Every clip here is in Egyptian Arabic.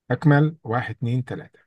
أكمل واحد اتنين تلاتة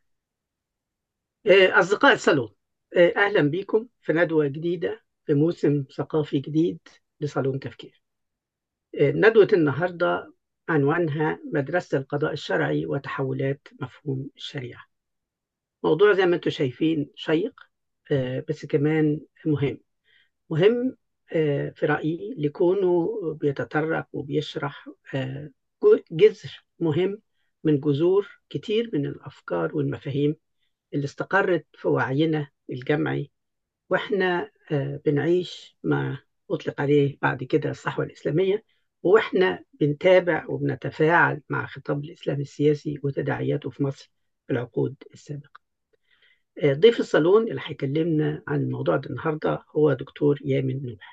آه، أصدقاء الصالون آه، أهلا بكم في ندوة جديدة في موسم ثقافي جديد لصالون تفكير آه، ندوة النهاردة عنوانها مدرسة القضاء الشرعي وتحولات مفهوم الشريعة موضوع زي ما انتم شايفين شيق آه، بس كمان مهم مهم آه، في رأيي لكونه بيتطرق وبيشرح آه، جذر مهم من جذور كتير من الأفكار والمفاهيم اللي استقرت في وعينا الجمعي واحنا آه، بنعيش ما أطلق عليه بعد كده الصحوة الإسلامية واحنا بنتابع وبنتفاعل مع خطاب الإسلام السياسي وتداعياته في مصر في العقود السابقة. آه، ضيف الصالون اللي هيكلمنا عن الموضوع ده النهارده هو دكتور يامن نوح.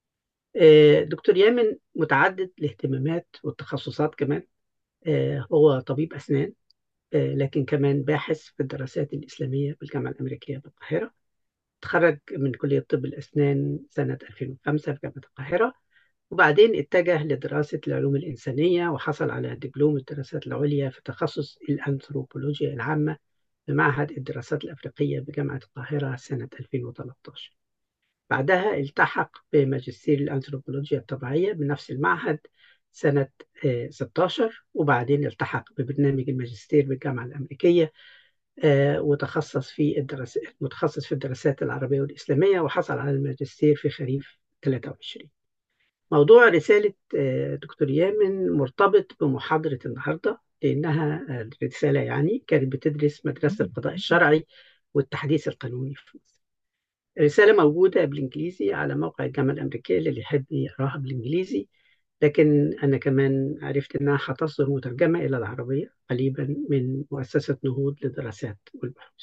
آه، دكتور يامن متعدد الاهتمامات والتخصصات كمان آه، هو طبيب أسنان آه، لكن كمان باحث في الدراسات الإسلامية بالجامعة الأمريكية بالقاهرة تخرج من كلية طب الأسنان سنة 2005 في جامعة القاهرة وبعدين اتجه لدراسة العلوم الإنسانية وحصل على دبلوم الدراسات العليا في تخصص الأنثروبولوجيا العامة بمعهد الدراسات الأفريقية بجامعة القاهرة سنة 2013 بعدها التحق بماجستير الأنثروبولوجيا الطبيعية بنفس المعهد سنة آه، 16 وبعدين التحق ببرنامج الماجستير بالجامعة الأمريكية آه، وتخصص في الدراسات متخصص في الدراسات العربية والإسلامية وحصل على الماجستير في خريف 23 موضوع رسالة آه، دكتور يامن مرتبط بمحاضرة النهاردة لأنها آه، رسالة يعني كانت بتدرس مدرسة القضاء الشرعي والتحديث القانوني في مصر الرسالة موجودة بالإنجليزي على موقع الجامعة الأمريكية اللي يحب يقراها بالإنجليزي لكن أنا كمان عرفت إنها هتصدر مترجمة إلى العربية قريبا من مؤسسة نهوض للدراسات والبحوث.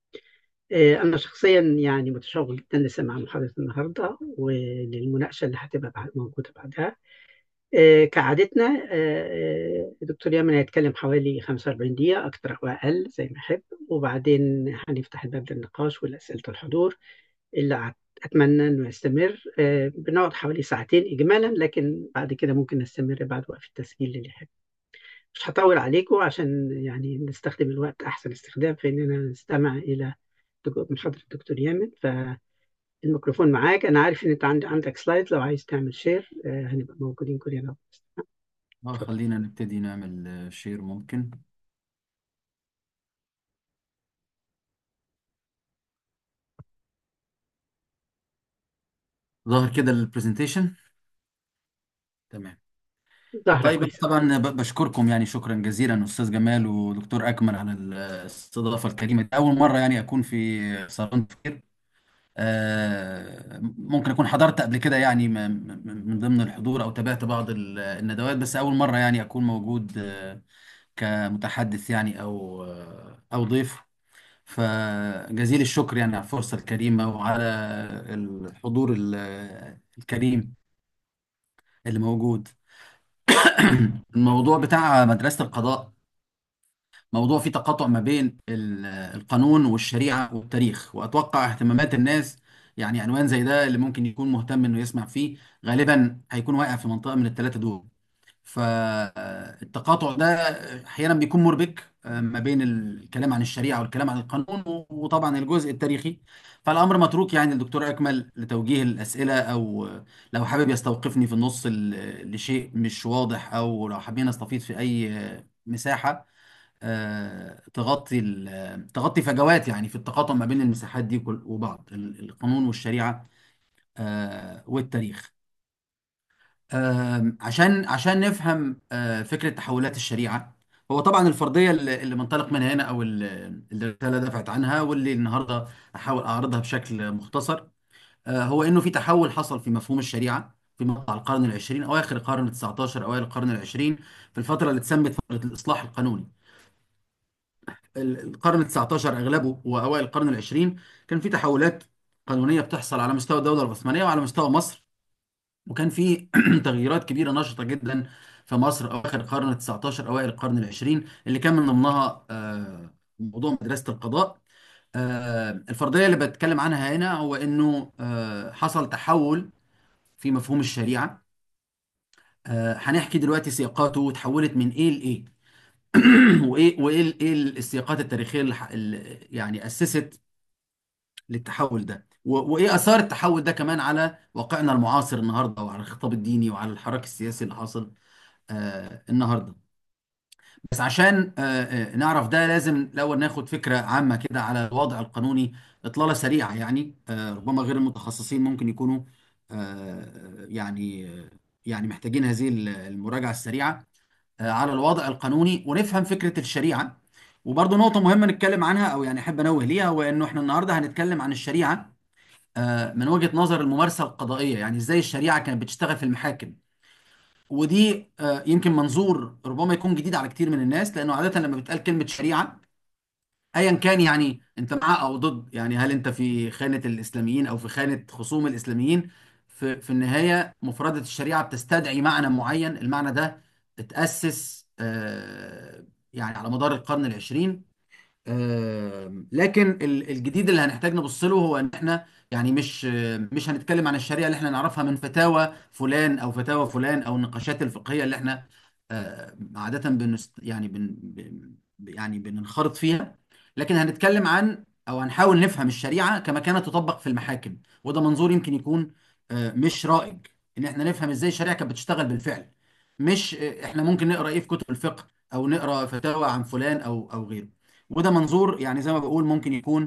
آه، أنا شخصيا يعني متشوق جدا لسماع محاضرة النهاردة وللمناقشة اللي هتبقى بعد- موجودة بعدها. آه، كعادتنا آه، دكتور يامن هيتكلم حوالي 45 دقيقة أكثر أو أقل زي ما يحب وبعدين هنفتح الباب للنقاش والأسئلة الحضور اللي أت- أتمنى إنه يستمر آه، بنقعد حوالي ساعتين إجمالا لكن بعد كده ممكن نستمر بعد وقف التسجيل اللي يحب مش هطول عليكم عشان يعني نستخدم الوقت أحسن استخدام في إننا نستمع إلى دك- محاضرة الدكتور يامن فالميكروفون معاك أنا عارف إن أنت عند- عندك سلايد لو عايز تعمل شير آه، هنبقى موجودين كلنا اه اتفضل خلينا نبتدي نعمل آه، شير ممكن ظاهر كده البرزنتيشن تمام ظاهرة طيب أنا كويسة طبعا ب- بشكركم يعني شكرا جزيلا استاذ جمال ودكتور اكمل على الاستضافه الكريمه دي اول مره يعني اكون في صالون تفكير آه، ممكن اكون حضرت قبل كده يعني م- م- من ضمن الحضور او تابعت بعض ال- الندوات بس اول مره يعني اكون موجود آه، كمتحدث يعني او آه، او ضيف فجزيل الشكر يعني على الفرصة الكريمة وعلى الحضور ال- الكريم اللي موجود الموضوع بتاع مدرسة القضاء موضوع فيه تقاطع ما بين ال- القانون والشريعة والتاريخ وأتوقع اهتمامات الناس يعني عنوان زي ده اللي ممكن يكون مهتم إنه يسمع فيه غالبا هيكون واقع في منطقة من الثلاثة دول فالتقاطع ده احيانا بيكون مربك آه، ما بين الكلام عن الشريعه والكلام عن القانون وطبعا الجزء التاريخي فالامر متروك يعني الدكتور اكمل لتوجيه الاسئله او لو حابب يستوقفني في النص ل- لشيء مش واضح او لو حابين نستفيض في اي مساحه آه، تغطي ال- تغطي فجوات يعني في التقاطع ما بين المساحات دي كل- وبعض ال- القانون والشريعه آه، والتاريخ آم، عشان عشان نفهم آه، فكرة تحولات الشريعة هو طبعا الفرضية اللي اللي منطلق منها هنا أو اللي اللي الرسالة دفعت عنها واللي النهاردة أحاول أعرضها بشكل مختصر آه، هو إنه في تحول حصل في مفهوم الشريعة في مقطع القرن العشرين أواخر القرن التسعتاشر أوائل القرن العشرين في الفترة اللي اتسمت فترة الإصلاح القانوني ال- القرن التسعتاشر أغلبه وأوائل القرن العشرين كان في تحولات قانونية بتحصل على مستوى الدولة العثمانية وعلى مستوى مصر وكان في تغييرات كبيرة نشطة جدا في مصر أواخر القرن ال 19 أوائل القرن العشرين اللي كان من ضمنها آه، موضوع مدرسة القضاء آه، الفرضية اللي بتكلم عنها هنا هو إنه آه، حصل تحول في مفهوم الشريعة آه، هنحكي دلوقتي سياقاته وتحولت من إيه لإيه وايه وايه ال- ايه السياقات التاريخيه اللي ح- اللي يعني اسست للتحول ده و- وايه اثار التحول ده كمان على واقعنا المعاصر النهارده وعلى الخطاب الديني وعلى الحراك السياسي اللي حاصل آه النهارده بس عشان آه آه نعرف ده لازم الاول ناخد فكره عامه كده على الوضع القانوني اطلاله سريعه يعني آه ربما غير المتخصصين ممكن يكونوا آه يعني آه يعني محتاجين هذه المراجعه السريعه آه، على الوضع القانوني ونفهم فكرة الشريعة وبرضه نقطة مهمة نتكلم عنها أو يعني أحب أنوه ليها هو إنه إحنا النهاردة هنتكلم عن الشريعة آه، من وجهة نظر الممارسة القضائية يعني إزاي الشريعة كانت بتشتغل في المحاكم ودي آه، يمكن منظور ربما يكون جديد على كتير من الناس لأنه عادة لما بتقال كلمة شريعة ايا كان يعني انت مع او ضد يعني هل انت في خانه الاسلاميين او في خانه خصوم الاسلاميين في في النهايه مفردة الشريعه بتستدعي معنى معين المعنى ده اتاسس آه، يعني على مدار القرن العشرين آم، لكن ال- الجديد اللي هنحتاج نبص له هو ان احنا يعني مش مش هنتكلم عن الشريعه اللي احنا نعرفها من فتاوى فلان او فتاوى فلان او النقاشات الفقهيه اللي احنا آه، عاده بنست يعني بن بن- يعني بننخرط فيها لكن هنتكلم عن او هنحاول نفهم الشريعه كما كانت تطبق في المحاكم وده منظور يمكن يكون آه، مش رائج ان احنا نفهم ازاي الشريعه كانت بتشتغل بالفعل مش آه، احنا ممكن نقرا ايه في كتب الفقه او نقرا فتاوى عن فلان او او غيره وده منظور يعني زي ما بقول ممكن يكون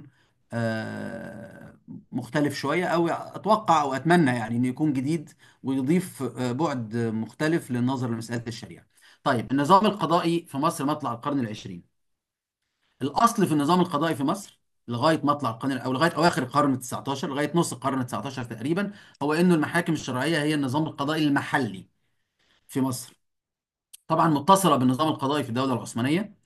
آه، مختلف شوية أو أتوقع أو أتمنى يعني إنه يكون جديد ويضيف آه، بعد مختلف للنظر لمسألة الشريعة. طيب النظام القضائي في مصر مطلع القرن العشرين. الأصل في النظام القضائي في مصر لغاية مطلع القرن أو لغاية أواخر القرن ال 19 لغاية نص القرن ال 19 تقريبا هو إنه المحاكم الشرعية هي النظام القضائي المحلي في مصر. طبعا متصلة بالنظام القضائي في الدولة العثمانية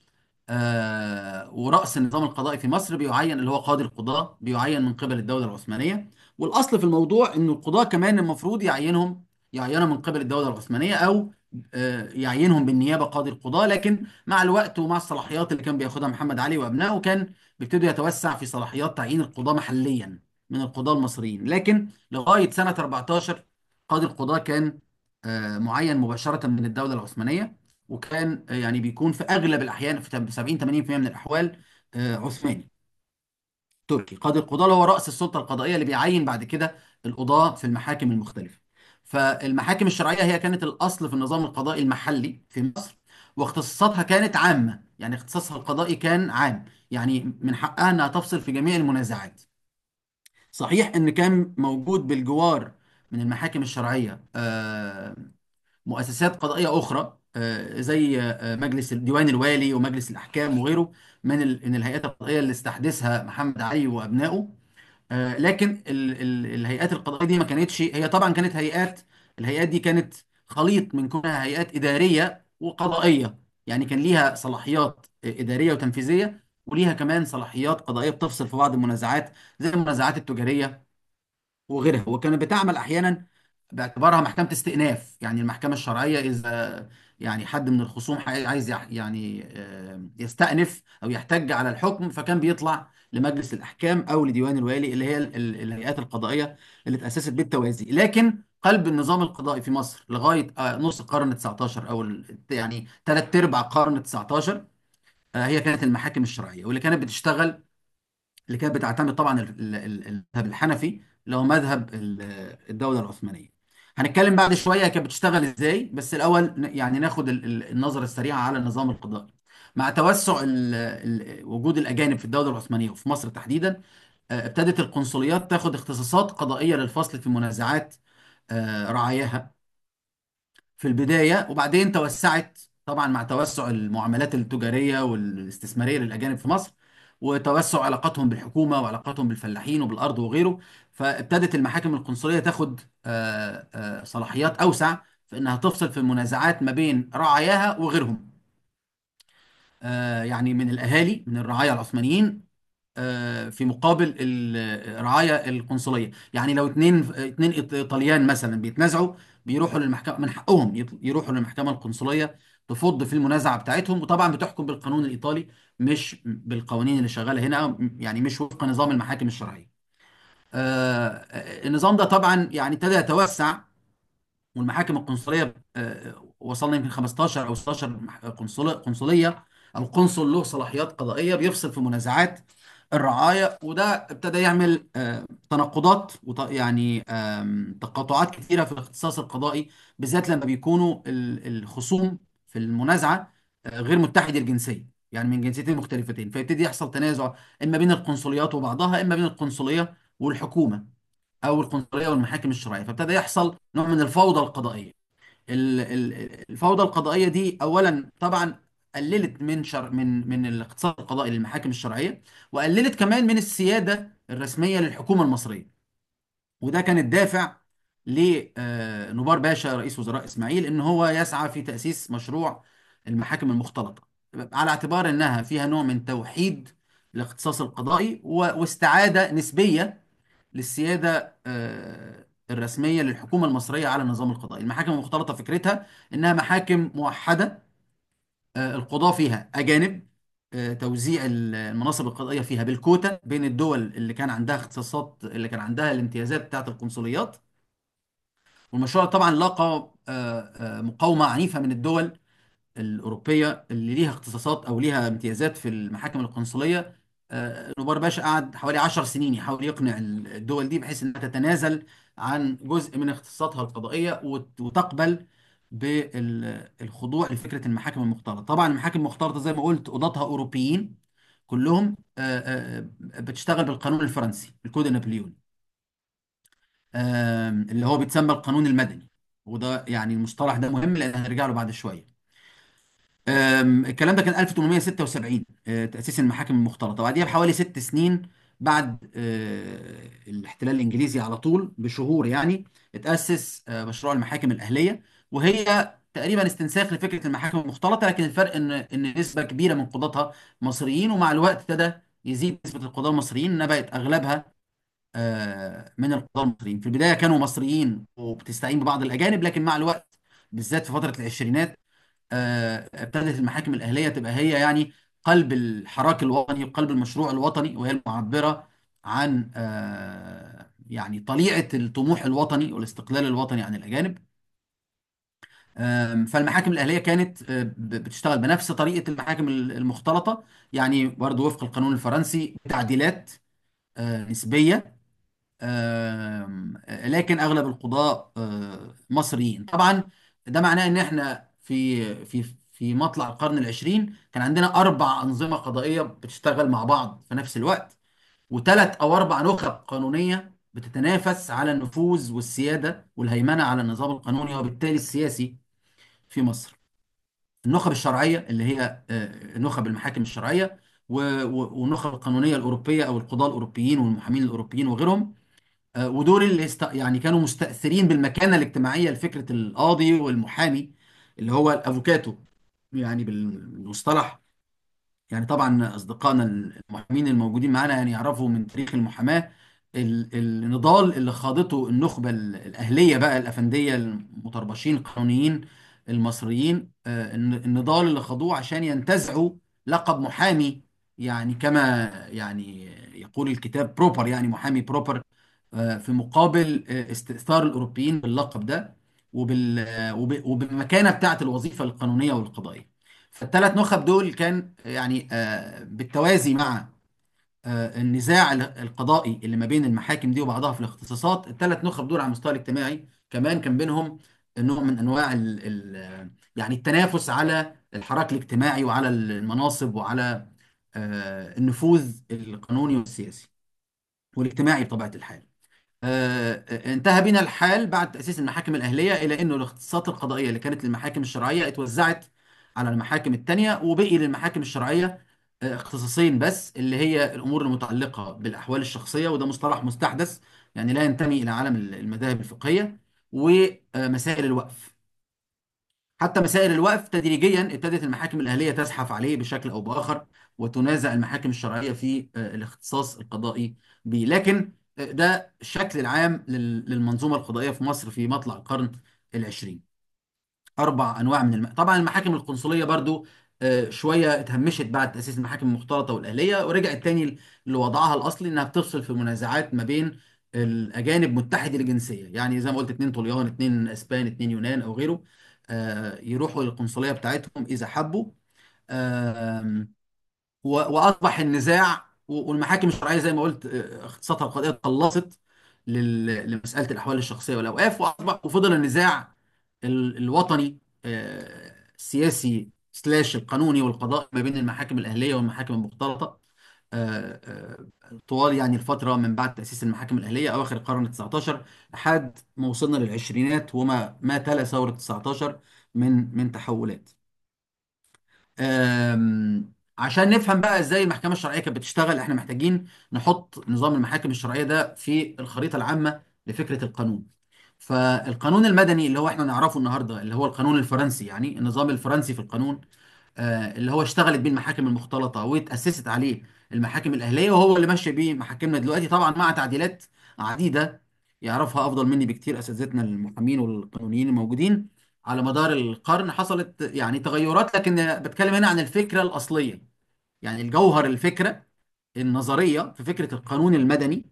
آه، ورأس النظام القضائي في مصر بيعين اللي هو قاضي القضاة بيعين من قبل الدولة العثمانية والأصل في الموضوع إنه القضاة كمان المفروض يعينهم يعينوا من قبل الدولة العثمانية أو آه، يعينهم بالنيابة قاضي القضاة لكن مع الوقت ومع الصلاحيات اللي كان بياخدها محمد علي وأبنائه كان بيبتدوا يتوسع في صلاحيات تعيين القضاة محليا من القضاة المصريين لكن لغاية سنة 14 قاضي القضاة كان آه، معين مباشرة من الدولة العثمانية وكان آه، يعني بيكون في اغلب الاحيان في 70 80% من الاحوال آه، عثماني تركي قاضي القضاة اللي هو رأس السلطة القضائية اللي بيعين بعد كده القضاة في المحاكم المختلفة فالمحاكم الشرعية هي كانت الأصل في النظام القضائي المحلي في مصر واختصاصاتها كانت عامة يعني اختصاصها القضائي كان عام يعني من حقها أنها تفصل في جميع المنازعات صحيح أن كان موجود بالجوار من المحاكم الشرعية آه، مؤسسات قضائية أخرى آه، زي آه، مجلس ديوان الوالي ومجلس الأحكام وغيره من ال- من الهيئات القضائية اللي استحدثها محمد علي وأبنائه آه، لكن ال ال الهيئات القضائية دي ما كانتش هي طبعا كانت هيئات الهيئات دي كانت خليط من كونها هيئات إدارية وقضائية يعني كان ليها صلاحيات إدارية وتنفيذية وليها كمان صلاحيات قضائية بتفصل في بعض المنازعات زي المنازعات التجارية وغيرها وكانت بتعمل احيانا باعتبارها محكمة استئناف يعني المحكمة الشرعية إذا يعني حد من الخصوم حي- عايز يح- يعني آه، يستأنف أو يحتج على الحكم فكان بيطلع لمجلس الأحكام أو لديوان الوالي اللي هي ال- ال- الهيئات القضائية اللي تأسست بالتوازي لكن قلب النظام القضائي في مصر لغاية آه، نص القرن ال 19 أو ال- يعني ثلاث أرباع القرن ال 19 آه، هي كانت المحاكم الشرعية واللي كانت بتشتغل اللي كانت بتعتمد طبعا ال- ال- ال- المذهب الحنفي اللي هو مذهب ال- الدولة العثمانية هنتكلم بعد شوية كانت بتشتغل ازاي بس الأول ن- يعني ناخد ال- ال- النظرة السريعة على النظام القضائي مع توسع ال- ال- وجود الأجانب في الدولة العثمانية وفي مصر تحديدا آه، ابتدت القنصليات تاخد اختصاصات قضائية للفصل في منازعات آه، رعاياها في البداية وبعدين توسعت طبعا مع توسع المعاملات التجارية والاستثمارية للأجانب في مصر وتوسع علاقاتهم بالحكومة وعلاقاتهم بالفلاحين وبالأرض وغيره فابتدت المحاكم القنصلية تاخد آه، آه، صلاحيات أوسع في إنها تفصل في المنازعات ما بين رعاياها وغيرهم آه، يعني من الأهالي من الرعايا العثمانيين آه، في مقابل الرعاية القنصلية يعني لو اتنين اتنين إيط- ايطاليان مثلا بيتنازعوا بيروحوا للمحكمة من حقهم يط- يروحوا للمحكمة القنصلية تفض في المنازعة بتاعتهم وطبعا بتحكم بالقانون الإيطالي مش بالقوانين اللي شغالة هنا يعني مش وفق نظام المحاكم الشرعية آه، النظام ده طبعا يعني ابتدى يتوسع والمحاكم القنصلية آه، وصلنا يمكن 15 أو 16 مح- قنصلية قنصلية القنصل له صلاحيات قضائيه بيفصل في منازعات الرعايه وده ابتدى يعمل آه، تناقضات وط- يعني آم، تقاطعات كثيره في الاختصاص القضائي بالذات لما بيكونوا ال- الخصوم في المنازعه آه، غير متحدي الجنسيه يعني من جنسيتين مختلفتين فيبتدي يحصل تنازع اما بين القنصليات وبعضها اما بين القنصليه والحكومه او القنصليه والمحاكم الشرعيه فابتدى يحصل نوع من الفوضى القضائيه ال- ال- الفوضى القضائيه دي اولا طبعا قللت من شر من من الاقتصاد القضائي للمحاكم الشرعيه وقللت كمان من السياده الرسميه للحكومه المصريه وده كان الدافع لنبار باشا رئيس وزراء اسماعيل ان هو يسعى في تاسيس مشروع المحاكم المختلطه على اعتبار انها فيها نوع من توحيد الاختصاص القضائي و- واستعاده نسبيه للسيادة آه، الرسمية للحكومة المصرية على النظام القضائي المحاكم المختلطة فكرتها إنها محاكم موحدة آه، القضاة فيها أجانب آه، توزيع المناصب القضائية فيها بالكوتا بين الدول اللي كان عندها اختصاصات اللي كان عندها الامتيازات بتاعت القنصليات والمشروع طبعا لاقى آه، آه، مقاومة عنيفة من الدول الأوروبية اللي ليها اختصاصات أو ليها امتيازات في المحاكم القنصلية آه، نوبار باشا قعد حوالي عشر سنين يحاول يقنع الدول دي بحيث إنها تتنازل عن جزء من اختصاصاتها القضائية وت- وتقبل بالخضوع لفكرة المحاكم المختلطة طبعا المحاكم المختلطة زي ما قلت قضاتها أوروبيين كلهم آه، آه، بتشتغل بالقانون الفرنسي الكود النابليوني آم، اللي هو بيتسمى القانون المدني وده يعني المصطلح ده مهم لأن هنرجع له بعد شوية أم، الكلام ده كان 1876 أه، تأسيس المحاكم المختلطة وبعديها بحوالي ست سنين بعد أه، الاحتلال الإنجليزي على طول بشهور يعني اتأسس أه، مشروع المحاكم الأهلية وهي تقريبا استنساخ لفكرة المحاكم المختلطة لكن الفرق إن إن نسبة كبيرة من قضاتها مصريين ومع الوقت ابتدى يزيد نسبة القضاة المصريين إنها بقت أغلبها أه، من القضاة المصريين في البداية كانوا مصريين وبتستعين ببعض الأجانب لكن مع الوقت بالذات في فترة العشرينات آه، ابتدت المحاكم الأهلية تبقى هي يعني قلب الحراك الوطني وقلب المشروع الوطني وهي المعبرة عن آه، يعني طليعة الطموح الوطني والاستقلال الوطني عن الأجانب آم، فالمحاكم الأهلية كانت آه، ب- بتشتغل بنفس طريقة المحاكم المختلطة يعني برضه وفق القانون الفرنسي تعديلات آه، نسبية آم، لكن اغلب القضاة آه، مصريين طبعا ده معناه ان احنا في في في مطلع القرن العشرين كان عندنا اربع انظمة قضائية بتشتغل مع بعض في نفس الوقت وثلاث او اربع نخب قانونية بتتنافس على النفوذ والسيادة والهيمنة على النظام القانوني وبالتالي السياسي في مصر النخب الشرعية اللي هي آه، نخب المحاكم الشرعية و- و- والنخب القانونية الأوروبية أو القضاة الأوروبيين والمحامين الأوروبيين وغيرهم آه، ودول اللي است... يعني كانوا مستأثرين بالمكانة الاجتماعية لفكرة القاضي والمحامي اللي هو الافوكاتو يعني بالمصطلح يعني طبعا اصدقائنا المحامين الموجودين معانا يعني يعرفوا من تاريخ المحاماة ال- النضال اللي خاضته النخبة ال- الأهلية بقى الأفندية المطربشين القانونيين المصريين آه، الن- النضال اللي خاضوه عشان ينتزعوا لقب محامي يعني كما يعني يقول الكتاب بروبر يعني محامي بروبر آه، في مقابل آه، استئثار الأوروبيين باللقب ده وبال آه، وب- وبالمكانة بتاعت الوظيفة القانونية والقضائية فالثلاث نخب دول كان يعني آه، بالتوازي مع آه، النزاع ال- القضائي اللي ما بين المحاكم دي وبعضها في الاختصاصات الثلاث نخب دول على المستوى الاجتماعي كمان كان بينهم نوع من انواع ال ال يعني التنافس على الحراك الاجتماعي وعلى المناصب وعلى آه، النفوذ القانوني والسياسي والاجتماعي بطبيعة الحال آه، انتهى بنا الحال بعد تأسيس المحاكم الأهلية إلى أنه الاختصاصات القضائية اللي كانت للمحاكم الشرعية اتوزعت على المحاكم التانية وبقي للمحاكم الشرعية آه، اختصاصين بس اللي هي الأمور المتعلقة بالأحوال الشخصية وده مصطلح مستحدث يعني لا ينتمي إلى عالم المذاهب الفقهية ومسائل الوقف حتى مسائل الوقف تدريجيا ابتدت المحاكم الأهلية تزحف عليه بشكل أو بآخر وتنازع المحاكم الشرعية في آه، الاختصاص القضائي به لكن آه، ده الشكل العام لل- للمنظومة القضائية في مصر في مطلع القرن العشرين أربع أنواع من الم... طبعا المحاكم القنصلية برضو آه، شوية اتهمشت بعد تأسيس المحاكم المختلطة والأهلية ورجعت تاني لوضعها الأصلي إنها بتفصل في منازعات ما بين الأجانب متحدي الجنسية يعني زي ما قلت اتنين طليان اتنين أسبان اتنين يونان أو غيره آه، يروحوا للقنصلية بتاعتهم إذا حبوا آم، و- واصبح النزاع و- والمحاكم الشرعيه زي ما قلت آه، اختصاصها القضيه اتقلصت لل- لمساله الاحوال الشخصيه والاوقاف واصبح وفضل النزاع ال- الوطني آه، السياسي سلاش القانوني والقضائي ما بين المحاكم الاهليه والمحاكم المختلطه آه، آه، طوال يعني الفتره من بعد تاسيس المحاكم الاهليه اواخر القرن ال 19 لحد ما وصلنا للعشرينات وما ما تلا ثوره 19 من من تحولات أم، عشان نفهم بقى ازاي المحكمة الشرعية كانت بتشتغل احنا محتاجين نحط نظام المحاكم الشرعية ده في الخريطة العامة لفكرة القانون فالقانون المدني اللي هو احنا نعرفه النهاردة اللي هو القانون الفرنسي يعني النظام الفرنسي في القانون آه، اللي هو اشتغلت بيه المحاكم المختلطة واتأسست عليه المحاكم الأهلية وهو اللي ماشية بيه محاكمنا دلوقتي طبعا مع تعديلات عديدة يعرفها أفضل مني بكتير أساتذتنا المحامين والقانونيين الموجودين على مدار القرن حصلت يعني تغيرات لكن بتكلم هنا عن الفكرة الأصلية يعني الجوهر الفكرة النظرية في فكرة القانون المدني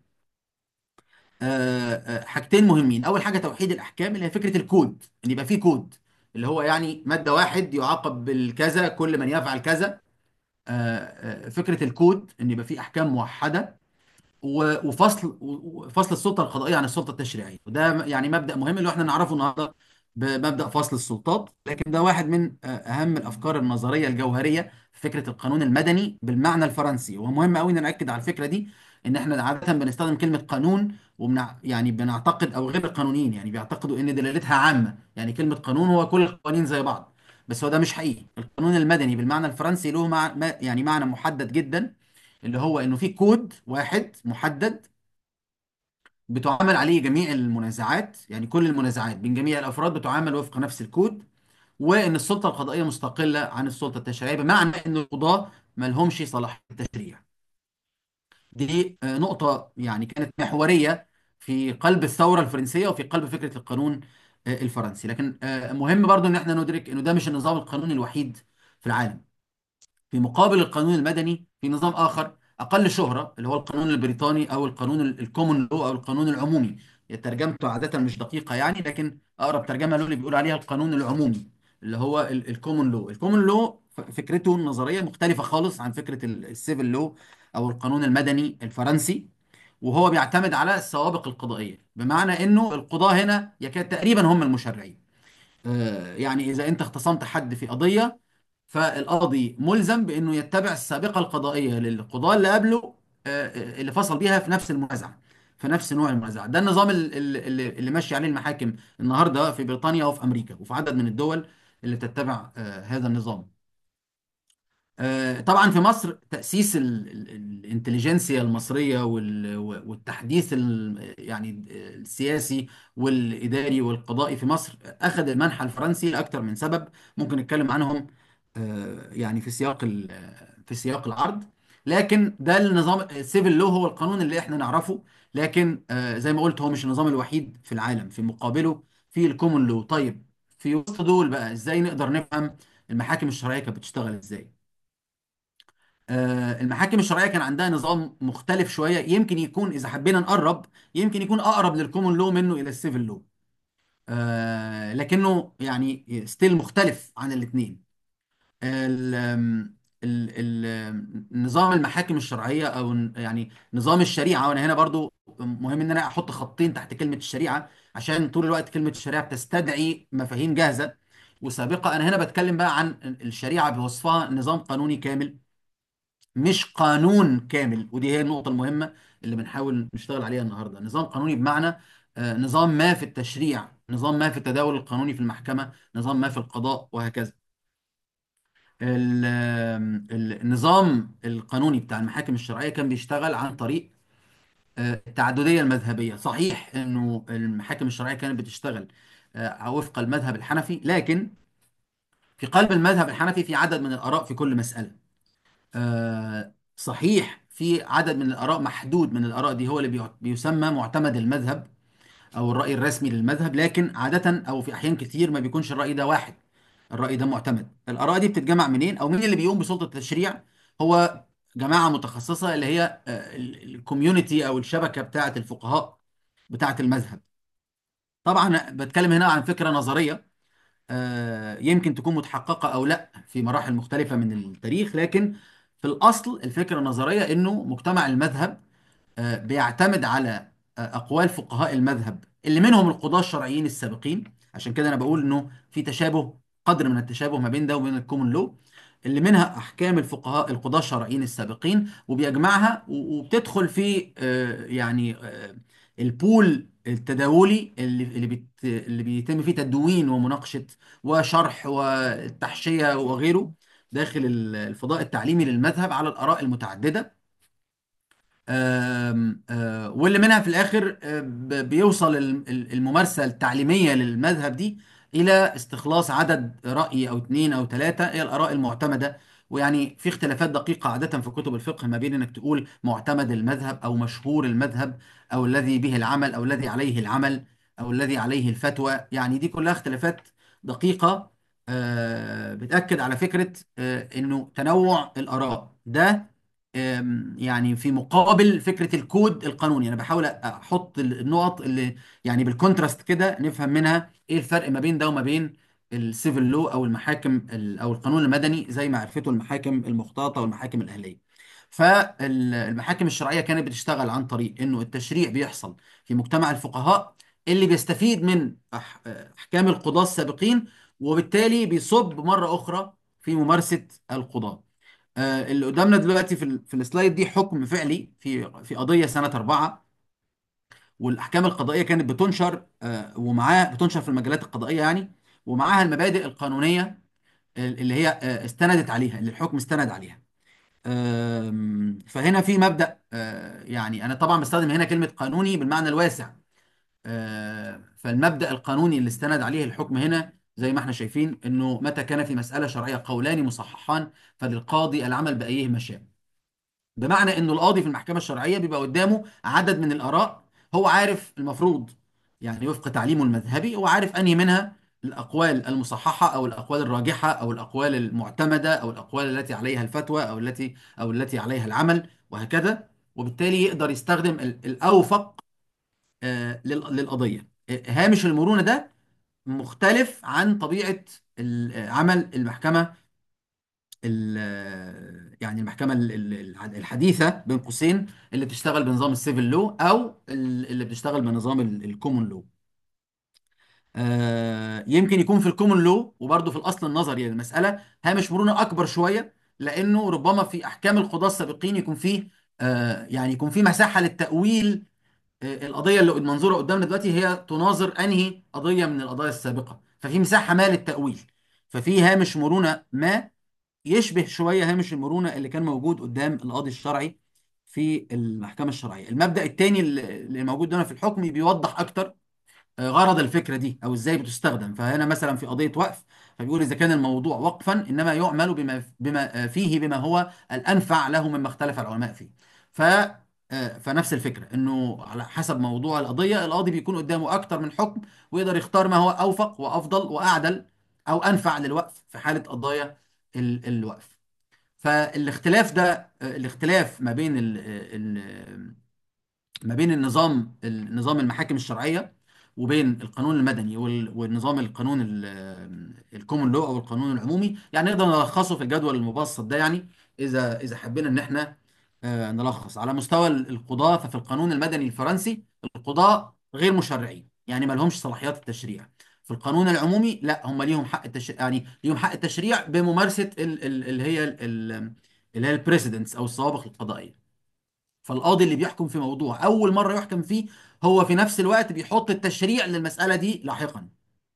آه، آه، حاجتين مهمين أول حاجة توحيد الأحكام اللي هي فكرة الكود إن يبقى فيه كود اللي هو يعني مادة واحد يعاقب بالكذا كل من يفعل كذا آه، آه، فكرة الكود إن يبقى فيه أحكام موحدة و- وفصل وفصل السلطه القضائيه عن السلطه التشريعيه وده يعني مبدا مهم اللي احنا نعرفه النهارده بمبدا فصل السلطات لكن ده واحد من آه، اهم الافكار النظريه الجوهريه في فكره القانون المدني بالمعنى الفرنسي ومهم قوي ان ناكد على الفكره دي ان احنا عاده بنستخدم كلمه قانون وبنع... يعني بنعتقد او غير القانونيين يعني بيعتقدوا ان دلالتها عامه يعني كلمه قانون هو كل القوانين زي بعض بس هو ده مش حقيقي القانون المدني بالمعنى الفرنسي له مع... ما- يعني معنى محدد جدا اللي هو انه في كود واحد محدد بتعامل عليه جميع المنازعات يعني كل المنازعات بين جميع الافراد بتعامل وفق نفس الكود وان السلطه القضائيه مستقله عن السلطه التشريعيه بمعنى ان القضاه ما لهمش صلاحيه التشريع دي آه، نقطه يعني كانت محوريه في قلب الثوره الفرنسيه وفي قلب فكره القانون آه، الفرنسي لكن آه، مهم برضو ان احنا ندرك انه ده مش النظام القانوني الوحيد في العالم في مقابل القانون المدني في نظام آخر أقل شهرة اللي هو القانون البريطاني أو القانون الكومون لو أو القانون العمومي ترجمته عادة مش دقيقة يعني لكن أقرب ترجمة له اللي بيقول عليها القانون العمومي اللي هو الكومون لو الكومون لو فكرته النظرية مختلفة خالص عن فكرة السيفل لو أو القانون المدني الفرنسي وهو بيعتمد على السوابق القضائية بمعنى إنه القضاة هنا يكاد تقريبا هم المشرعين آه، يعني إذا أنت اختصمت حد في قضية فالقاضي ملزم بانه يتبع السابقه القضائيه للقضاه اللي قبله آه، آه، اللي فصل بيها في نفس المنازعه في نفس نوع المنازعه ده النظام ال- ال- اللي اللي ماشي عليه المحاكم النهارده في بريطانيا وفي امريكا وفي عدد من الدول اللي بتتبع آه، هذا النظام آه، طبعا في مصر تأسيس ال- ال- الانتليجنسيا المصرية وال- والتحديث ال- يعني السياسي والإداري والقضائي في مصر أخذ المنحى الفرنسي لأكثر من سبب ممكن نتكلم عنهم آه، يعني في سياق ال- في سياق العرض لكن ده النظام السيفل لو هو القانون اللي احنا نعرفه لكن آه، زي ما قلت هو مش النظام الوحيد في العالم في مقابله في الكومون لو طيب في وسط دول بقى ازاي نقدر نفهم المحاكم الشرعية كانت بتشتغل ازاي آه، المحاكم الشرعيه كان عندها نظام مختلف شويه يمكن يكون اذا حبينا نقرب يمكن يكون اقرب للكومون لو منه الى السيفل لو آه، لكنه يعني ستيل مختلف عن الاثنين نظام المحاكم الشرعيه او ن- يعني نظام الشريعه وانا هنا برضو مهم ان انا احط خطين تحت كلمه الشريعه عشان طول الوقت كلمه الشريعه بتستدعي مفاهيم جاهزه وسابقه انا هنا بتكلم بقى عن الشريعه بوصفها نظام قانوني كامل مش قانون كامل ودي هي النقطة المهمة اللي بنحاول نشتغل عليها النهاردة نظام قانوني بمعنى آه، نظام ما في التشريع نظام ما في التداول القانوني في المحكمة نظام ما في القضاء وهكذا ال- آم، النظام القانوني بتاع المحاكم الشرعية كان بيشتغل عن طريق آه، التعددية المذهبية صحيح انه المحاكم الشرعية كانت بتشتغل آه، وفق المذهب الحنفي لكن في قلب المذهب الحنفي في عدد من الآراء في كل مسألة آه، صحيح في عدد من الآراء محدود من الآراء دي هو اللي بيع- بيسمى معتمد المذهب أو الرأي الرسمي للمذهب لكن عادة أو في أحيان كتير ما بيكونش الرأي ده واحد الرأي ده معتمد الآراء دي بتتجمع منين أو مين اللي بيقوم بسلطة التشريع هو جماعة متخصصة اللي هي الكوميونتي أو الشبكة بتاعة الفقهاء بتاعة المذهب طبعا بتكلم هنا عن فكرة نظرية آه، يمكن تكون متحققة أو لا في مراحل مختلفة من التاريخ لكن في الأصل الفكرة النظرية إنه مجتمع المذهب آه، بيعتمد على آه، أقوال فقهاء المذهب اللي منهم القضاة الشرعيين السابقين عشان كده أنا بقول إنه في تشابه قدر من التشابه ما بين ده وبين الكومون لو اللي منها أحكام الفقهاء القضاة الشرعيين السابقين وبيجمعها و- وبتدخل في آه، يعني آه، البول التداولي اللي اللي بيت اللي بيتم فيه تدوين ومناقشة وشرح والتحشية وغيره داخل ال- الفضاء التعليمي للمذهب على الآراء المتعددة آم، آه، واللي منها في الاخر آه، ب- بيوصل ال- ال- الممارسه التعليميه للمذهب دي الى استخلاص عدد راي او اثنين او ثلاثه هي الاراء المعتمده ويعني في اختلافات دقيقه عاده في كتب الفقه ما بين انك تقول معتمد المذهب او مشهور المذهب او الذي به العمل او الذي عليه العمل او الذي عليه الفتوى يعني دي كلها اختلافات دقيقه آه، بتاكد على فكره آه، انه تنوع الاراء ده أم، يعني في مقابل فكرة الكود القانوني أنا بحاول أحط النقط اللي يعني بالكونتراست كده نفهم منها إيه الفرق ما بين ده وما بين السيفل لو أو المحاكم ال- أو القانون المدني زي ما عرفته المحاكم المختلطة والمحاكم الأهلية فالمحاكم الشرعية كانت بتشتغل عن طريق إنه التشريع بيحصل في مجتمع الفقهاء اللي بيستفيد من أح- أحكام القضاة السابقين وبالتالي بيصب مرة أخرى في ممارسة القضاة آه، اللي قدامنا دلوقتي في ال- في السلايد دي حكم فعلي في في قضيه سنه أربعة والاحكام القضائيه كانت بتنشر آه، ومعاه بتنشر في المجلات القضائيه يعني ومعاها المبادئ القانونيه اللي هي آه، استندت عليها اللي الحكم استند عليها آم، فهنا في مبدأ آه، يعني انا طبعا بستخدم هنا كلمه قانوني بالمعنى الواسع آه، فالمبدأ القانوني اللي استند عليه الحكم هنا زي ما احنا شايفين انه متى كان في مسألة شرعية قولان مصححان فللقاضي العمل بأيهما شاء بمعنى انه القاضي في المحكمه الشرعيه بيبقى قدامه عدد من الاراء هو عارف المفروض يعني وفق تعليمه المذهبي هو عارف انهي منها الاقوال المصححه او الاقوال الراجحه او الاقوال المعتمده او الاقوال التي عليها الفتوى او التي او التي عليها العمل وهكذا وبالتالي يقدر يستخدم ال- الاوفق آه، لل- للقضيه آه، هامش المرونه ده مختلف عن طبيعه ال- عمل المحكمه ال- يعني المحكمة ال- ال- الحديثة بين قوسين اللي بتشتغل بنظام السيفل لو أو ال- اللي بتشتغل بنظام الكومون لو آه، يمكن يكون في الكومون لو وبرضه في الأصل النظري للمسألة هامش مرونة أكبر شوية لأنه ربما في أحكام القضاة السابقين يكون فيه آه، يعني يكون في مساحة للتأويل آه، القضية اللي منظورة قدامنا دلوقتي هي تناظر أنهي قضية من القضايا السابقة ففي مساحة ما للتأويل ففي هامش مرونة ما يشبه شوية هامش المرونة اللي كان موجود قدام القاضي الشرعي في المحكمة الشرعية المبدأ الثاني اللي موجود هنا في الحكم بيوضح أكتر آه، غرض الفكرة دي أو إزاي بتستخدم فهنا مثلا في قضية وقف فبيقول إذا كان الموضوع وقفا إنما يعمل بما بما آه، فيه بما هو الأنفع له مما اختلف العلماء فيه ف آه، فنفس الفكرة إنه على حسب موضوع القضية القاضي بيكون قدامه أكتر من حكم ويقدر يختار ما هو أوفق وأفضل وأعدل أو أنفع للوقف في حالة قضايا ال- الوقف فالاختلاف ده الاختلاف ما بين ال ال ما بين النظام النظام المحاكم الشرعية وبين القانون المدني وال- والنظام القانون الكومون لو او القانون العمومي يعني نقدر نلخصه في الجدول المبسط ده يعني اذا اذا حبينا ان احنا آه، نلخص على مستوى القضاة ففي القانون المدني الفرنسي القضاة غير مشرعين يعني ما لهمش صلاحيات التشريع في القانون العمومي لا هم ليهم حق التشريع يعني ليهم حق التشريع بممارسة ال- ال- اللي هي ال- ال- اللي هي البريسيدنتس او السوابق القضائية فالقاضي اللي بيحكم في موضوع اول مره يحكم فيه هو في نفس الوقت بيحط التشريع للمساله دي لاحقا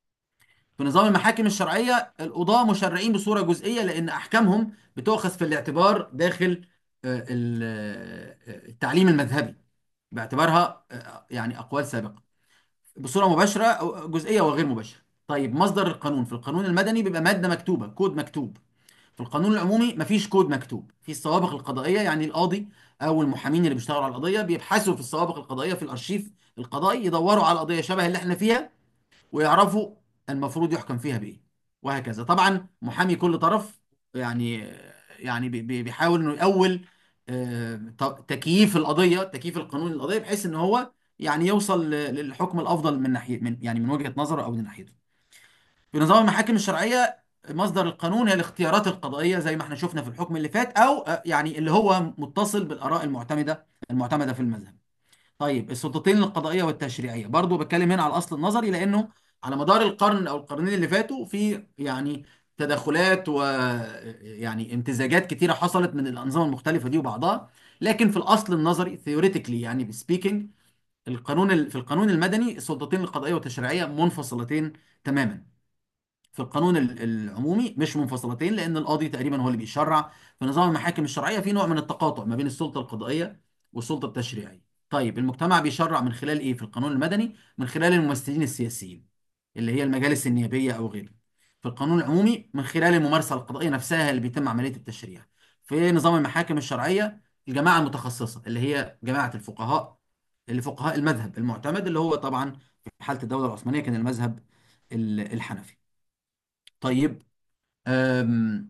في نظام المحاكم الشرعيه القضاه مشرعين بصوره جزئيه لان احكامهم بتؤخذ في الاعتبار داخل آه، ال- آه، التعليم المذهبي باعتبارها آه، يعني اقوال سابقه بصوره مباشره او جزئيه وغير مباشره طيب مصدر القانون في القانون المدني بيبقى ماده مكتوبه كود مكتوب في القانون العمومي مفيش كود مكتوب في السوابق القضائيه يعني القاضي او المحامين اللي بيشتغلوا على القضيه بيبحثوا في السوابق القضائيه في الارشيف القضائي يدوروا على قضيه شبه اللي احنا فيها ويعرفوا المفروض يحكم فيها بايه وهكذا طبعا محامي كل طرف يعني يعني بي- بي- بيحاول انه يأول آه، ت- تكييف القضيه تكييف القانون للقضيه بحيث ان هو يعني يوصل ل- للحكم الافضل من ناحيه من يعني من وجهه نظره او من ناحيته في نظام المحاكم الشرعيه مصدر القانون هي الاختيارات القضائيه زي ما احنا شفنا في الحكم اللي فات او آه، يعني اللي هو متصل بالاراء المعتمده المعتمده في المذهب طيب السلطتين القضائيه والتشريعيه برضو بتكلم هنا على الاصل النظري لانه على مدار القرن او القرنين اللي فاتوا في يعني تدخلات و يعني امتزاجات كتيره حصلت من الانظمه المختلفه دي وبعضها لكن في الاصل النظري ثيوريتيكلي يعني سبيكينج القانون ال- في القانون المدني السلطتين القضائيه والتشريعيه منفصلتين تماما في القانون ال- العمومي مش منفصلتين لان القاضي تقريبا هو اللي بيشرع في نظام المحاكم الشرعيه في نوع من التقاطع ما بين السلطه القضائيه والسلطه التشريعيه طيب المجتمع بيشرع من خلال ايه في القانون المدني من خلال الممثلين السياسيين اللي هي المجالس النيابيه او غيره في القانون العمومي من خلال الممارسه القضائيه نفسها اللي بيتم عمليه التشريع في نظام المحاكم الشرعيه الجماعه المتخصصه اللي هي جماعه الفقهاء اللي فقهاء المذهب المعتمد اللي هو طبعا في حاله الدوله العثمانيه كان المذهب ال- الحنفي طيب أم،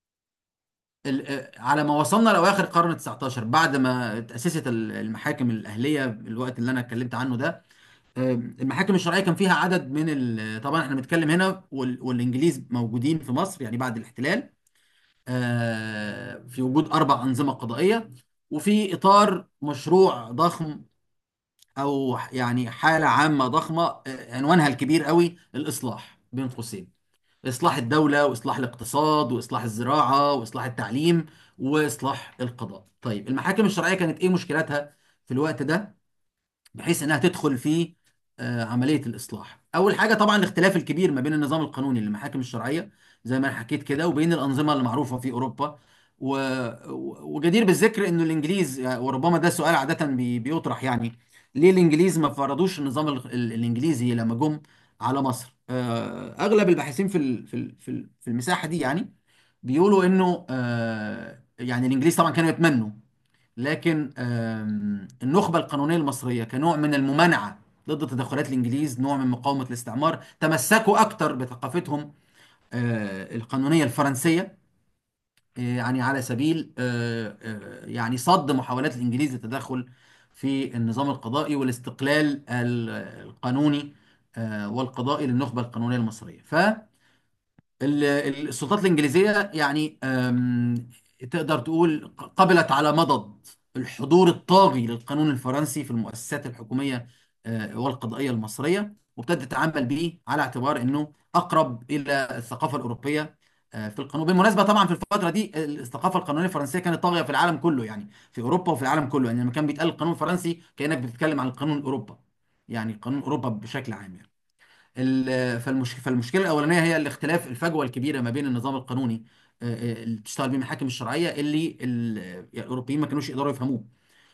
ال- آه، على ما وصلنا لأواخر القرن ال 19 بعد ما تأسست ال- المحاكم الأهلية الوقت اللي أنا اتكلمت عنه ده أم، المحاكم الشرعية كان فيها عدد من ال... طبعا احنا بنتكلم هنا وال... والإنجليز موجودين في مصر يعني بعد الاحتلال آه، في وجود أربع أنظمة قضائية وفي إطار مشروع ضخم أو يعني حالة عامة ضخمة آه، عنوانها الكبير قوي الإصلاح بين قوسين إصلاح الدولة وإصلاح الاقتصاد وإصلاح الزراعة وإصلاح التعليم وإصلاح القضاء طيب المحاكم الشرعية كانت إيه مشكلتها في الوقت ده بحيث إنها تدخل في آه، عملية الإصلاح أول حاجة طبعا الاختلاف الكبير ما بين النظام القانوني للمحاكم الشرعية زي ما أنا حكيت كده وبين الأنظمة المعروفة في أوروبا و... و- وجدير بالذكر إنه الإنجليز يعني وربما ده سؤال عادة بي... بيطرح يعني ليه الإنجليز ما فرضوش النظام ال... ال- الإنجليزي لما جم على مصر آه، اغلب الباحثين في ال- في ال- في ال- في المساحه دي يعني بيقولوا انه آه، يعني الانجليز طبعا كانوا يتمنوا لكن آم، النخبه القانونيه المصريه كنوع من الممانعه ضد تدخلات الانجليز نوع من مقاومه الاستعمار تمسكوا اكتر بثقافتهم آه، القانونيه الفرنسيه آه، يعني على سبيل آه، آه، يعني صد محاولات الانجليز للتدخل في النظام القضائي والاستقلال ال- القانوني آه، والقضائي للنخبه القانونيه المصريه ف ال- ال- السلطات الإنجليزية يعني أم، تقدر تقول قبلت على مضض الحضور الطاغي للقانون الفرنسي في المؤسسات الحكومية آه، والقضائية المصرية وابتدت تتعامل به على اعتبار أنه أقرب إلى الثقافة الأوروبية آه، في القانون بالمناسبة طبعا في الفترة دي الثقافة القانونية الفرنسية كانت طاغية في العالم كله يعني في أوروبا وفي العالم كله يعني لما كان بيتقال القانون الفرنسي كأنك بتتكلم عن القانون الأوروبا يعني قانون أوروبا بشكل عام يعني ال- فالمش... فالمشكله الاولانيه هي الاختلاف الفجوه الكبيره ما بين النظام القانوني آه، آه، اللي بتشتغل بيه المحاكم الشرعيه اللي ال- يعني الاوروبيين ما كانوش يقدروا يفهموه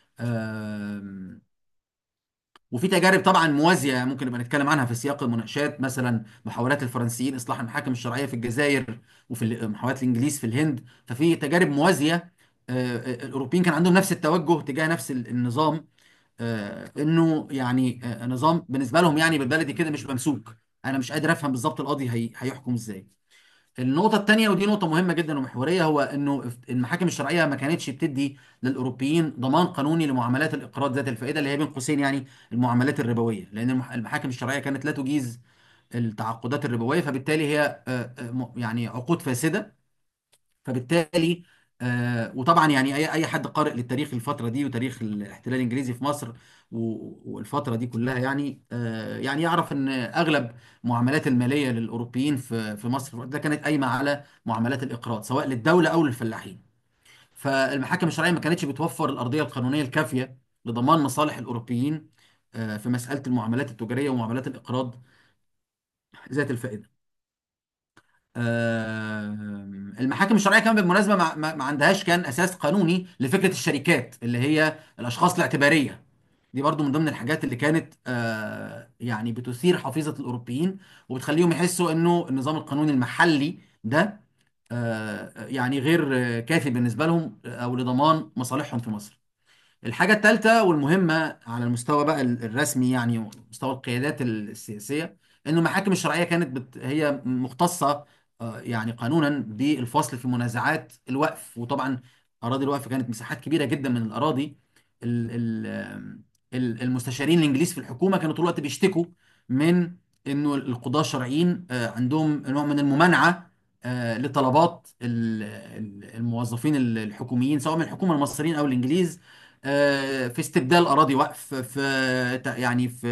آم، وفي تجارب طبعا موازيه ممكن نبقى نتكلم عنها في سياق المناقشات مثلا محاولات الفرنسيين اصلاح المحاكم الشرعيه في الجزائر وفي ال- محاولات الانجليز في الهند ففي تجارب موازيه آه، آه، الاوروبيين كان عندهم نفس التوجه تجاه نفس ال- النظام آه، انه يعني آه، نظام بالنسبه لهم يعني بالبلدي كده مش ممسوك انا مش قادر افهم بالظبط القاضي هي هيحكم ازاي النقطه الثانيه ودي نقطه مهمه جدا ومحوريه هو انه المحاكم الشرعيه ما كانتش بتدي للاوروبيين ضمان قانوني لمعاملات الاقراض ذات الفائده اللي هي بين قوسين يعني المعاملات الربويه لان المح- المحاكم الشرعيه كانت لا تجيز التعاقدات الربويه فبالتالي هي آه، آه، م- يعني عقود فاسده فبالتالي آه وطبعا يعني اي اي حد قارئ للتاريخ الفتره دي وتاريخ الاحتلال الانجليزي في مصر و- والفتره دي كلها يعني آه يعني يعرف ان اغلب معاملات الماليه للاوروبيين في في مصر في الوقت ده كانت قايمه على معاملات الاقراض سواء للدوله او للفلاحين فالمحاكم الشرعيه ما كانتش بتوفر الارضيه القانونيه الكافيه لضمان مصالح الاوروبيين آه في مساله المعاملات التجاريه ومعاملات الاقراض ذات الفائده آم، المحاكم الشرعيه كمان بالمناسبه ما, ما ما عندهاش كان اساس قانوني لفكره الشركات اللي هي الاشخاص الاعتباريه دي برضو من ضمن الحاجات اللي كانت آه، يعني بتثير حفيظه الاوروبيين وبتخليهم يحسوا انه النظام القانوني المحلي ده آه، يعني غير آه، كافي بالنسبه لهم آه، او لضمان مصالحهم في مصر الحاجة الثالثة والمهمة على المستوى بقى ال- الرسمي يعني مستوى القيادات السياسية إنه المحاكم الشرعية كانت بت هي مختصة آه، يعني قانونا بالفصل في منازعات الوقف وطبعا أراضي الوقف كانت مساحات كبيرة جدا من الأراضي ال- ال- ال- المستشارين الإنجليز في الحكومة كانوا طول الوقت بيشتكوا من انه القضاة الشرعيين آه، عندهم نوع من الممانعة آه، لطلبات ال- ال- الموظفين ال- الحكوميين سواء من الحكومة المصريين او الانجليز آه، في استبدال اراضي وقف في ت- يعني في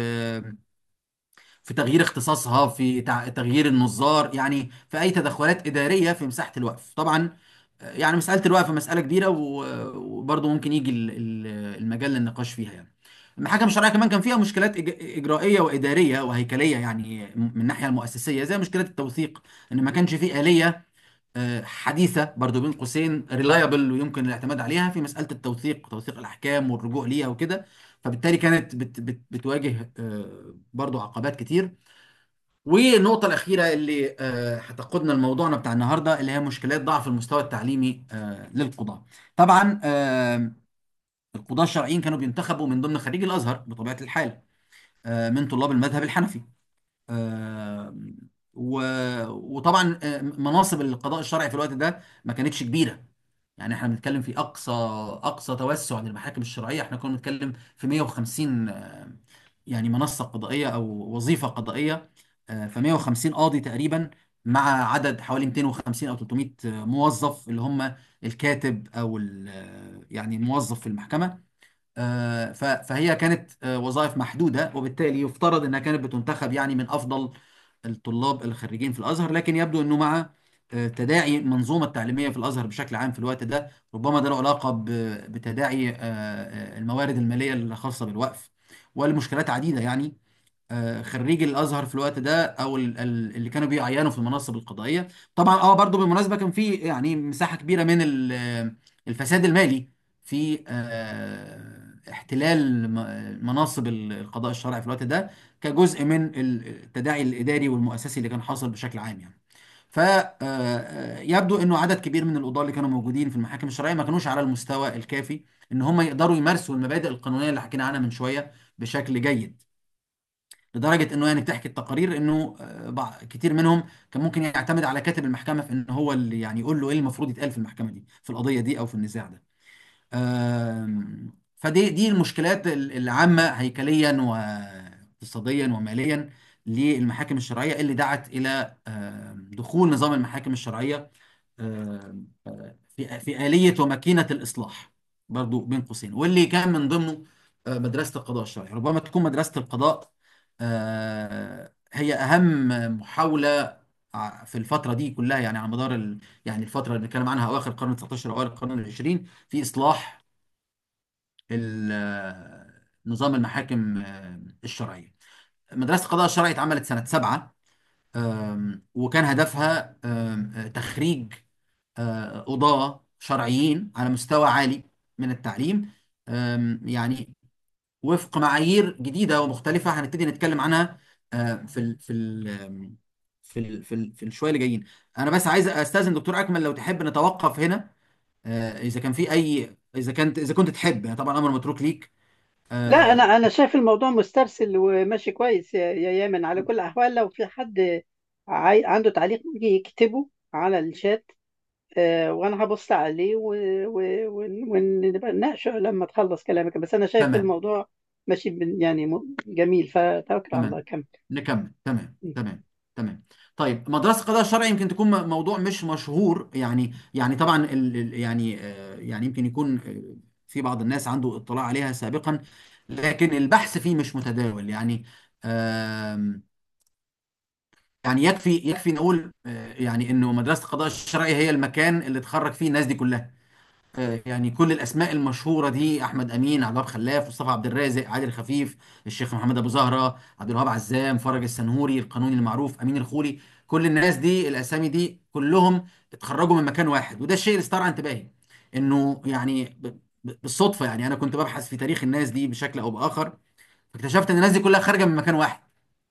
في تغيير اختصاصها في تع- تغيير النظار يعني في اي تدخلات اداريه في مساحه الوقف طبعا آه، يعني مساله الوقف مساله كبيره و- وبرضه ممكن يجي ال- ال- المجال للنقاش فيها يعني المحاكم الشرعيه كمان كان فيها مشكلات إج- اجرائيه واداريه وهيكليه يعني من الناحيه المؤسسيه زي مشكلات التوثيق ان ما كانش فيه اليه آه، حديثه برضو بين قوسين ريلايبل ويمكن الاعتماد عليها في مساله التوثيق توثيق الاحكام والرجوع ليها وكده فبالتالي كانت بت بت بتواجه آه، برضو عقبات كتير والنقطة الأخيرة اللي آه، هتقودنا لموضوعنا بتاع النهاردة اللي هي مشكلات ضعف المستوى التعليمي آه، للقضاة. طبعا آه، القضاة الشرعيين كانوا بينتخبوا من ضمن خريج الأزهر بطبيعة الحال آه، من طلاب المذهب الحنفي. آه، و- وطبعا آه، مناصب القضاء الشرعي في الوقت ده ما كانتش كبيرة. يعني احنا بنتكلم في اقصى اقصى توسع للمحاكم الشرعيه احنا كنا بنتكلم في 150 آه، يعني منصه قضائيه او وظيفه قضائيه ف 150 قاضي تقريبا مع عدد حوالي 250 او 300 موظف اللي هم الكاتب او ال- آه، يعني موظف في المحكمه آه، ف- فهي كانت آه، وظائف محدودة وبالتالي يفترض انها كانت بتنتخب يعني من افضل الطلاب الخريجين في الازهر لكن يبدو انه مع آه، تداعي المنظومة التعليمية في الازهر بشكل عام في الوقت ده ربما ده له علاقة ب- بتداعي آه، آه، الموارد المالية الخاصة بالوقف والمشكلات عديدة يعني آه، خريجي الازهر في الوقت ده او ال- ال- اللي كانوا بيعينوا في المناصب القضائيه طبعا اه برضو بالمناسبه كان في يعني مساحه كبيره من ال- الفساد المالي في آه، احتلال م- مناصب ال- القضاء الشرعي في الوقت ده كجزء من ال- التداعي الاداري والمؤسسي اللي كان حاصل بشكل عام يعني فيبدو انه عدد كبير من القضاة اللي كانوا موجودين في المحاكم الشرعيه ما كانوش على المستوى الكافي ان هم يقدروا يمارسوا المبادئ القانونيه اللي حكينا عنها من شويه بشكل جيد لدرجه انه يعني بتحكي التقارير انه آه، بع- كتير منهم كان ممكن يعتمد على كاتب المحكمه في ان هو اللي يعني يقول له ايه المفروض يتقال في المحكمه دي في القضيه دي او في النزاع ده آم، فدي دي المشكلات ال- العامه هيكليا واقتصاديا وماليا للمحاكم الشرعيه اللي دعت الى آم، دخول نظام المحاكم الشرعيه آم، آه، في في آلية وماكينة الإصلاح برضو بين قوسين واللي كان من ضمنه آه، مدرسة القضاء الشرعي ربما تكون مدرسة القضاء آه، هي أهم محاولة ع- في الفترة دي كلها يعني على مدار ال... يعني الفترة اللي بنتكلم عنها أواخر القرن ال 19 أوائل القرن العشرين في إصلاح ال- آه، نظام المحاكم آه، الشرعية مدرسة القضاء الشرعي اتعملت سنة سبعة آم، وكان هدفها آم، آه، تخريج آه، قضاة شرعيين على مستوى عالي من التعليم آم، يعني وفق معايير جديدة ومختلفة هنبتدي نتكلم عنها آه، في ال في ال آم، في ال في, ال في الشوية اللي جايين أنا بس عايز أستاذن دكتور أكمل لو تحب نتوقف هنا آه، إذا كان في أي إذا كنت إذا كنت تحب يعني طبعا أمر متروك ليك لا انا آه، انا شايف الموضوع مسترسل وماشي كويس يا يا يامن على كل الاحوال لو في حد عاي... عنده تعليق يجي يكتبه على الشات آه، وانا هبص عليه و- و- ون- ونبقى نناقشه لما تخلص كلامك بس انا شايف تمام الموضوع ماشي بن- يعني م- جميل فتوكل على الله تمام كمل نكمل تمام تمام تمام طيب مدرسة القضاء الشرعي يمكن تكون م- موضوع مش مشهور يعني يعني طبعا ال ال- يعني آه، يعني يمكن يكون آه، في بعض الناس عنده اطلاع عليها سابقا لكن البحث فيه مش متداول يعني آم، يعني يكفي يكفي نقول آه، يعني انه مدرسة القضاء الشرعي هي المكان اللي اتخرج فيه الناس دي كلها آه، يعني كل الاسماء المشهوره دي احمد امين عبد الوهاب خلاف مصطفى عبد الرازق عادل خفيف الشيخ محمد ابو زهره عبد الوهاب عزام فرج السنهوري القانوني المعروف امين الخولي كل الناس دي الاسامي دي كلهم اتخرجوا من مكان واحد وده الشيء اللي استرعى انتباهي انه يعني ب- ب- بالصدفه يعني انا كنت ببحث في تاريخ الناس دي بشكل او باخر فاكتشفت ان الناس دي كلها خارجه من مكان واحد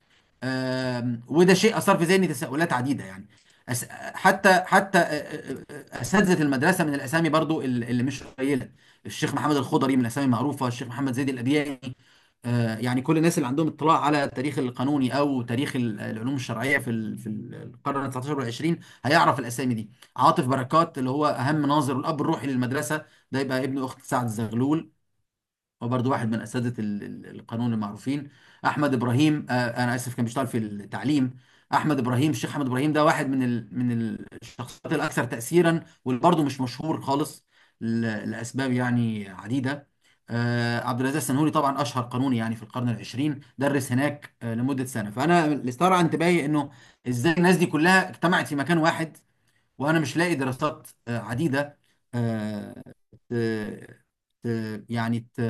آم، وده شيء اثار في ذهني تساؤلات عديده يعني أس... حتى حتى آه، آه، آه، اساتذه المدرسه من الاسامي برضو ال- اللي مش قليله الشيخ محمد الخضري من الاسامي المعروفه الشيخ محمد زيد الابياني آه، يعني كل الناس اللي عندهم اطلاع على التاريخ القانوني او تاريخ ال- العلوم الشرعيه في ال... في القرن ال 19 والعشرين هيعرف الاسامي دي عاطف بركات اللي هو اهم ناظر والاب الروحي للمدرسه ده يبقى ابن اخت سعد الزغلول وبرضه واحد من اساتذه ال- ال- القانون المعروفين احمد ابراهيم آه، انا اسف كان بيشتغل في التعليم احمد ابراهيم الشيخ احمد ابراهيم ده واحد من ال... من الشخصيات الاكثر تاثيرا واللي برضه مش مشهور خالص ل... لاسباب يعني عديده آه، عبد العزيز السنهوري طبعا اشهر قانوني يعني في القرن العشرين درس هناك آه، لمده سنه فانا اللي استرعى انتباهي انه ازاي الناس دي كلها اجتمعت في مكان واحد وانا مش لاقي دراسات آه، عديده آه، ت- ت- يعني ت-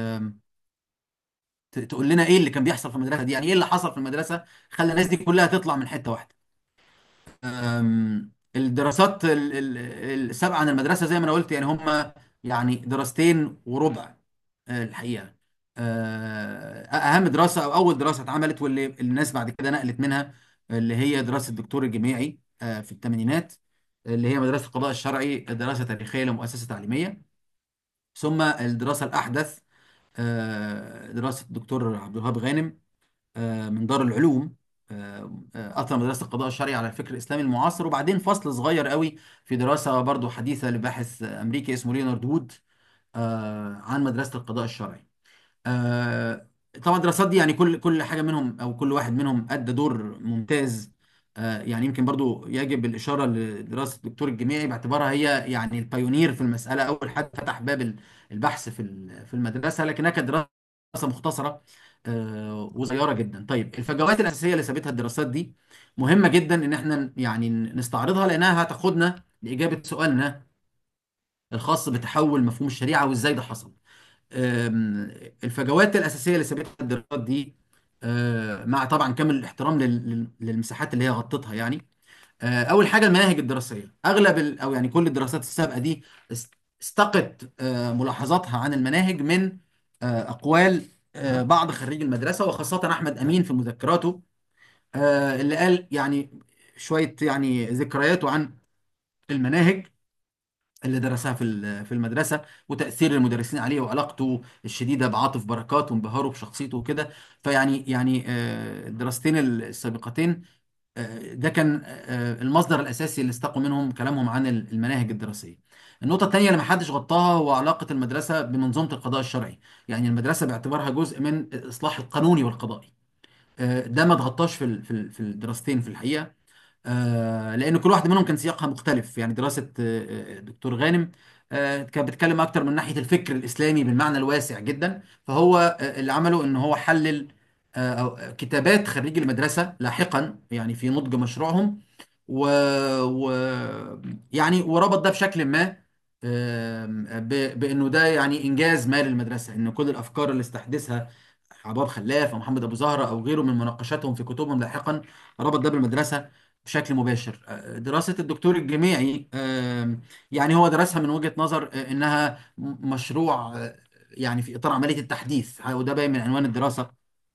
ت- تقول لنا ايه اللي كان بيحصل في المدرسه دي يعني ايه اللي حصل في المدرسه خلى الناس دي كلها تطلع من حته واحده أم، الدراسات ال- ال- السابقه عن المدرسه زي ما انا قلت يعني هم يعني دراستين وربع آه، الحقيقه آه، اهم دراسه او اول دراسه اتعملت واللي الناس بعد كده نقلت منها اللي هي دراسه الدكتور الجامعي آه، في الثمانينات اللي هي مدرسه القضاء الشرعي دراسه تاريخيه لمؤسسه تعليميه ثم الدراسه الاحدث آه، دراسه الدكتور عبد الوهاب غانم آه، من دار العلوم آه، آه، اثر مدرسه القضاء الشرعي على الفكر الاسلامي المعاصر وبعدين فصل صغير قوي في دراسه برضو حديثه لباحث امريكي اسمه ليونارد وود آه، عن مدرسه القضاء الشرعي آه، طبعا الدراسات دي يعني كل كل حاجه منهم او كل واحد منهم ادى دور ممتاز آه، يعني يمكن برضو يجب الاشاره لدراسه الدكتور الجامعي باعتبارها هي يعني البايونير في المساله اول حد فتح باب ال- البحث في ال- في المدرسه لكنها كانت دراسه مختصره آه، وصغيره جدا طيب الفجوات الاساسيه اللي سابتها الدراسات دي مهمه جدا ان احنا يعني نستعرضها لانها هتاخدنا لاجابه سؤالنا الخاص بتحول مفهوم الشريعه وازاي ده حصل آم، الفجوات الأساسية اللي سابتها الدراسات دي آه، مع طبعا كامل الاحترام لل- لل- للمساحات اللي هي غطتها يعني آه، أول حاجة المناهج الدراسية أغلب ال- أو يعني كل الدراسات السابقة دي است- استقت آه، ملاحظاتها عن المناهج من آه، أقوال آه، بعض خريجي المدرسة وخاصة أحمد أمين في مذكراته آه، اللي قال يعني شوية يعني ذكرياته عن المناهج اللي درسها في ال- في المدرسه وتاثير المدرسين عليه وعلاقته الشديده بعاطف بركات وانبهاره بشخصيته وكده فيعني يعني آه، الدراستين السابقتين آه، ده كان آه، المصدر الاساسي اللي استقوا منهم كلامهم عن المناهج الدراسيه. النقطه الثانيه اللي ما حدش غطاها هو علاقه المدرسه بمنظومه القضاء الشرعي، يعني المدرسه باعتبارها جزء من الاصلاح القانوني والقضائي. آه، ده ما اتغطاش في ال- في ال- في الدراستين في الحقيقه آه، لان كل واحد منهم كان سياقها مختلف يعني دراسه آه، آه، دكتور غانم آه، كانت بتتكلم اكتر من ناحيه الفكر الاسلامي بالمعنى الواسع جدا فهو آه، اللي عمله ان هو حلل آه، أو آه، كتابات خريجي المدرسه لاحقا يعني في نضج مشروعهم و... و... يعني وربط ده بشكل ما آم، ب... بانه ده يعني انجاز ما للمدرسه ان كل الافكار اللي استحدثها عباب خلاف او محمد ابو زهره او غيره من مناقشاتهم في كتبهم لاحقا ربط ده بالمدرسه بشكل مباشر آه، دراسة الدكتور الجامعي آم، يعني هو درسها من وجهة نظر آه، إنها م- مشروع آه، يعني في إطار عملية التحديث وده باين من عنوان الدراسة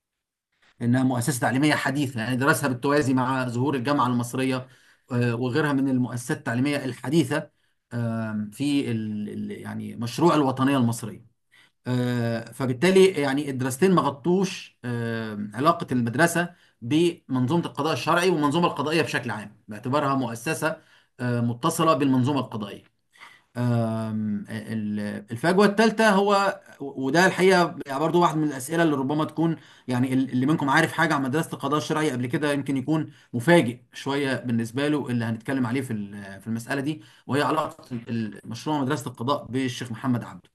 إنها مؤسسة تعليمية حديثة يعني درسها بالتوازي مع ظهور الجامعة المصرية آه، وغيرها من المؤسسات التعليمية الحديثة آم، في ال- ال- يعني مشروع الوطنية المصرية آه، فبالتالي يعني الدراستين ما غطوش آه، علاقة المدرسة بمنظومة القضاء الشرعي والمنظومة القضائية بشكل عام باعتبارها مؤسسة آه، متصلة بالمنظومة القضائية آم، ال- الفجوة الثالثة هو وده الحقيقة يعني برضو واحد من الأسئلة اللي ربما تكون يعني اللي منكم عارف حاجة عن مدرسة القضاء الشرعي قبل كده يمكن يكون مفاجئ شوية بالنسبة له اللي هنتكلم عليه في ال- في المسألة دي وهي علاقة مشروع مدرسة القضاء بالشيخ محمد عبده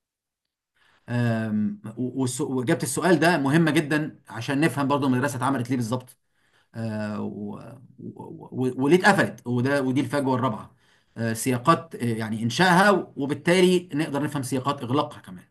آم، و- والس- وإجابة السؤال ده مهمة جدا عشان نفهم برضو المدرسة اتعملت ليه بالظبط آه، و- و- و- وليه اتقفلت وده ودي الفجوة الرابعة آه، سياقات آه، يعني إنشائها وبالتالي نقدر نفهم سياقات إغلاقها كمان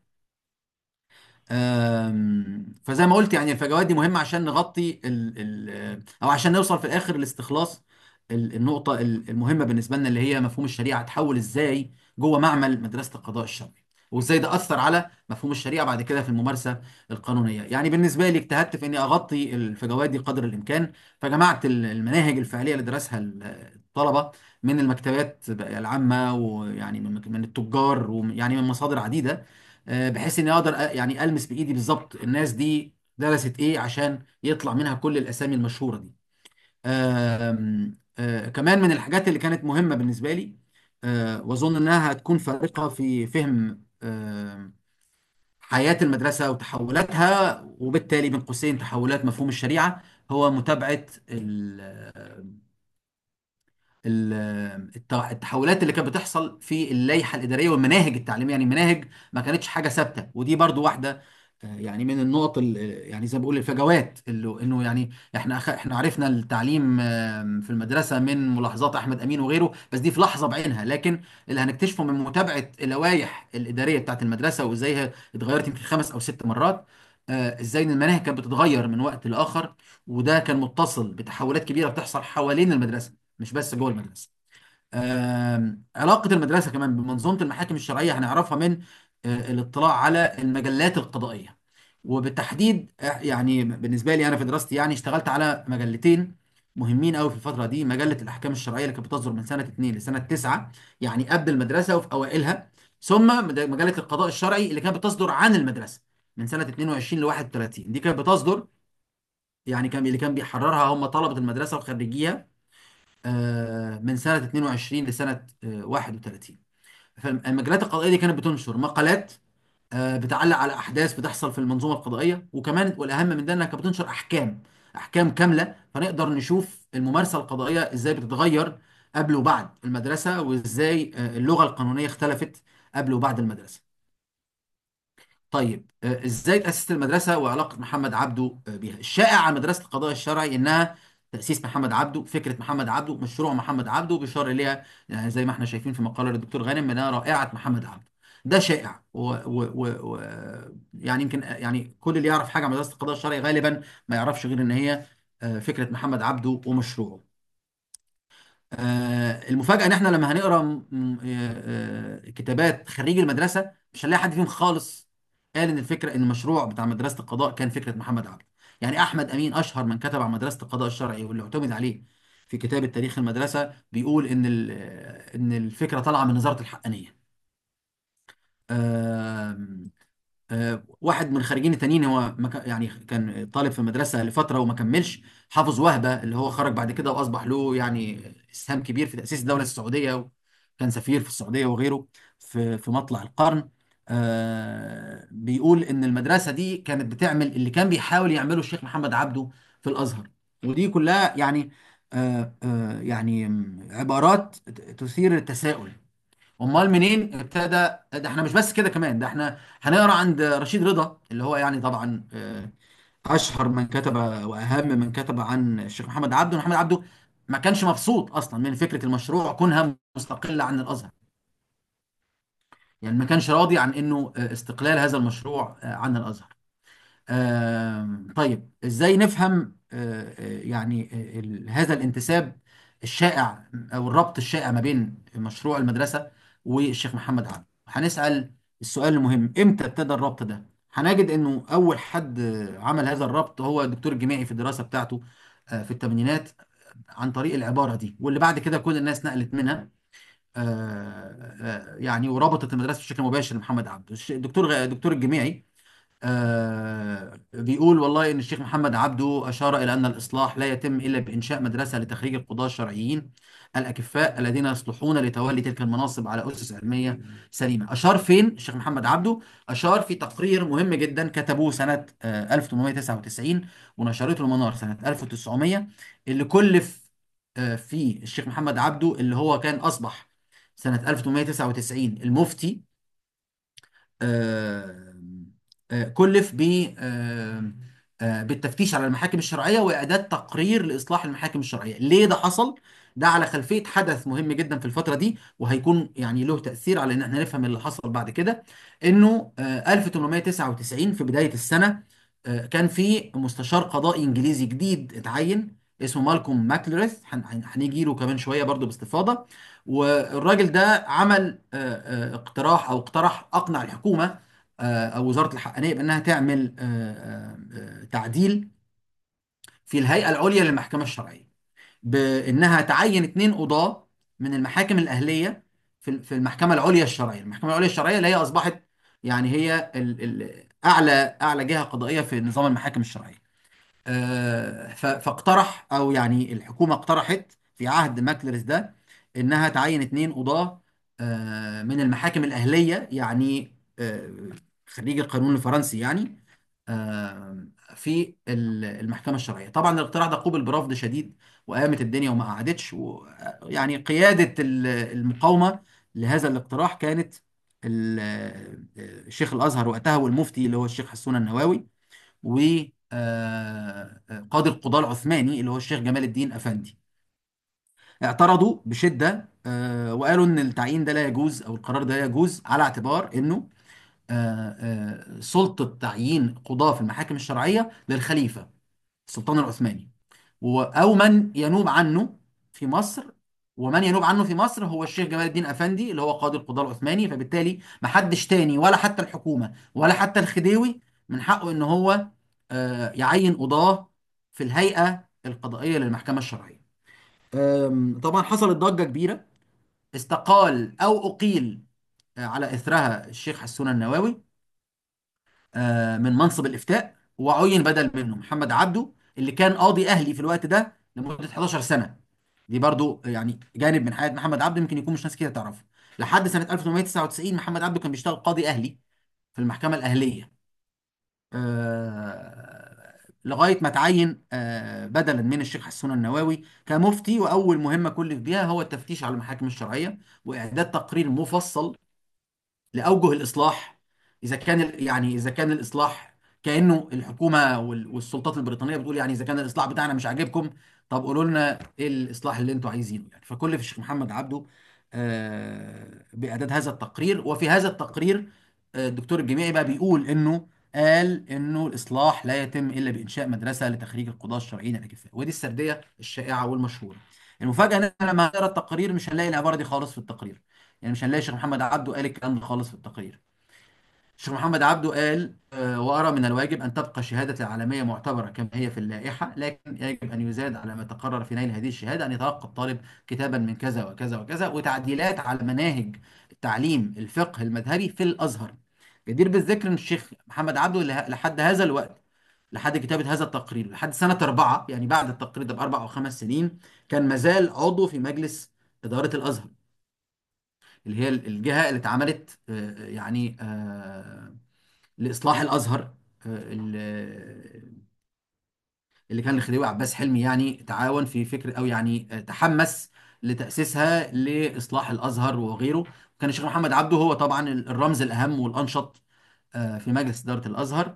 آم، فزي ما قلت يعني الفجوات دي مهمة عشان نغطي ال ال أو عشان نوصل في الآخر لاستخلاص ال- النقطة ال- المهمة بالنسبة لنا اللي هي مفهوم الشريعة اتحول إزاي جوه معمل مدرسة القضاء الشرعي وإزاي ده أثر على مفهوم الشريعة بعد كده في الممارسة القانونية يعني بالنسبة لي اجتهدت في إني أغطي الفجوات دي قدر الإمكان فجمعت ال- المناهج الفعلية اللي درسها ال- الطلبة من المكتبات العامة ويعني من من التجار ويعني من مصادر عديدة آه، بحيث اني اقدر أ- يعني المس بايدي بالظبط الناس دي درست ايه عشان يطلع منها كل الاسامي المشهوره دي آم، آه، كمان من الحاجات اللي كانت مهمه بالنسبه لي آه، واظن انها هتكون فارقه في فهم آم، حياة المدرسة وتحولاتها وبالتالي بين قوسين تحولات مفهوم الشريعة هو متابعة ال- ال- الت- التحولات اللي كانت بتحصل في اللائحه الاداريه والمناهج التعليميه يعني المناهج ما كانتش حاجه ثابته ودي برضو واحده آه، يعني من النقط ال- يعني زي ما بقول الفجوات اللي انه يعني احنا أخ- احنا عرفنا التعليم آم، في المدرسه من ملاحظات احمد امين وغيره بس دي في لحظه بعينها لكن اللي هنكتشفه من متابعه اللوائح الاداريه بتاعت المدرسه وازاي هي اتغيرت يمكن خمس او ست مرات آه، ازاي ان المناهج كانت بتتغير من وقت لاخر وده كان متصل بتحولات كبيره بتحصل حوالين المدرسه مش بس جوه المدرسه آم، علاقة المدرسة كمان بمنظومة المحاكم الشرعية هنعرفها من آه، الاطلاع على المجلات القضائية وبالتحديد آه، يعني بالنسبة لي أنا في دراستي يعني اشتغلت على مجلتين مهمين قوي في الفترة دي مجلة الأحكام الشرعية اللي كانت بتصدر من سنة 2 لسنة 9 يعني قبل المدرسة وفي أوائلها ثم مد- مجلة القضاء الشرعي اللي كانت بتصدر عن المدرسة من سنة 22 ل 31 دي كانت بتصدر يعني كان اللي كان بيحررها هم طلبة المدرسة وخريجيها آه، من سنة 22 لسنة آه، 31 فالمجلات القضائية دي كانت بتنشر مقالات آه، بتعلق على أحداث بتحصل في المنظومة القضائية وكمان والأهم من ده إنها كانت بتنشر أحكام أحكام كاملة فنقدر نشوف الممارسة القضائية إزاي بتتغير قبل وبعد المدرسة وإزاي آه، اللغة القانونية اختلفت قبل وبعد المدرسة طيب آه، ازاي تأسست المدرسة وعلاقة محمد عبده آه، بيها الشائع عن مدرسة القضاء الشرعي انها تأسيس محمد عبده فكرة محمد عبده مشروع محمد عبده بيشار اليها يعني زي ما احنا شايفين في مقالة للدكتور غانم انها رائعة محمد عبده ده شائع و, و, و, و يعني يمكن يعني كل اللي يعرف حاجة عن مدرسة القضاء الشرعي غالبا ما يعرفش غير ان هي آه، فكرة محمد عبده ومشروعه آه، المفاجأة ان احنا لما هنقرا م- م- آه، آه، كتابات خريجي المدرسة مش هنلاقي حد فيهم خالص قال ان الفكرة ان المشروع بتاع مدرسة القضاء كان فكرة محمد عبده يعني احمد امين اشهر من كتب عن مدرسة القضاء الشرعي واللي اعتمد عليه في كتابة تاريخ المدرسة بيقول ان ال- آه، ان الفكرة طالعة من وزارة الحقانية آم، آه، واحد من الخريجين التانيين هو ما كان- يعني كان طالب في المدرسة لفترة وما كملش حافظ وهبة اللي هو خرج بعد كده وأصبح له يعني إسهام كبير في تأسيس الدولة السعودية وكان سفير في السعودية وغيره في في مطلع القرن آه، بيقول إن المدرسة دي كانت بتعمل اللي كان بيحاول يعمله الشيخ محمد عبده في الأزهر ودي كلها يعني آه، آه، يعني عبارات تثير التساؤل امال منين ابتدى ده احنا مش بس كده كمان ده احنا هنقرا عند رشيد رضا اللي هو يعني طبعا آه، اشهر من كتب واهم من كتب عن الشيخ محمد عبده محمد عبده ما كانش مبسوط اصلا من فكره المشروع كونها مستقله عن الازهر يعني ما كانش راضي عن انه آه، استقلال هذا المشروع آه، عن الازهر آم، طيب ازاي نفهم آه، آه، يعني آه، ال- هذا الانتساب الشائع او الربط الشائع ما بين مشروع المدرسة والشيخ محمد عبد هنسأل السؤال المهم امتى ابتدى الربط ده هنجد انه اول حد آه، عمل هذا الربط هو الدكتور الجامعي في الدراسة بتاعته آه، في الثمانينات عن طريق العبارة دي واللي بعد كده كل الناس نقلت منها آه، آه، يعني وربطت المدرسة بشكل مباشر لمحمد عبده الش- الدكتور غ- الدكتور الجامعي آه بيقول والله إن الشيخ محمد عبده أشار إلى أن الإصلاح لا يتم إلا بإنشاء مدرسة لتخريج القضاة الشرعيين الأكفاء الذين يصلحون لتولي تلك المناصب على أسس علمية سليمة أشار فين الشيخ محمد عبده أشار في تقرير مهم جدا كتبوه سنة آه 1899 ونشرته المنار سنة 1900 اللي كلف آه فيه الشيخ محمد عبده اللي هو كان أصبح سنة 1899 المفتي آه، آه، كلف ب آه، آه، بالتفتيش على المحاكم الشرعية وإعداد تقرير لإصلاح المحاكم الشرعية ليه ده حصل؟ ده على خلفية حدث مهم جدا في الفترة دي وهيكون يعني له تأثير على إن احنا نفهم اللي حصل بعد كده إنه آه، 1899 في بداية السنة آه، كان في مستشار قضائي إنجليزي جديد اتعين اسمه مالكوم ماكلوريث هن- هن- هنيجي له كمان شوية برضو باستفاضة والراجل ده عمل آه، آه، اقتراح او اقترح اقنع الحكومه آه، او وزاره الحقانيه بانها تعمل آه، آه، آه، تعديل في الهيئه العليا للمحكمه الشرعيه بانها تعين اثنين قضاه من المحاكم الاهليه في في المحكمه العليا الشرعيه المحكمه العليا الشرعيه اللي هي اصبحت يعني هي ال- ال- اعلى اعلى جهه قضائيه في نظام المحاكم الشرعيه آه، ف- فاقترح او يعني الحكومه اقترحت في عهد ماكلرز ده انها تعين اتنين قضاه آه، من المحاكم الاهليه يعني آه، خريج القانون الفرنسي يعني آه، في ال- المحكمة الشرعية طبعا الاقتراع ده قوبل برفض شديد وقامت الدنيا وما قعدتش و- يعني قيادة ال- المقاومة لهذا الاقتراح كانت ال- الشيخ الأزهر وقتها والمفتي اللي هو الشيخ حسون النواوي وقاضي القضاة العثماني اللي هو الشيخ جمال الدين أفندي اعترضوا بشدة آه، وقالوا ان التعيين ده لا يجوز او القرار ده لا يجوز على اعتبار انه آه، آه، سلطة تعيين قضاة في المحاكم الشرعية للخليفة السلطان العثماني و- أو من ينوب عنه في مصر ومن ينوب عنه في مصر هو الشيخ جمال الدين أفندي اللي هو قاضي القضاة العثماني فبالتالي محدش تاني ولا حتى الحكومة ولا حتى الخديوي من حقه إن هو آه، يعين قضاة في الهيئة القضائية للمحكمة الشرعية آم، طبعا حصلت ضجة كبيرة استقال أو أقيل آه، على إثرها الشيخ حسون النواوي آه، من منصب الإفتاء وعين بدل منه محمد عبده اللي كان قاضي أهلي في الوقت ده لمدة 11 سنة دي برضو يعني جانب من حياة محمد عبده يمكن يكون مش ناس كتير تعرفه لحد سنة 1899 محمد عبده كان بيشتغل قاضي أهلي في المحكمة الأهلية آه، لغاية ما تعين آه، بدلا من الشيخ حسون النواوي كمفتي وأول مهمة كلف بيها هو التفتيش على المحاكم الشرعية وإعداد تقرير مفصل لأوجه الإصلاح إذا كان ال- يعني إذا كان الإصلاح كأنه الحكومة وال- والسلطات البريطانية بتقول يعني إذا كان الإصلاح بتاعنا مش عاجبكم طب قولوا لنا إيه الإصلاح اللي أنتوا عايزينه يعني فكلف الشيخ محمد عبده آه، بإعداد هذا التقرير وفي هذا التقرير آه، الدكتور الجامعي بقى بيقول إنه قال إنه الإصلاح لا يتم إلا بإنشاء مدرسة لتخريج القضاة الشرعيين الأكفاء ودي السردية الشائعة والمشهورة المفاجأة إن إحنا لما نقرا التقرير مش هنلاقي العبارة دي خالص في التقرير يعني مش هنلاقي الشيخ محمد عبده قال الكلام ده خالص في التقرير الشيخ محمد عبده قال آه، وأرى من الواجب أن تبقى شهادة العالمية معتبرة كما هي في اللائحة لكن يجب أن يزاد على ما تقرر في نيل هذه الشهادة أن يتلقى الطالب كتابا من كذا وكذا وكذا وتعديلات على مناهج التعليم الفقه المذهبي في الأزهر جدير بالذكر أن الشيخ محمد عبده له- لحد هذا الوقت لحد كتابة هذا التقرير لحد سنة أربعة يعني بعد التقرير ده بأربع أو خمس سنين كان مازال عضو في مجلس إدارة الأزهر اللي هي الجهة اللي اتعملت آه، يعني آه، لإصلاح الأزهر آه، اللي اللي كان الخديوي عباس حلمي يعني تعاون في فكر أو يعني آه، تحمس لتأسيسها لإصلاح الأزهر وغيره كان الشيخ محمد عبده هو طبعا الرمز الأهم والأنشط آه، في مجلس إدارة الأزهر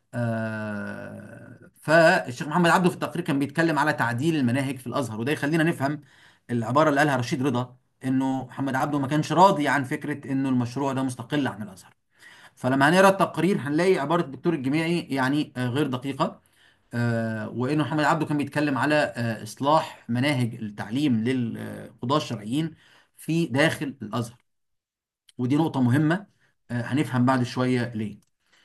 آه، فالشيخ محمد عبده في التقرير كان بيتكلم على تعديل المناهج في الأزهر وده يخلينا نفهم العبارة اللي قالها رشيد رضا إنه محمد عبده ما كانش راضي عن فكرة إنه المشروع ده مستقل عن الأزهر فلما هنقرا التقرير هنلاقي عباره الدكتور الجامعي يعني آه، غير دقيقه آه، وانه محمد عبده كان بيتكلم على آه، اصلاح مناهج التعليم للقضاه الشرعيين في داخل الازهر ودي نقطه مهمه آه، هنفهم بعد شويه ليه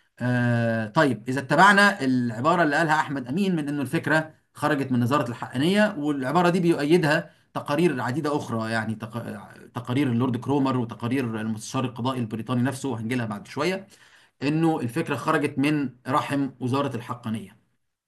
آه، طيب اذا اتبعنا العباره اللي قالها احمد امين من انه الفكره خرجت من وزاره الحقانيه والعباره دي بيؤيدها تقارير عديده اخرى يعني تق- تقارير اللورد كرومر وتقارير المستشار القضائي البريطاني نفسه وهنجي لها بعد شويه انه الفكره خرجت من رحم وزاره الحقانيه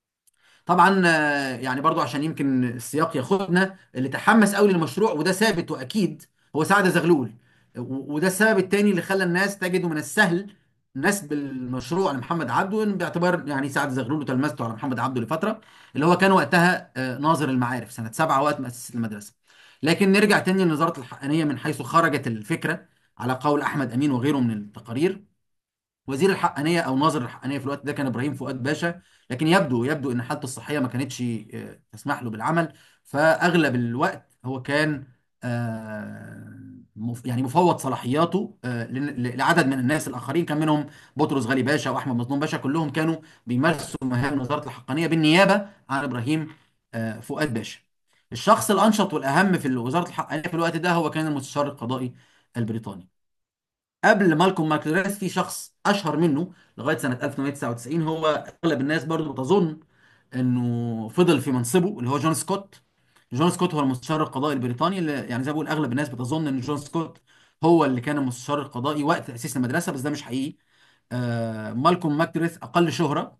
طبعا آه، يعني برضو عشان يمكن السياق ياخدنا اللي تحمس قوي للمشروع وده ثابت واكيد هو سعد زغلول و- وده السبب التاني اللي خلى الناس تجده من السهل نسب المشروع لمحمد عبده إن باعتبار يعني سعد زغلول وتلمذته على محمد عبده لفتره اللي هو كان وقتها آه، ناظر المعارف سنه سبعه وقت مؤسس المدرسه لكن نرجع تاني لنظاره الحقانيه من حيث خرجت الفكره على قول احمد امين وغيره من التقارير وزير الحقانيه او ناظر الحقانيه في الوقت ده كان ابراهيم فؤاد باشا لكن يبدو يبدو ان حالته الصحيه ما كانتش آه، تسمح له بالعمل فاغلب الوقت هو كان آه، مف- يعني مفوض صلاحياته آه، لن- ل- لعدد من الناس الاخرين كان منهم بطرس غالي باشا واحمد مظلوم باشا كلهم كانوا بيمارسوا مهام وزاره الحقانيه بالنيابه عن ابراهيم آه، فؤاد باشا الشخص الانشط والاهم في وزاره الحقانيه في الوقت ده هو كان المستشار القضائي البريطاني قبل مالكوم ماكلاريث في شخص اشهر منه لغايه سنه 1899 هو اغلب الناس برضو بتظن انه فضل في منصبه اللي هو جون سكوت جون سكوت هو المستشار القضائي البريطاني اللي يعني زي ما بقول اغلب الناس بتظن ان جون سكوت هو اللي كان المستشار القضائي وقت تاسيس المدرسه بس ده مش حقيقي آه مالكوم ماكلاريث اقل شهره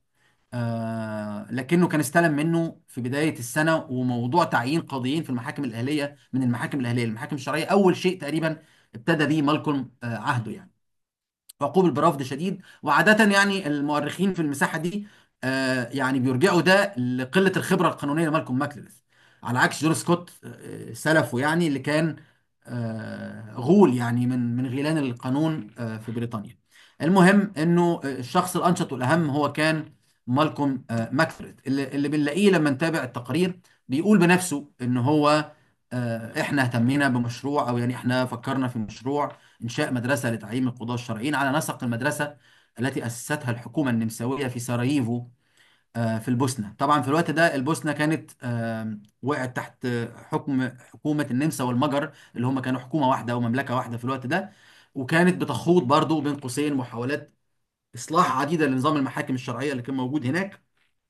آه لكنه كان استلم منه في بدايه السنه وموضوع تعيين قاضيين في المحاكم الاهليه من المحاكم الاهليه للمحاكم الشرعيه اول شيء تقريبا ابتدى بيه مالكوم آه عهده يعني وقوبل برفض شديد وعادة يعني المؤرخين في المساحة دي آه، يعني بيرجعوا ده لقلة الخبرة القانونية لمالكوم ماكليريث على عكس جون سكوت آه، سلفه يعني اللي كان آه، غول يعني من من غيلان القانون آه، في بريطانيا المهم انه الشخص الانشط والاهم هو كان مالكوم آه، ماكليريث اللي اللي بنلاقيه لما نتابع التقارير بيقول بنفسه ان هو آه، احنا اهتمينا بمشروع او يعني احنا فكرنا في مشروع إنشاء مدرسة لتعليم القضاة الشرعيين على نسق المدرسة التي أسستها الحكومة النمساوية في سراييفو آه، في البوسنة طبعا في الوقت ده البوسنة كانت آه، وقعت تحت حكم حكومة النمسا والمجر اللي هم كانوا حكومة واحدة ومملكة واحدة في الوقت ده وكانت بتخوض برضو بين قوسين محاولات إصلاح عديدة لنظام المحاكم الشرعية اللي كان موجود هناك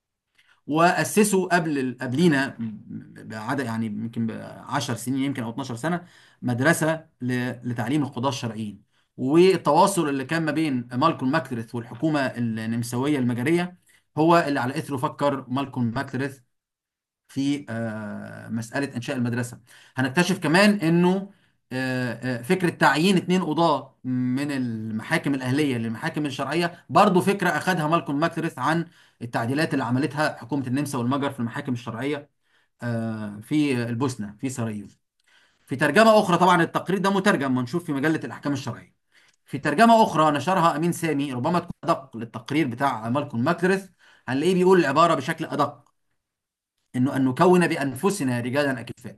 واسسوا قبل قبلينا بعدد يعني يمكن ب 10 سنين يمكن او 12 سنه مدرسه ل- لتعليم القضاه الشرعيين والتواصل اللي كان ما بين مالكولم ماكليريث والحكومه النمساويه المجريه هو اللي على اثره فكر مالكولم ماكليريث في آه، مسألة إنشاء المدرسة هنكتشف كمان إنه آه، آه، فكرة تعيين اتنين قضاة من المحاكم الأهلية للمحاكم الشرعية برضو فكرة أخذها مالكوم ماكليريث عن التعديلات اللي عملتها حكومة النمسا والمجر في المحاكم الشرعية آه، في البوسنة في سراييف في ترجمة أخرى طبعا التقرير ده مترجم منشور في مجلة الأحكام الشرعية في ترجمة أخرى نشرها أمين سامي ربما تكون أدق للتقرير بتاع مالكوم ماكليريث هنلاقيه بيقول العبارة بشكل أدق انه ان نكون بانفسنا رجالا اكفاء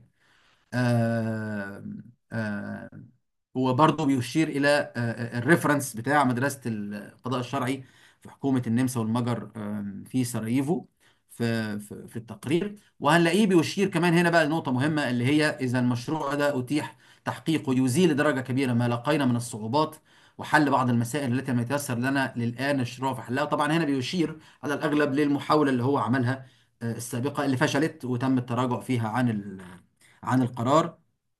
آه آه هو برضه بيشير الى آه الريفرنس بتاع مدرسه القضاء الشرعي في حكومه النمسا والمجر آه في سراييفو في في في التقرير وهنلاقيه بيشير كمان هنا بقى لنقطه مهمه اللي هي اذا المشروع ده اتيح تحقيقه يزيل لدرجه كبيره ما لقينا من الصعوبات وحل بعض المسائل التي لم يتيسر لنا للان الشروع في حلها طبعا هنا بيشير على الاغلب للمحاوله اللي هو عملها آه، السابقة اللي فشلت وتم التراجع فيها عن ال- عن القرار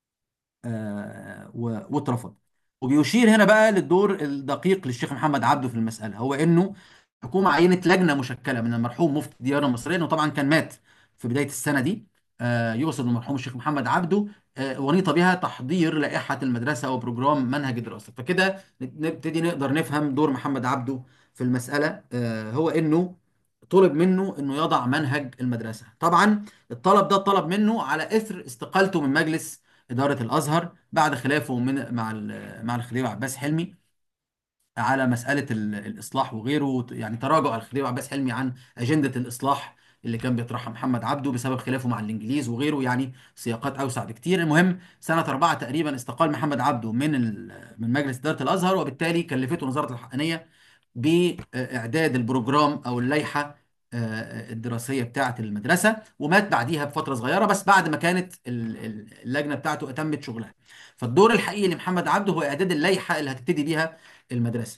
آه، و- واترفض وبيشير هنا بقى للدور الدقيق للشيخ محمد عبده في المسألة هو انه الحكومة عينت لجنة مشكلة من المرحوم مفتي الديار المصرية انه طبعا كان مات في بداية السنة دي آه، يقصد المرحوم الشيخ محمد عبده آه، ونيط بها تحضير لائحة المدرسة وبروجرام منهج الدراسة فكده نبتدي نقدر نفهم دور محمد عبده في المسألة آه، هو انه طلب منه انه يضع منهج المدرسة طبعا الطلب ده طلب منه على اثر استقالته من مجلس إدارة الأزهر بعد خلافه من مع ال- مع الخديوي عباس حلمي على مسألة ال- الإصلاح وغيره يعني تراجع الخديوي عباس حلمي عن أجندة الإصلاح اللي كان بيطرحها محمد عبده بسبب خلافه مع الإنجليز وغيره يعني سياقات أوسع بكتير المهم سنة أربعة تقريبا استقال محمد عبده من ال- من مجلس إدارة الأزهر وبالتالي كلفته وزارة الحقانية بإعداد البروجرام أو اللائحة آه، الدراسية بتاعة المدرسة ومات بعديها بفترة صغيرة بس بعد ما كانت ال- ال- اللجنة بتاعته أتمت شغلها فالدور الحقيقي لمحمد عبده هو إعداد اللائحة اللي هتبتدي بيها المدرسة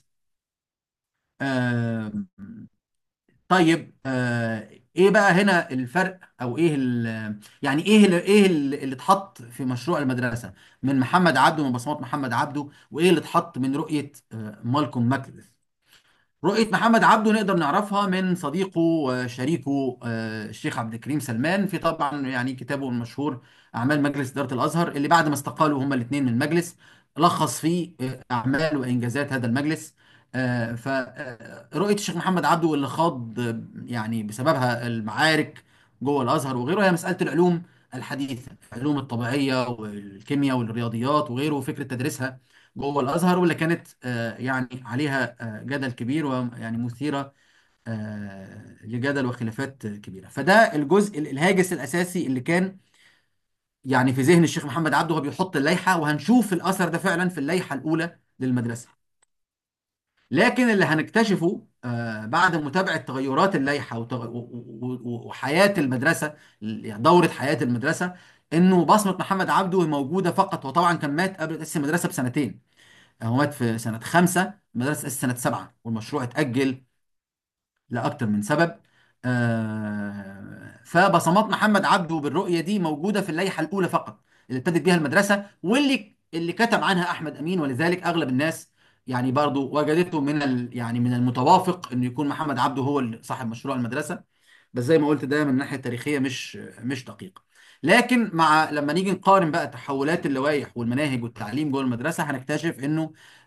آه، طيب آه، ايه بقى هنا الفرق او ايه ال- يعني ايه اللي ايه اللي اللي اتحط في مشروع المدرسة من محمد عبده من بصمات محمد عبده وايه اللي اتحط من رؤية آه، مالكوم ماكليث رؤية محمد عبده نقدر نعرفها من صديقه وشريكه آه، الشيخ عبد الكريم سلمان في طبعا يعني كتابه المشهور أعمال مجلس إدارة الأزهر اللي بعد ما استقالوا هما الاثنين من المجلس لخص فيه آه، أعمال وإنجازات هذا المجلس فرؤية الشيخ محمد عبده واللي خاض آه، يعني بسببها المعارك جوه الأزهر وغيره هي مسألة العلوم الحديثة العلوم الطبيعية والكيمياء والرياضيات وغيره وفكرة تدريسها جوه الازهر واللي كانت آه، يعني عليها آه، جدل كبير ويعني مثيره آه، لجدل وخلافات كبيره فده الجزء ال- الهاجس الاساسي اللي كان يعني في ذهن الشيخ محمد عبده وهو بيحط اللائحه وهنشوف الاثر ده فعلا في اللائحه الاولى للمدرسه لكن اللي هنكتشفه آه، بعد متابعه تغيرات اللائحه وتغ- و- و- و- وحياه المدرسه يعني دوره حياه المدرسه انه بصمه محمد عبده موجوده فقط وطبعا كان مات قبل تاسيس المدرسه بسنتين هو مات في سنة خمسة المدرسة أسست سنة سبعة والمشروع اتأجل لأكتر من سبب آه، فبصمات محمد عبده بالرؤية دي موجودة في اللائحة الأولى فقط اللي ابتدت بيها المدرسة واللي اللي كتب عنها أحمد أمين ولذلك أغلب الناس يعني برضو وجدته من ال يعني من المتوافق إنه يكون محمد عبده هو اللي صاحب مشروع المدرسة بس زي ما قلت ده من الناحية التاريخية مش مش دقيق لكن مع لما نيجي نقارن بقى تحولات اللوائح والمناهج والتعليم جوه المدرسة هنكتشف إنه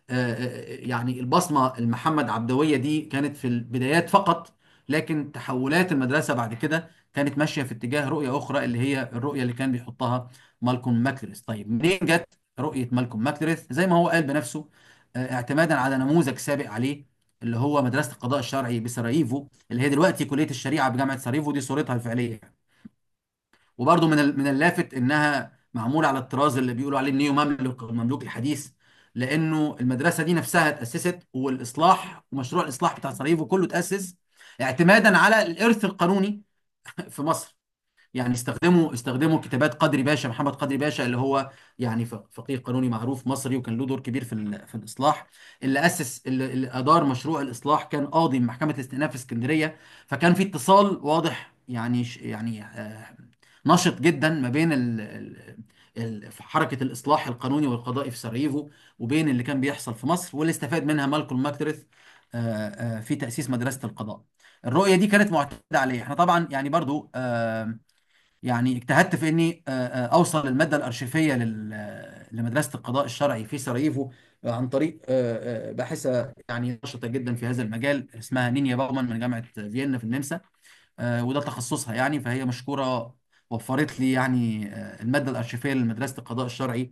آه، آه، يعني البصمه المحمد عبدويه دي كانت في البدايات فقط لكن تحولات المدرسه بعد كده كانت ماشيه في اتجاه رؤيه اخرى اللي هي الرؤيه اللي كان بيحطها مالكوم ماكليريث طيب منين جت رؤيه مالكوم ماكليريث زي ما هو قال بنفسه آه، اعتمادا على نموذج سابق عليه اللي هو مدرسه القضاء الشرعي بسراييفو اللي هي دلوقتي كليه الشريعه بجامعه سراييفو دي صورتها الفعليه وبرضه من ال- من اللافت انها معموله على الطراز اللي بيقولوا عليه النيو مملوك او المملوك الحديث لانه المدرسه دي نفسها اتاسست والاصلاح ومشروع الاصلاح بتاع سراييفو كله اتاسس اعتمادا على الارث القانوني في مصر يعني استخدموا استخدموا كتابات قدري باشا محمد قدري باشا اللي هو يعني ف- فقيه قانوني معروف مصري وكان له دور كبير في ال- في الاصلاح اللي اسس اللي, اللي ادار مشروع الاصلاح كان قاضي من محكمه الاستئناف في اسكندريه فكان في اتصال واضح يعني ش- يعني آه، نشط جدا ما بين ال ال ال في حركه الاصلاح القانوني والقضائي في سراييفو وبين اللي كان بيحصل في مصر واللي استفاد منها مالكولم ماكترث آه، آه، في تاسيس مدرسه القضاء الرؤيه دي كانت معتمده عليه احنا طبعا يعني برضو آه، يعني اجتهدت في اني آه، آه، اوصل للماده الارشيفيه لل- آه، لمدرسه القضاء الشرعي في سراييفو عن طريق آه، آه، باحثه يعني نشطه جدا في هذا المجال اسمها نينيا باومان من جامعه فيينا في النمسا آه، وده تخصصها يعني فهي مشكوره وفرت لي يعني آه، الماده الارشيفيه لمدرسه القضاء الشرعي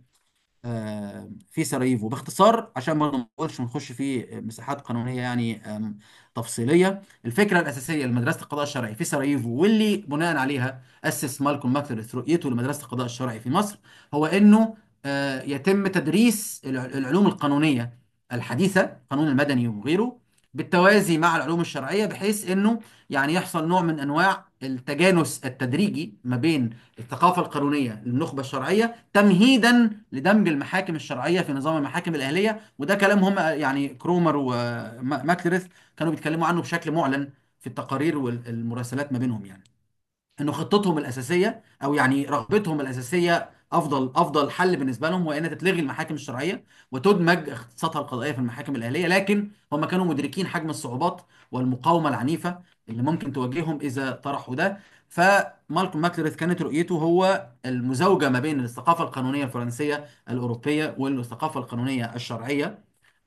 آه، في سراييفو باختصار عشان برضه ما نقولش ونخش في مساحات قانونيه يعني آم، تفصيليه الفكره الاساسيه لمدرسه القضاء الشرعي في سراييفو واللي بناء عليها اسس مالكوم ماكليريث رؤيته لمدرسه القضاء الشرعي في مصر هو انه آه، يتم تدريس الع- العلوم القانونيه الحديثه القانون المدني وغيره بالتوازي مع العلوم الشرعيه بحيث انه يعني يحصل نوع من انواع التجانس التدريجي ما بين الثقافه القانونيه للنخبه الشرعيه تمهيدا لدمج المحاكم الشرعيه في نظام المحاكم الاهليه وده كلام هم يعني كرومر وماكليريث كانوا بيتكلموا عنه بشكل معلن في التقارير والمراسلات ما بينهم يعني انه خطتهم الاساسيه او يعني رغبتهم الاساسيه افضل افضل حل بالنسبه لهم هو ان تتلغي المحاكم الشرعيه وتدمج اختصاصاتها القضائيه في المحاكم الاهليه لكن هم كانوا مدركين حجم الصعوبات والمقاومه العنيفه اللي ممكن تواجههم اذا طرحوا ده فمالكوم ماكليريث كانت رؤيته هو المزاوجه ما بين الثقافه القانونيه الفرنسيه الاوروبيه والثقافه القانونيه الشرعيه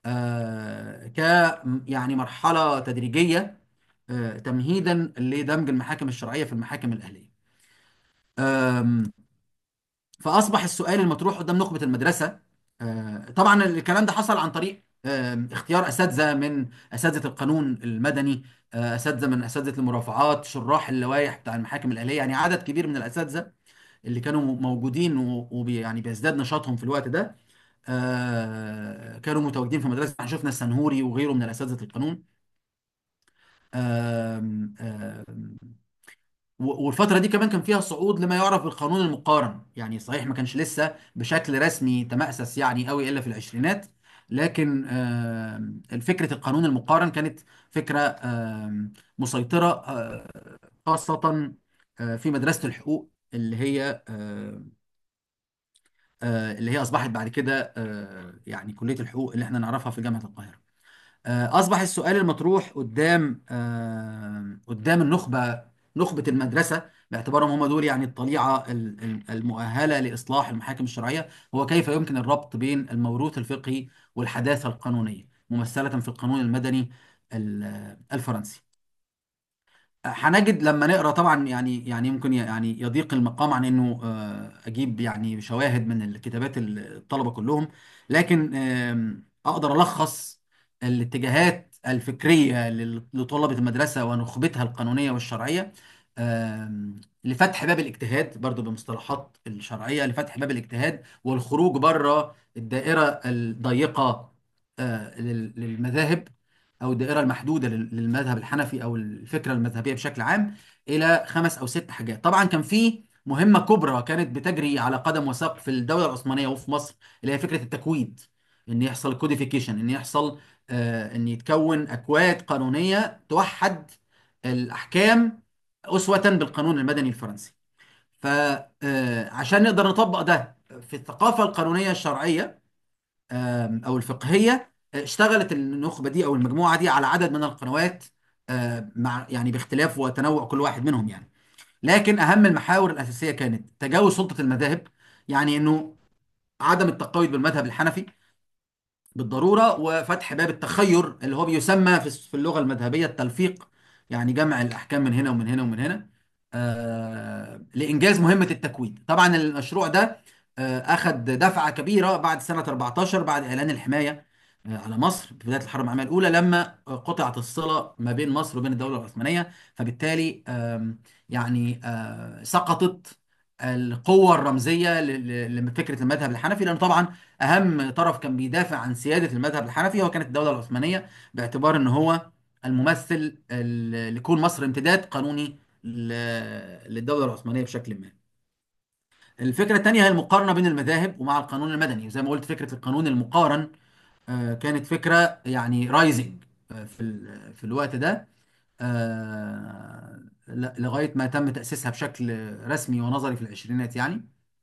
آه ك يعني مرحله تدريجيه آه، تمهيدا لدمج المحاكم الشرعيه في المحاكم الاهليه. آم، فاصبح السؤال المطروح قدام نخبه المدرسه آه، طبعا الكلام ده حصل عن طريق آم، اختيار اساتذه من اساتذه القانون المدني آه، اساتذه من اساتذه المرافعات شراح اللوائح بتاع المحاكم الاهليه يعني عدد كبير من الاساتذه اللي كانوا موجودين ويعني بيزداد نشاطهم في الوقت ده آه، كانوا متواجدين في مدرسه احنا شفنا السنهوري وغيره من الاساتذه القانون آم، آم، و- والفترة دي كمان كان فيها صعود لما يعرف بالقانون المقارن يعني صحيح ما كانش لسه بشكل رسمي تمأسس يعني قوي إلا في العشرينات لكن آم، فكرة القانون المقارن كانت فكرة آم، مسيطرة آه، خاصة آه، في مدرسة الحقوق اللي هي آه، آه، اللي هي أصبحت بعد كده آه، يعني كلية الحقوق اللي احنا نعرفها في جامعة القاهرة آه، أصبح السؤال المطروح قدام آه، قدام النخبة نخبة المدرسة باعتبارهم هم دول يعني الطليعة ال- ال- المؤهلة لإصلاح المحاكم الشرعية هو كيف يمكن الربط بين الموروث الفقهي والحداثة القانونية ممثلة في القانون المدني ال- الفرنسي هنجد لما نقرا طبعا يعني يعني ممكن يعني يضيق المقام عن انه آه، اجيب يعني شواهد من الكتابات الطلبه كلهم لكن آم، اقدر الخص الاتجاهات الفكريه لل- لطلبه المدرسه ونخبتها القانونيه والشرعيه آم، لفتح باب الاجتهاد برضو بمصطلحات الشرعيه لفتح باب الاجتهاد والخروج بره الدائره الضيقه آه، لل- للمذاهب او الدائره المحدوده لل- للمذهب الحنفي او الفكره المذهبيه بشكل عام الى خمس او ست حاجات طبعا كان في مهمه كبرى كانت بتجري على قدم وساق في الدوله العثمانيه وفي مصر اللي هي فكره التكويد ان يحصل كوديفيكيشن ان يحصل آه ان يتكون اكواد قانونيه توحد الاحكام اسوه بالقانون المدني الفرنسي فعشان نقدر نطبق ده في الثقافه القانونيه الشرعيه آم، او الفقهيه آه، اشتغلت النخبه دي او المجموعه دي على عدد من القنوات آه، مع يعني باختلاف وتنوع كل واحد منهم يعني لكن اهم المحاور الاساسيه كانت تجاوز سلطه المذاهب يعني انه عدم التقيد بالمذهب الحنفي بالضروره وفتح باب التخير اللي هو بيسمى في في اللغه المذهبيه التلفيق يعني جمع الاحكام من هنا ومن هنا ومن هنا آه لانجاز مهمه التكوين طبعا المشروع ده آه اخذ دفعه كبيره بعد سنه 14 بعد اعلان الحمايه آه على مصر في بدايه الحرب العالميه الاولى لما قطعت الصله ما بين مصر وبين الدوله العثمانيه فبالتالي آم، يعني آه سقطت القوة الرمزية ل- ل- لفكرة المذهب الحنفي لأنه طبعا أهم طرف كان بيدافع عن سيادة المذهب الحنفي هو كانت الدولة العثمانية باعتبار أنه هو الممثل ال- لكون مصر امتداد قانوني ل- للدولة العثمانية بشكل ما. الفكرة الثانية هي المقارنة بين المذاهب ومع القانون المدني زي ما قلت فكرة القانون المقارن آه، كانت فكرة يعني رايزنج في ال- في الوقت ده آه، ل- لغاية ما تم تأسيسها بشكل رسمي ونظري في العشرينات يعني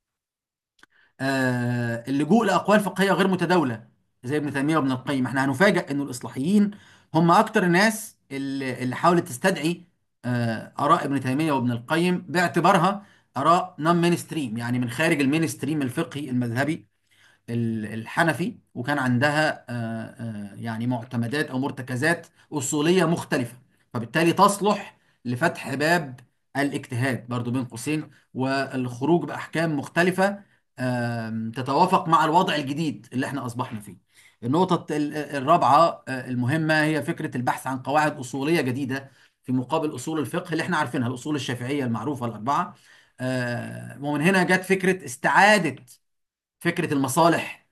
آه، اللجوء لاقوال فقهيه غير متداوله زي ابن تيميه وابن القيم احنا هنفاجئ انه الاصلاحيين هم اكتر الناس اللي اللي حاولت تستدعي آه، اراء ابن تيميه وابن القيم باعتبارها اراء نون مين ستريم يعني من خارج المين ستريم الفقهي المذهبي ال- الحنفي وكان عندها آه، آه، يعني معتمدات او مرتكزات اصوليه مختلفه فبالتالي تصلح لفتح باب الاجتهاد برضو بين قوسين والخروج باحكام مختلفه آم، تتوافق مع الوضع الجديد اللي احنا اصبحنا فيه النقطه ال- الرابعه آه، المهمه هي فكره البحث عن قواعد اصوليه جديده في مقابل اصول الفقه اللي احنا عارفينها الاصول الشافعيه المعروفه الاربعه آه، ومن هنا جت فكره استعاده فكره المصالح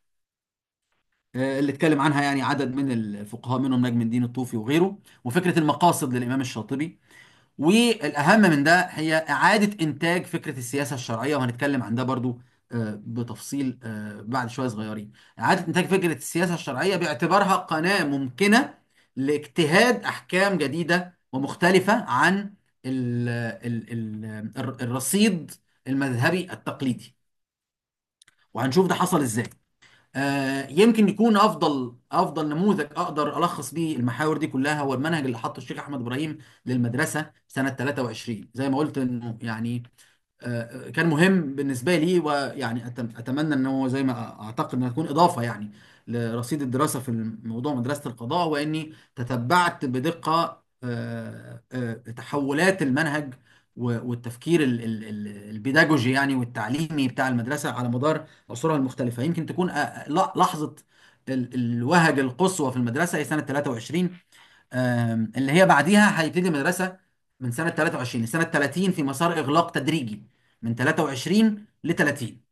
آه، اللي اتكلم عنها يعني عدد من الفقهاء منهم نجم الدين الطوفي وغيره وفكرة المقاصد للإمام الشاطبي والأهم من ده هي إعادة إنتاج فكرة السياسة الشرعية وهنتكلم عن ده برضو آه، بتفصيل آه، بعد شوية صغيرين إعادة إنتاج فكرة السياسة الشرعية باعتبارها قناة ممكنة لاجتهاد أحكام جديدة ومختلفة عن ال ال ال الرصيد المذهبي التقليدي وهنشوف ده حصل إزاي آه، يمكن يكون افضل افضل نموذج اقدر الخص بيه المحاور دي كلها هو المنهج اللي حطه الشيخ احمد ابراهيم للمدرسه سنه 23 زي ما قلت انه يعني آه، كان مهم بالنسبه لي ويعني أتم- اتمنى ان هو زي ما اعتقد انها تكون اضافه يعني لرصيد الدراسه في موضوع مدرسه القضاء واني تتبعت بدقه آه، آه، تحولات المنهج و- والتفكير ال- ال- ال- البيداجوجي يعني والتعليمي بتاع المدرسه على مدار عصورها المختلفه يمكن تكون آه، ل- لحظه ال- الوهج القصوى في المدرسه هي سنه 23 آم، اللي هي بعديها هيبتدي المدرسه من سنه 23 لسنه 30 في مسار اغلاق تدريجي من 23 ل 30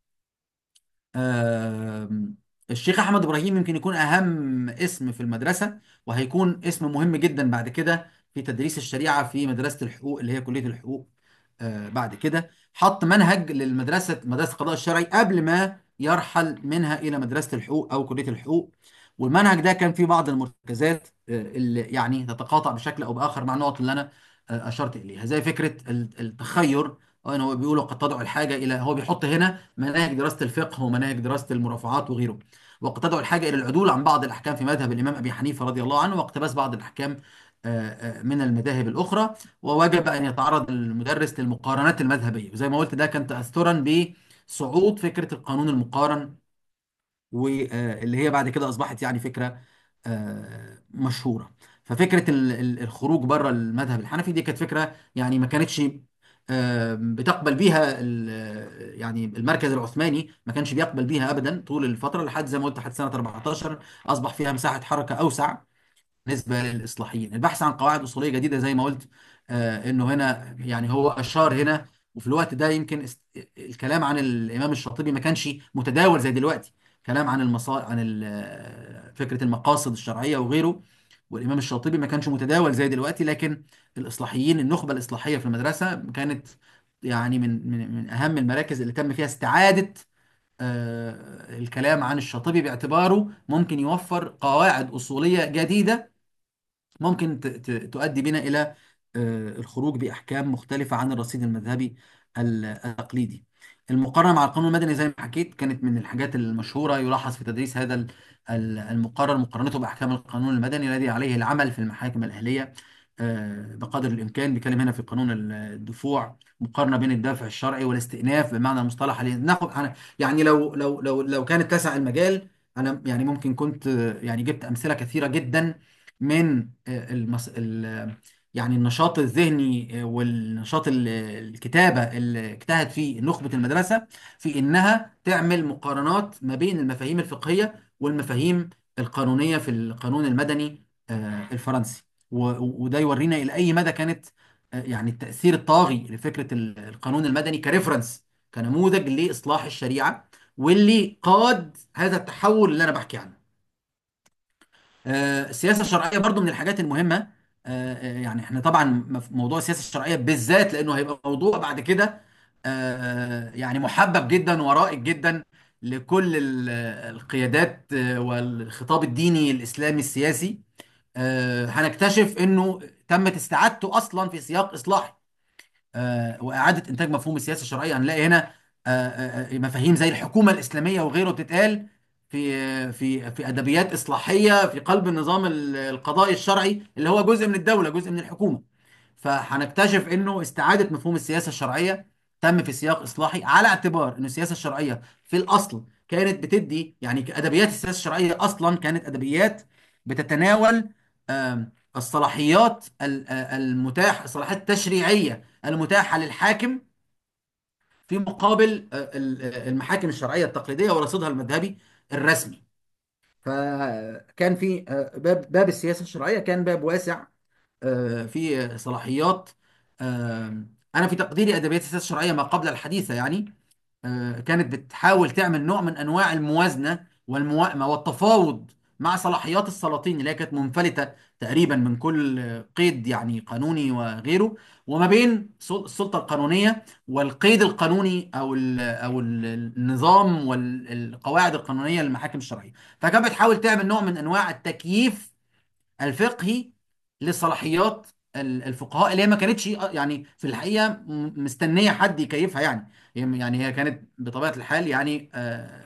آم، الشيخ احمد ابراهيم يمكن يكون اهم اسم في المدرسه وهيكون اسم مهم جدا بعد كده في تدريس الشريعه في مدرسه الحقوق اللي هي كليه الحقوق آه، بعد كده حط منهج للمدرسه مدرسه القضاء الشرعي قبل ما يرحل منها الى مدرسه الحقوق او كليه الحقوق والمنهج ده كان فيه بعض المرتكزات آه، اللي يعني تتقاطع بشكل او باخر مع النقط اللي انا آه، اشرت اليها زي فكره ال- التخير ان هو بيقولوا قد تدعو الحاجه الى هو بيحط هنا مناهج دراسه الفقه ومناهج دراسه المرافعات وغيره وقد تدعو الحاجه الى العدول عن بعض الاحكام في مذهب الامام ابي حنيفه رضي الله عنه واقتباس بعض الاحكام آه، آه، من المذاهب الاخرى ووجب ان يتعرض المدرس للمقارنات المذهبيه وزي ما قلت ده كان تاثرا بصعود فكره القانون المقارن واللي هي بعد كده اصبحت يعني فكره آه، مشهوره ففكره ال- ال- الخروج بره المذهب الحنفي دي كانت فكره يعني ما كانتش آه، بتقبل بيها ال- يعني المركز العثماني ما كانش بيقبل بيها ابدا طول الفتره لحد زي ما قلت لحد سنه 14 اصبح فيها مساحه حركه اوسع بالنسبه للاصلاحيين البحث عن قواعد اصوليه جديده زي ما قلت آه، انه هنا يعني هو اشار هنا وفي الوقت ده يمكن است- الكلام عن الامام الشاطبي ما كانش متداول زي دلوقتي كلام عن المصا عن ال- آه، فكره المقاصد الشرعيه وغيره والامام الشاطبي ما كانش متداول زي دلوقتي لكن الاصلاحيين النخبه الاصلاحيه في المدرسه كانت يعني من من من اهم المراكز اللي تم فيها استعاده آه، الكلام عن الشاطبي باعتباره ممكن يوفر قواعد اصوليه جديده ممكن ت- ت- تؤدي بنا إلى آه، الخروج بأحكام مختلفة عن الرصيد المذهبي ال- التقليدي المقارنة مع القانون المدني زي ما حكيت كانت من الحاجات المشهورة يلاحظ في تدريس هذا ال- ال- المقرر مقارنته بأحكام القانون المدني الذي عليه العمل في المحاكم الأهلية آه، بقدر الإمكان بيتكلم هنا في قانون ال- الدفوع مقارنة بين الدافع الشرعي والاستئناف بمعنى المصطلح عليه ناخد أنا- يعني لو لو لو لو كانت تسع المجال انا يعني ممكن كنت آه، يعني جبت امثله كثيره جدا من آه، المس... ال... يعني النشاط الذهني آه، والنشاط ال- الكتابه اللي اجتهد فيه نخبه المدرسه في انها تعمل مقارنات ما بين المفاهيم الفقهيه والمفاهيم القانونيه في القانون المدني آه، الفرنسي و- وده يورينا الى اي مدى كانت آه، يعني التاثير الطاغي لفكره ال- القانون المدني كريفرنس كنموذج لاصلاح الشريعه واللي قاد هذا التحول اللي انا بحكي عنه آه، السياسه الشرعيه برضو من الحاجات المهمه آه، آه، يعني احنا طبعا مف- موضوع السياسه الشرعيه بالذات لانه هيبقى موضوع بعد كده آه، يعني محبب جدا ورائج جدا لكل ال- القيادات آه، والخطاب الديني الاسلامي السياسي آه، هنكتشف انه تمت استعادته اصلا في سياق اصلاحي آه، واعاده انتاج مفهوم السياسه الشرعيه هنلاقي هنا آه، آه، آه، مفاهيم زي الحكومه الاسلاميه وغيره بتتقال في في في ادبيات اصلاحيه في قلب النظام ال- القضائي الشرعي اللي هو جزء من الدوله جزء من الحكومه فهنكتشف انه استعاده مفهوم السياسه الشرعيه تم في سياق اصلاحي على اعتبار انه السياسه الشرعيه في الاصل كانت بتدي يعني ادبيات السياسه الشرعيه اصلا كانت ادبيات بتتناول آم، الصلاحيات ال- آه، المتاح الصلاحيات التشريعيه المتاحة للحاكم في مقابل آه، ال- آه، المحاكم الشرعية التقليدية ورصيدها المذهبي الرسمي فكان في آه، باب باب السياسة الشرعية كان باب واسع آه، في صلاحيات آه، أنا في تقديري أدبيات السياسة الشرعية ما قبل الحديثة يعني آه، كانت بتحاول تعمل نوع من انواع الموازنه والموائمه والتفاوض مع صلاحيات السلاطين اللي هي كانت منفلته تقريبا من كل آه، قيد يعني قانوني وغيره وما بين سل- السلطه القانونيه والقيد القانوني او ال او ال- النظام والقواعد القانونيه للمحاكم الشرعيه فكانت بتحاول تعمل نوع من انواع التكييف الفقهي لصلاحيات ال- الفقهاء اللي هي ما كانتش يعني في الحقيقه م- مستنيه حد يكيفها يعني هي يعني هي كانت بطبيعه الحال يعني آه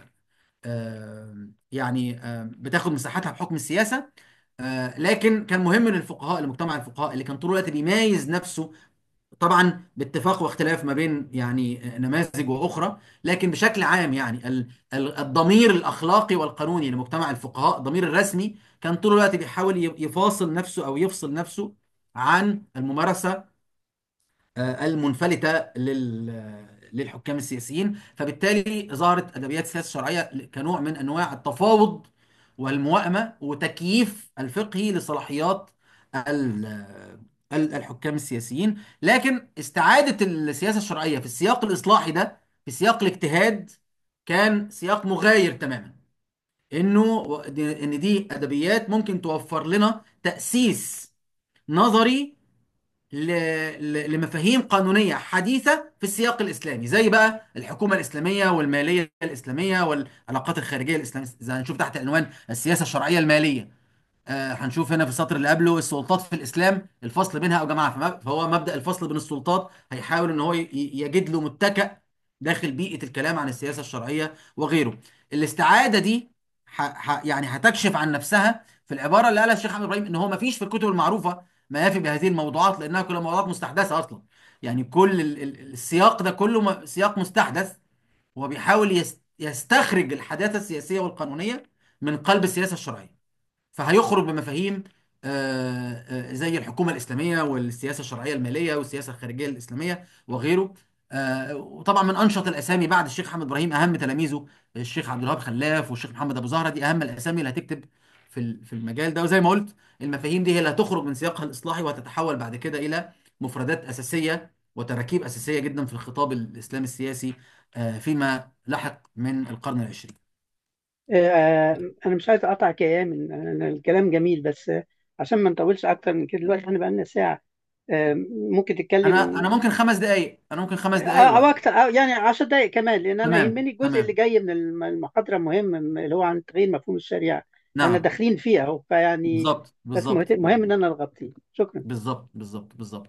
آه يعني آه بتاخد مساحتها بحكم السياسه آه لكن كان مهم للفقهاء لمجتمع الفقهاء اللي كان طول الوقت بيميز نفسه طبعا باتفاق واختلاف ما بين يعني نماذج واخرى لكن بشكل عام يعني ال- ال- الضمير الاخلاقي والقانوني لمجتمع الفقهاء الضمير الرسمي كان طول الوقت بيحاول ي- يفاصل نفسه او يفصل نفسه عن الممارسه آه، المنفلتة لل للحكام السياسيين فبالتالي ظهرت ادبيات السياسه الشرعيه كنوع من انواع التفاوض والموائمه وتكييف الفقهي لصلاحيات ال- ال- الحكام السياسيين لكن استعاده السياسه الشرعيه في السياق الاصلاحي ده في سياق الاجتهاد كان سياق مغاير تماما انه ان دي ادبيات ممكن توفر لنا تاسيس نظري ل... ل... لمفاهيم قانونية حديثة في السياق الإسلامي زي بقى الحكومة الإسلامية والمالية الإسلامية والعلاقات الخارجية الإسلامية زي هنشوف تحت عنوان السياسة الشرعية المالية آه هنشوف هنا في السطر اللي قبله السلطات في الإسلام الفصل بينها أو جماعة فما- فهو مبدأ الفصل بين السلطات هيحاول إن هو ي... ي- يجد له متكأ داخل بيئة الكلام عن السياسة الشرعية وغيره الاستعادة دي ح... ح... يعني هتكشف عن نفسها في العبارة اللي قالها الشيخ أحمد إبراهيم إن هو ما فيش في الكتب المعروفة ما يفي بهذه الموضوعات لانها كلها موضوعات مستحدثه اصلا يعني كل ال- ال- السياق ده كله م- سياق مستحدث هو بيحاول يس- يستخرج الحداثه السياسيه والقانونيه من قلب السياسه الشرعيه فهيخرج بمفاهيم آه، آه، زي الحكومة الإسلامية والسياسة الشرعية المالية والسياسة الخارجية الإسلامية وغيره آه، وطبعا من أنشط الأسامي بعد الشيخ أحمد إبراهيم أهم تلاميذه الشيخ عبد الوهاب خلاف والشيخ محمد أبو زهرة دي أهم الأسامي اللي هتكتب في ال- في المجال ده وزي ما قلت المفاهيم دي هي اللي هتخرج من سياقها الإصلاحي وهتتحول بعد كده إلى مفردات أساسية وتراكيب أساسية جدا في الخطاب الإسلامي السياسي آه، فيما لحق من القرن العشرين آه، أنا مش عايز أقطعك يا يامن أنا الكلام جميل بس آه، عشان ما نطولش أكتر من كده دلوقتي احنا بقالنا ساعة آه، ممكن تتكلم أنا أنا ممكن خمس دقايق أنا ممكن خمس أو دقايق أو وقت أكتر أو يعني 10 دقائق كمان لأن أنا تمام يهمني الجزء اللي تمام جاي من الم- المحاضرة مهم اللي هو عن تغيير مفهوم الشريعة احنا نعم داخلين فيها أهو فيعني بالظبط بس مهت- بالظبط مهم إن أنا أغطيه شكرا بالظبط بالظبط بالظبط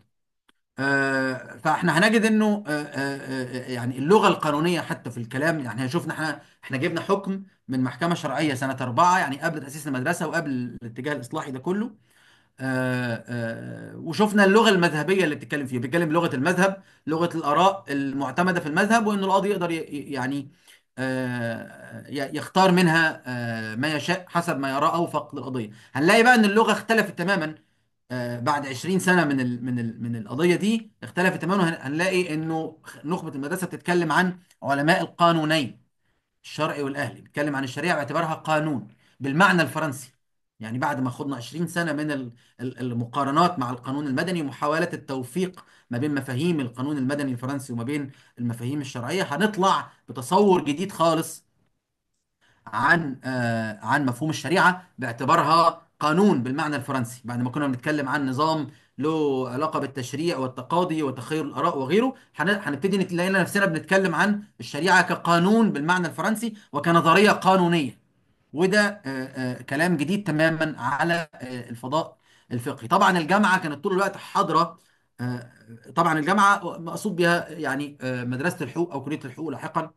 آه فاحنا هنجد انه آه آه آه يعني اللغه القانونيه حتى في الكلام يعني شفنا احنا احنا جبنا حكم من محكمه شرعيه سنه أربعة يعني قبل تاسيس المدرسه وقبل الاتجاه الاصلاحي ده كله آه آه وشفنا اللغه المذهبيه اللي بتتكلم فيها بيتكلم بلغه المذهب لغه الاراء المعتمده في المذهب وان القاضي يقدر ي- ي- يعني آه، ي- يختار منها آه، ما يشاء حسب ما يراه أوفق للقضية هنلاقي بقى إن اللغة اختلفت تماما آه، بعد 20 سنة من ال من ال من القضية دي اختلفت تماما وهن- هنلاقي إنه نخبة المدرسة بتتكلم عن علماء القانونين الشرعي والأهلي بيتكلم عن الشريعة باعتبارها قانون بالمعنى الفرنسي يعني بعد ما خضنا 20 سنة من ال- ال- المقارنات مع القانون المدني ومحاولة التوفيق ما بين مفاهيم القانون المدني الفرنسي وما بين المفاهيم الشرعية هنطلع بتصور جديد خالص عن آه عن مفهوم الشريعة باعتبارها قانون بالمعنى الفرنسي بعد ما كنا بنتكلم عن نظام له علاقة بالتشريع والتقاضي وتخير الآراء وغيره هن- هنبتدي نلاقي نفسنا بنتكلم عن الشريعة كقانون بالمعنى الفرنسي وكنظرية قانونية وده آه آه كلام جديد تماما على آه الفضاء الفقهي طبعا الجامعة كانت طول الوقت حاضرة آه طبعا الجامعة مقصود بها يعني آه مدرسة الحقوق أو كلية الحقوق لاحقا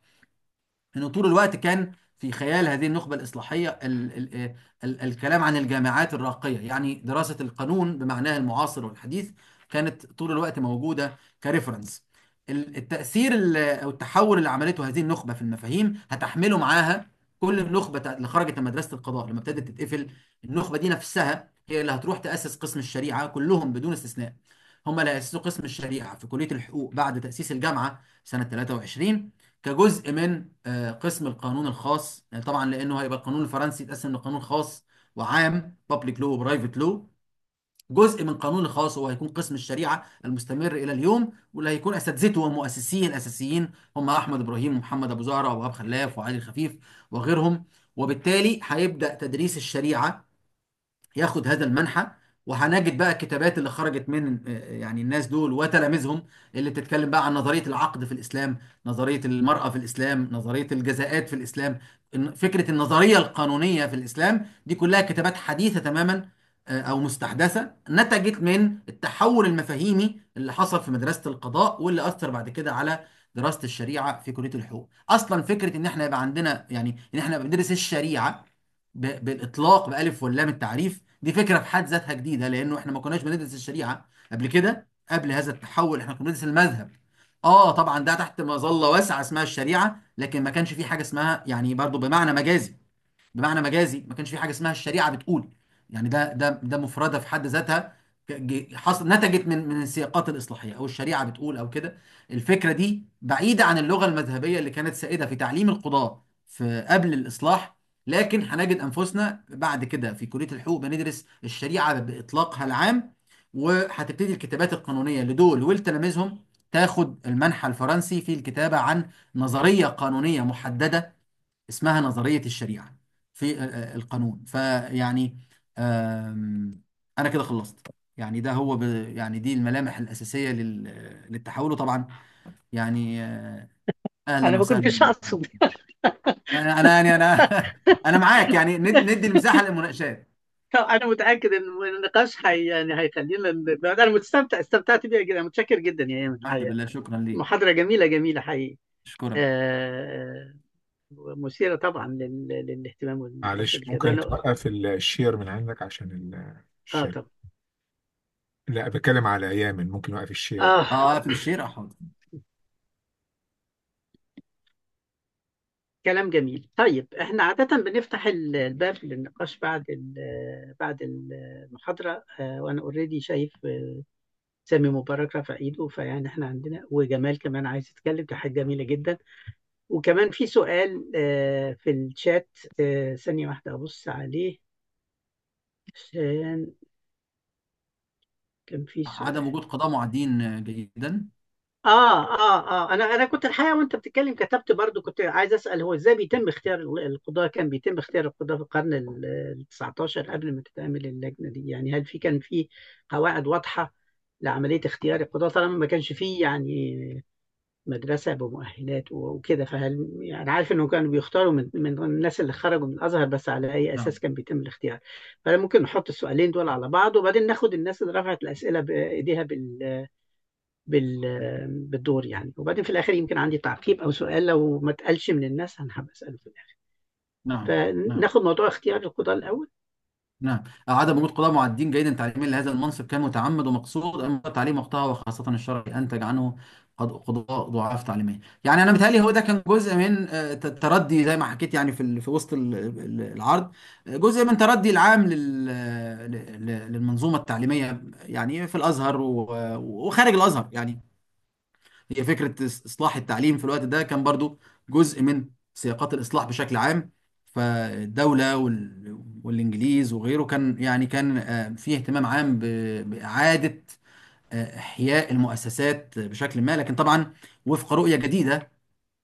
انه طول الوقت كان في خيال هذه النخبة الإصلاحية ال ال ال الكلام عن الجامعات الراقية يعني دراسة القانون بمعناه المعاصر والحديث كانت طول الوقت موجودة كريفرنس ال- التأثير ال- أو التحول اللي عملته هذه النخبة في المفاهيم هتحمله معاها كل النخبة بتاعت- اللي خرجت من مدرسة القضاء لما ابتدت تتقفل النخبة دي نفسها هي اللي هتروح تأسس قسم الشريعة كلهم بدون استثناء هم اللي هيأسسوا قسم الشريعة في كلية الحقوق بعد تأسيس الجامعة سنة 23 كجزء من آه، قسم القانون الخاص يعني طبعا لانه هيبقى القانون الفرنسي يتقسم لقانون خاص وعام بابليك لو وبرايفت لو جزء من قانون الخاص هو هيكون قسم الشريعه المستمر الى اليوم واللي هيكون اساتذته ومؤسسيه الاساسيين هم احمد ابراهيم ومحمد ابو زهره ووهاب خلاف وعلي الخفيف وغيرهم وبالتالي هيبدا تدريس الشريعه ياخد هذا المنحى وهنجد بقى الكتابات اللي خرجت من آه، يعني الناس دول وتلاميذهم اللي بتتكلم بقى عن نظرية العقد في الإسلام نظرية المرأة في الإسلام نظرية الجزاءات في الإسلام إن- فكرة النظرية القانونية في الإسلام دي كلها كتابات حديثة تماما آه، أو مستحدثة نتجت من التحول المفاهيمي اللي حصل في مدرسة القضاء واللي أثر بعد كده على دراسة الشريعة في كلية الحقوق أصلا فكرة إن إحنا يبقى عندنا يعني إن إحنا بندرس الشريعة ب- بالاطلاق بالف واللام التعريف دي فكره في حد ذاتها جديده لانه احنا ما كناش بندرس الشريعه قبل كده قبل هذا التحول احنا كنا بندرس المذهب اه طبعا ده تحت مظله واسعه اسمها الشريعه لكن ما كانش في حاجه اسمها يعني برضو بمعنى مجازي بمعنى مجازي ما كانش في حاجه اسمها الشريعه بتقول يعني ده ده ده مفرده في حد ذاتها ك- ج- حصل نتجت من من السياقات الاصلاحيه او الشريعه بتقول او كده الفكره دي بعيده عن اللغه المذهبيه اللي كانت سائده في تعليم القضاه في قبل الاصلاح لكن هنجد انفسنا بعد كده في كليه الحقوق بندرس الشريعه باطلاقها العام وهتبتدي الكتابات القانونيه لدول ولتلاميذهم تاخد المنحى الفرنسي في الكتابه عن نظريه قانونيه محدده اسمها نظرية الشريعة في آه، آه، القانون فيعني آم، أنا كده خلصت يعني ده هو ب... يعني دي الملامح الأساسية لل... للتحول وطبعا يعني آه، انا أهلا ما وسهلا كنتش اقصد أنا أنا يعني أنا أنا معاك يعني ند- ندي المساحة للمناقشات انا متاكد ان النقاش هي يعني هيخلينا ن- انا مستمتع استمتعت بيها جدا متشكر جدا يا ايمن الحمد الحقيقه لله شكرا ليك محاضره جميله جميله حقيقي أشكرك آه، مثيره طبعا لل... للاهتمام والنقاش معلش اللي كده ممكن انا توقف الشير من عندك عشان ال- اه الشير طب لا بتكلم على أيامن ممكن وقف الشير اه أه أقفل الشير أه حاضر كلام جميل طيب احنا عادة بنفتح ال- الباب للنقاش بعد ال- بعد المحاضرة آه، وانا اوريدي شايف آه، سامي مبارك رافع ايده فيعني احنا عندنا وجمال كمان عايز يتكلم دي حاجة جميلة جدا وكمان في سؤال آه، في الشات آه، ثانية واحدة ابص عليه عشان كان في عدم سؤال وجود قضاء معدين جيدا اه اه اه انا انا كنت الحقيقه وانت بتتكلم كتبت برضو كنت عايز اسال هو ازاي بيتم اختيار ال- القضاه كان بيتم اختيار القضاه في القرن ال 19 قبل ما تتعمل اللجنه دي يعني هل في كان في قواعد واضحه لعمليه اختيار القضاه طالما ما كانش فيه يعني مدرسه بمؤهلات و- وكده فهل يعني عارف انه كانوا بيختاروا من من الناس اللي خرجوا من الازهر بس على اي نعم اساس كان بيتم الاختيار فانا ممكن نحط السؤالين دول على بعض وبعدين ناخد الناس اللي رفعت الاسئله بايديها بال بال بالدور يعني وبعدين في الاخر يمكن عندي تعقيب او سؤال لو ما اتقالش من الناس انا هبقى اساله في الاخر نعم نعم فناخد موضوع اختيار القضاة الاول نعم أو عدم وجود قضاة معدين جيدا تعليميا لهذا المنصب كان متعمد ومقصود أما التعليم وقتها وخاصة الشرعي أنتج عنه قض- قضاء ضعاف تعليميا يعني أنا متهيألي هو ده كان جزء من آه، ت- تردي زي ما حكيت يعني في ال- في وسط ال- ال- العرض آه، جزء من تردي العام لل- ل- ل- للمنظومة التعليمية يعني في الأزهر و- وخارج الأزهر يعني هي فكرة إص- إصلاح التعليم في الوقت ده كان برضو جزء من سياقات الإصلاح بشكل عام فالدولة وال... والإنجليز وغيره كان يعني كان آه، فيه اهتمام عام ب... بإعادة آه، إحياء المؤسسات بشكل ما لكن طبعا وفق رؤية جديدة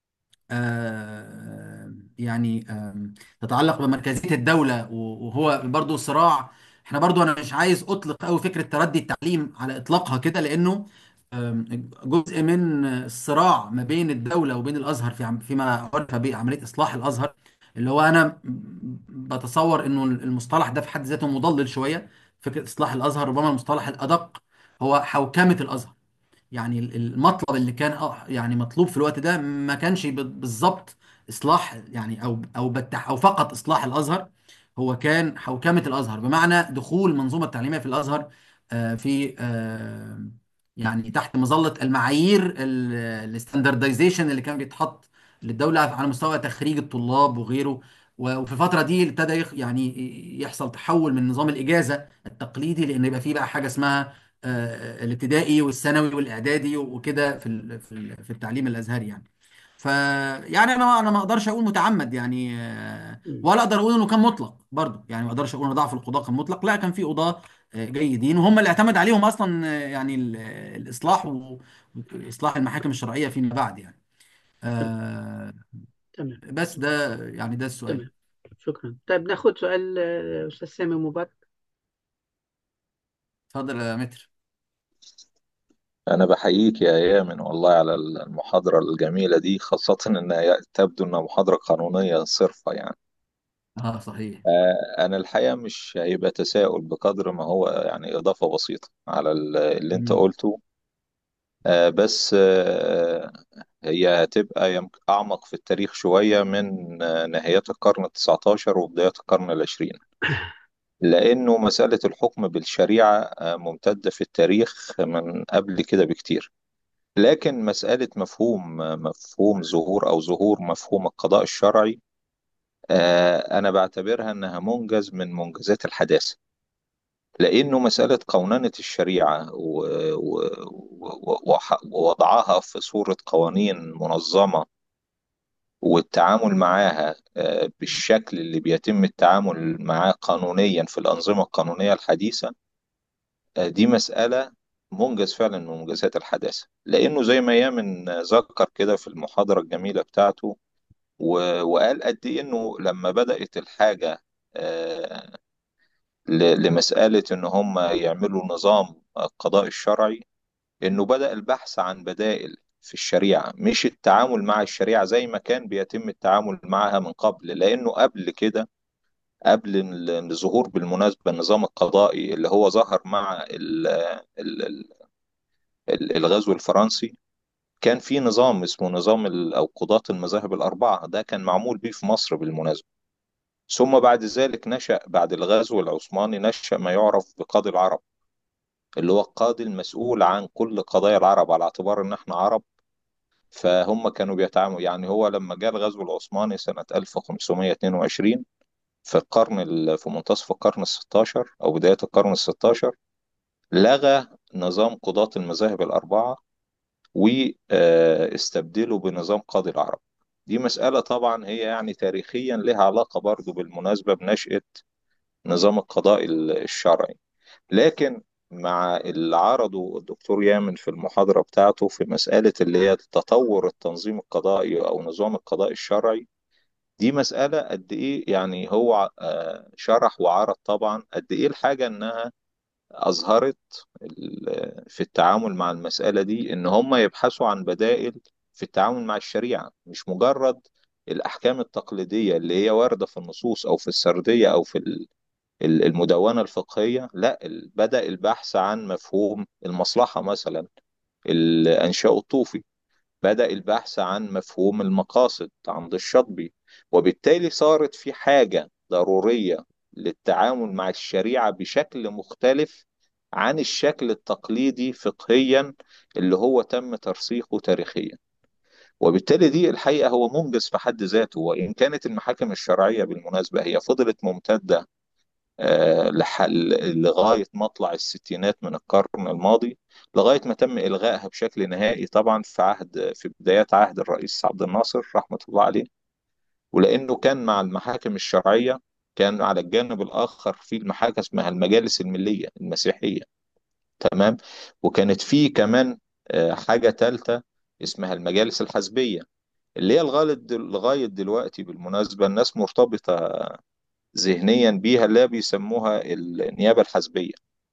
آه، يعني آم، تتعلق بمركزية الدولة وهو برضو صراع احنا برضو انا مش عايز اطلق قوي فكرة تردي التعليم على اطلاقها كده لانه آم، جزء من الصراع ما بين الدولة وبين الازهر في عم- فيما عرف بعملية اصلاح الازهر اللي هو انا بتصور انه المصطلح ده في حد ذاته مضلل شوية فكرة اصلاح الازهر ربما المصطلح الادق هو حوكمة الازهر يعني ال- المطلب اللي كان اه يعني مطلوب في الوقت ده ما كانش ب- بالظبط اصلاح يعني او او بتح او فقط اصلاح الازهر هو كان حوكمة الازهر بمعنى دخول المنظومة التعليمية في الازهر آه، في آه، يعني تحت مظلة المعايير الستاندردايزيشن اللي كان بيتحط للدولة على مستوى تخريج الطلاب وغيره و- وفي الفترة دي ابتدى يخ- يعني يحصل تحول من نظام الإجازة التقليدي لأن يبقى فيه بقى حاجة اسمها آه، الابتدائي والثانوي والاعدادي وكده في ال- في ال- في التعليم الازهري يعني ف يعني انا انا ما اقدرش اقول متعمد يعني آه، مم. ولا اقدر اقول انه كان مطلق برضه يعني ما اقدرش اقول ان ضعف القضاء كان مطلق لا كان في قضاة آه، جيدين وهم اللي اعتمد عليهم اصلا آه، يعني ال- الاصلاح و- واصلاح المحاكم الشرعيه فيما بعد يعني آه، تمام بس ده يعني ده السؤال تمام شكرا طيب ناخد سؤال آه، أستاذ سامي مبارك اتفضل يا متر أنا بحييك يا يامن والله على المحاضرة الجميلة دي خاصة إنها تبدو إنها محاضرة قانونية صرفة يعني اه صحيح آه، أنا الحقيقة مش هيبقى تساؤل بقدر ما هو يعني إضافة بسيطة على ال- اللي أنت مم. قلته آه، بس آه، هي هتبقى يمكن أعمق في التاريخ شوية من آه، نهايات القرن التسعتاشر وبدايات القرن العشرين لأنه مسألة الحكم بالشريعة آه، ممتدة في التاريخ من قبل كده بكتير لكن مسألة مفهوم مفهوم ظهور أو ظهور مفهوم القضاء الشرعي آه، أنا بعتبرها أنها منجز من منجزات الحداثة لأنه مسألة قوننة الشريعة و- و- و- وح- ووضعها في صورة قوانين منظمة والتعامل معاها آه، بالشكل اللي بيتم التعامل معاه قانونيا في الأنظمة القانونية الحديثة آه، دي مسألة منجز فعلا من منجزات الحداثة لأنه زي ما يامن ذكر كده في المحاضرة الجميلة بتاعته و- وقال قد إيه إنه لما بدأت الحاجة آه، ل- لمسألة إن هم يعملوا نظام القضاء الشرعي إنه بدأ البحث عن بدائل في الشريعة مش التعامل مع الشريعة زي ما كان بيتم التعامل معها من قبل لأنه قبل كده قبل ال- الظهور بالمناسبة النظام القضائي اللي هو ظهر مع ال- ال- ال- الغزو الفرنسي كان في نظام اسمه نظام ال- أو قضاة المذاهب الأربعة ده كان معمول بيه في مصر بالمناسبة ثم بعد ذلك نشأ بعد الغزو العثماني نشأ ما يعرف بقاضي العرب اللي هو القاضي المسؤول عن كل قضايا العرب على اعتبار ان احنا عرب فهم كانوا بيتعاملوا يعني هو لما جاء الغزو العثماني سنة 1522 في القرن ال- في منتصف القرن الستاشر أو بداية القرن الستاشر لغى نظام قضاة المذاهب الأربعة واستبدله بنظام قاضي العرب دي مسألة طبعا هي يعني تاريخيا لها علاقة برضو بالمناسبة بنشأة نظام القضاء الشرعي لكن مع اللي عرضه الدكتور يامن في المحاضرة بتاعته في مسألة اللي هي تطور التنظيم القضائي أو نظام القضاء الشرعي دي مسألة قد إيه يعني هو آه، شرح وعرض طبعا قد إيه الحاجة إنها أظهرت ال- في التعامل مع المسألة دي إن هم يبحثوا عن بدائل في التعامل مع الشريعة مش مجرد الأحكام التقليدية اللي هي واردة في النصوص أو في السردية أو في ال- ال- المدونة الفقهية لا ال- بدأ البحث عن مفهوم المصلحة مثلا الأنشاء الطوفي بدأ البحث عن مفهوم المقاصد عند الشاطبي وبالتالي صارت في حاجة ضرورية للتعامل مع الشريعة بشكل مختلف عن الشكل التقليدي فقهيا اللي هو تم ترسيخه تاريخيا وبالتالي دي الحقيقة هو منجز في حد ذاته وإن كانت المحاكم الشرعية بالمناسبة هي فضلت ممتدة آه، لحل- لغاية مطلع الستينات من القرن الماضي لغاية ما تم إلغائها بشكل نهائي طبعا في عهد في بدايات عهد الرئيس عبد الناصر رحمة الله عليه ولأنه كان مع المحاكم الشرعية كان على الجانب الآخر في المحاكم اسمها المجالس الملية المسيحية تمام وكانت في كمان آه، حاجة ثالثة اسمها المجالس الحزبية اللي هي لغاية دل- لغاية دلوقتي بالمناسبة الناس مرتبطة ذهنيا بيها اللي هي بيسموها النيابة الحزبية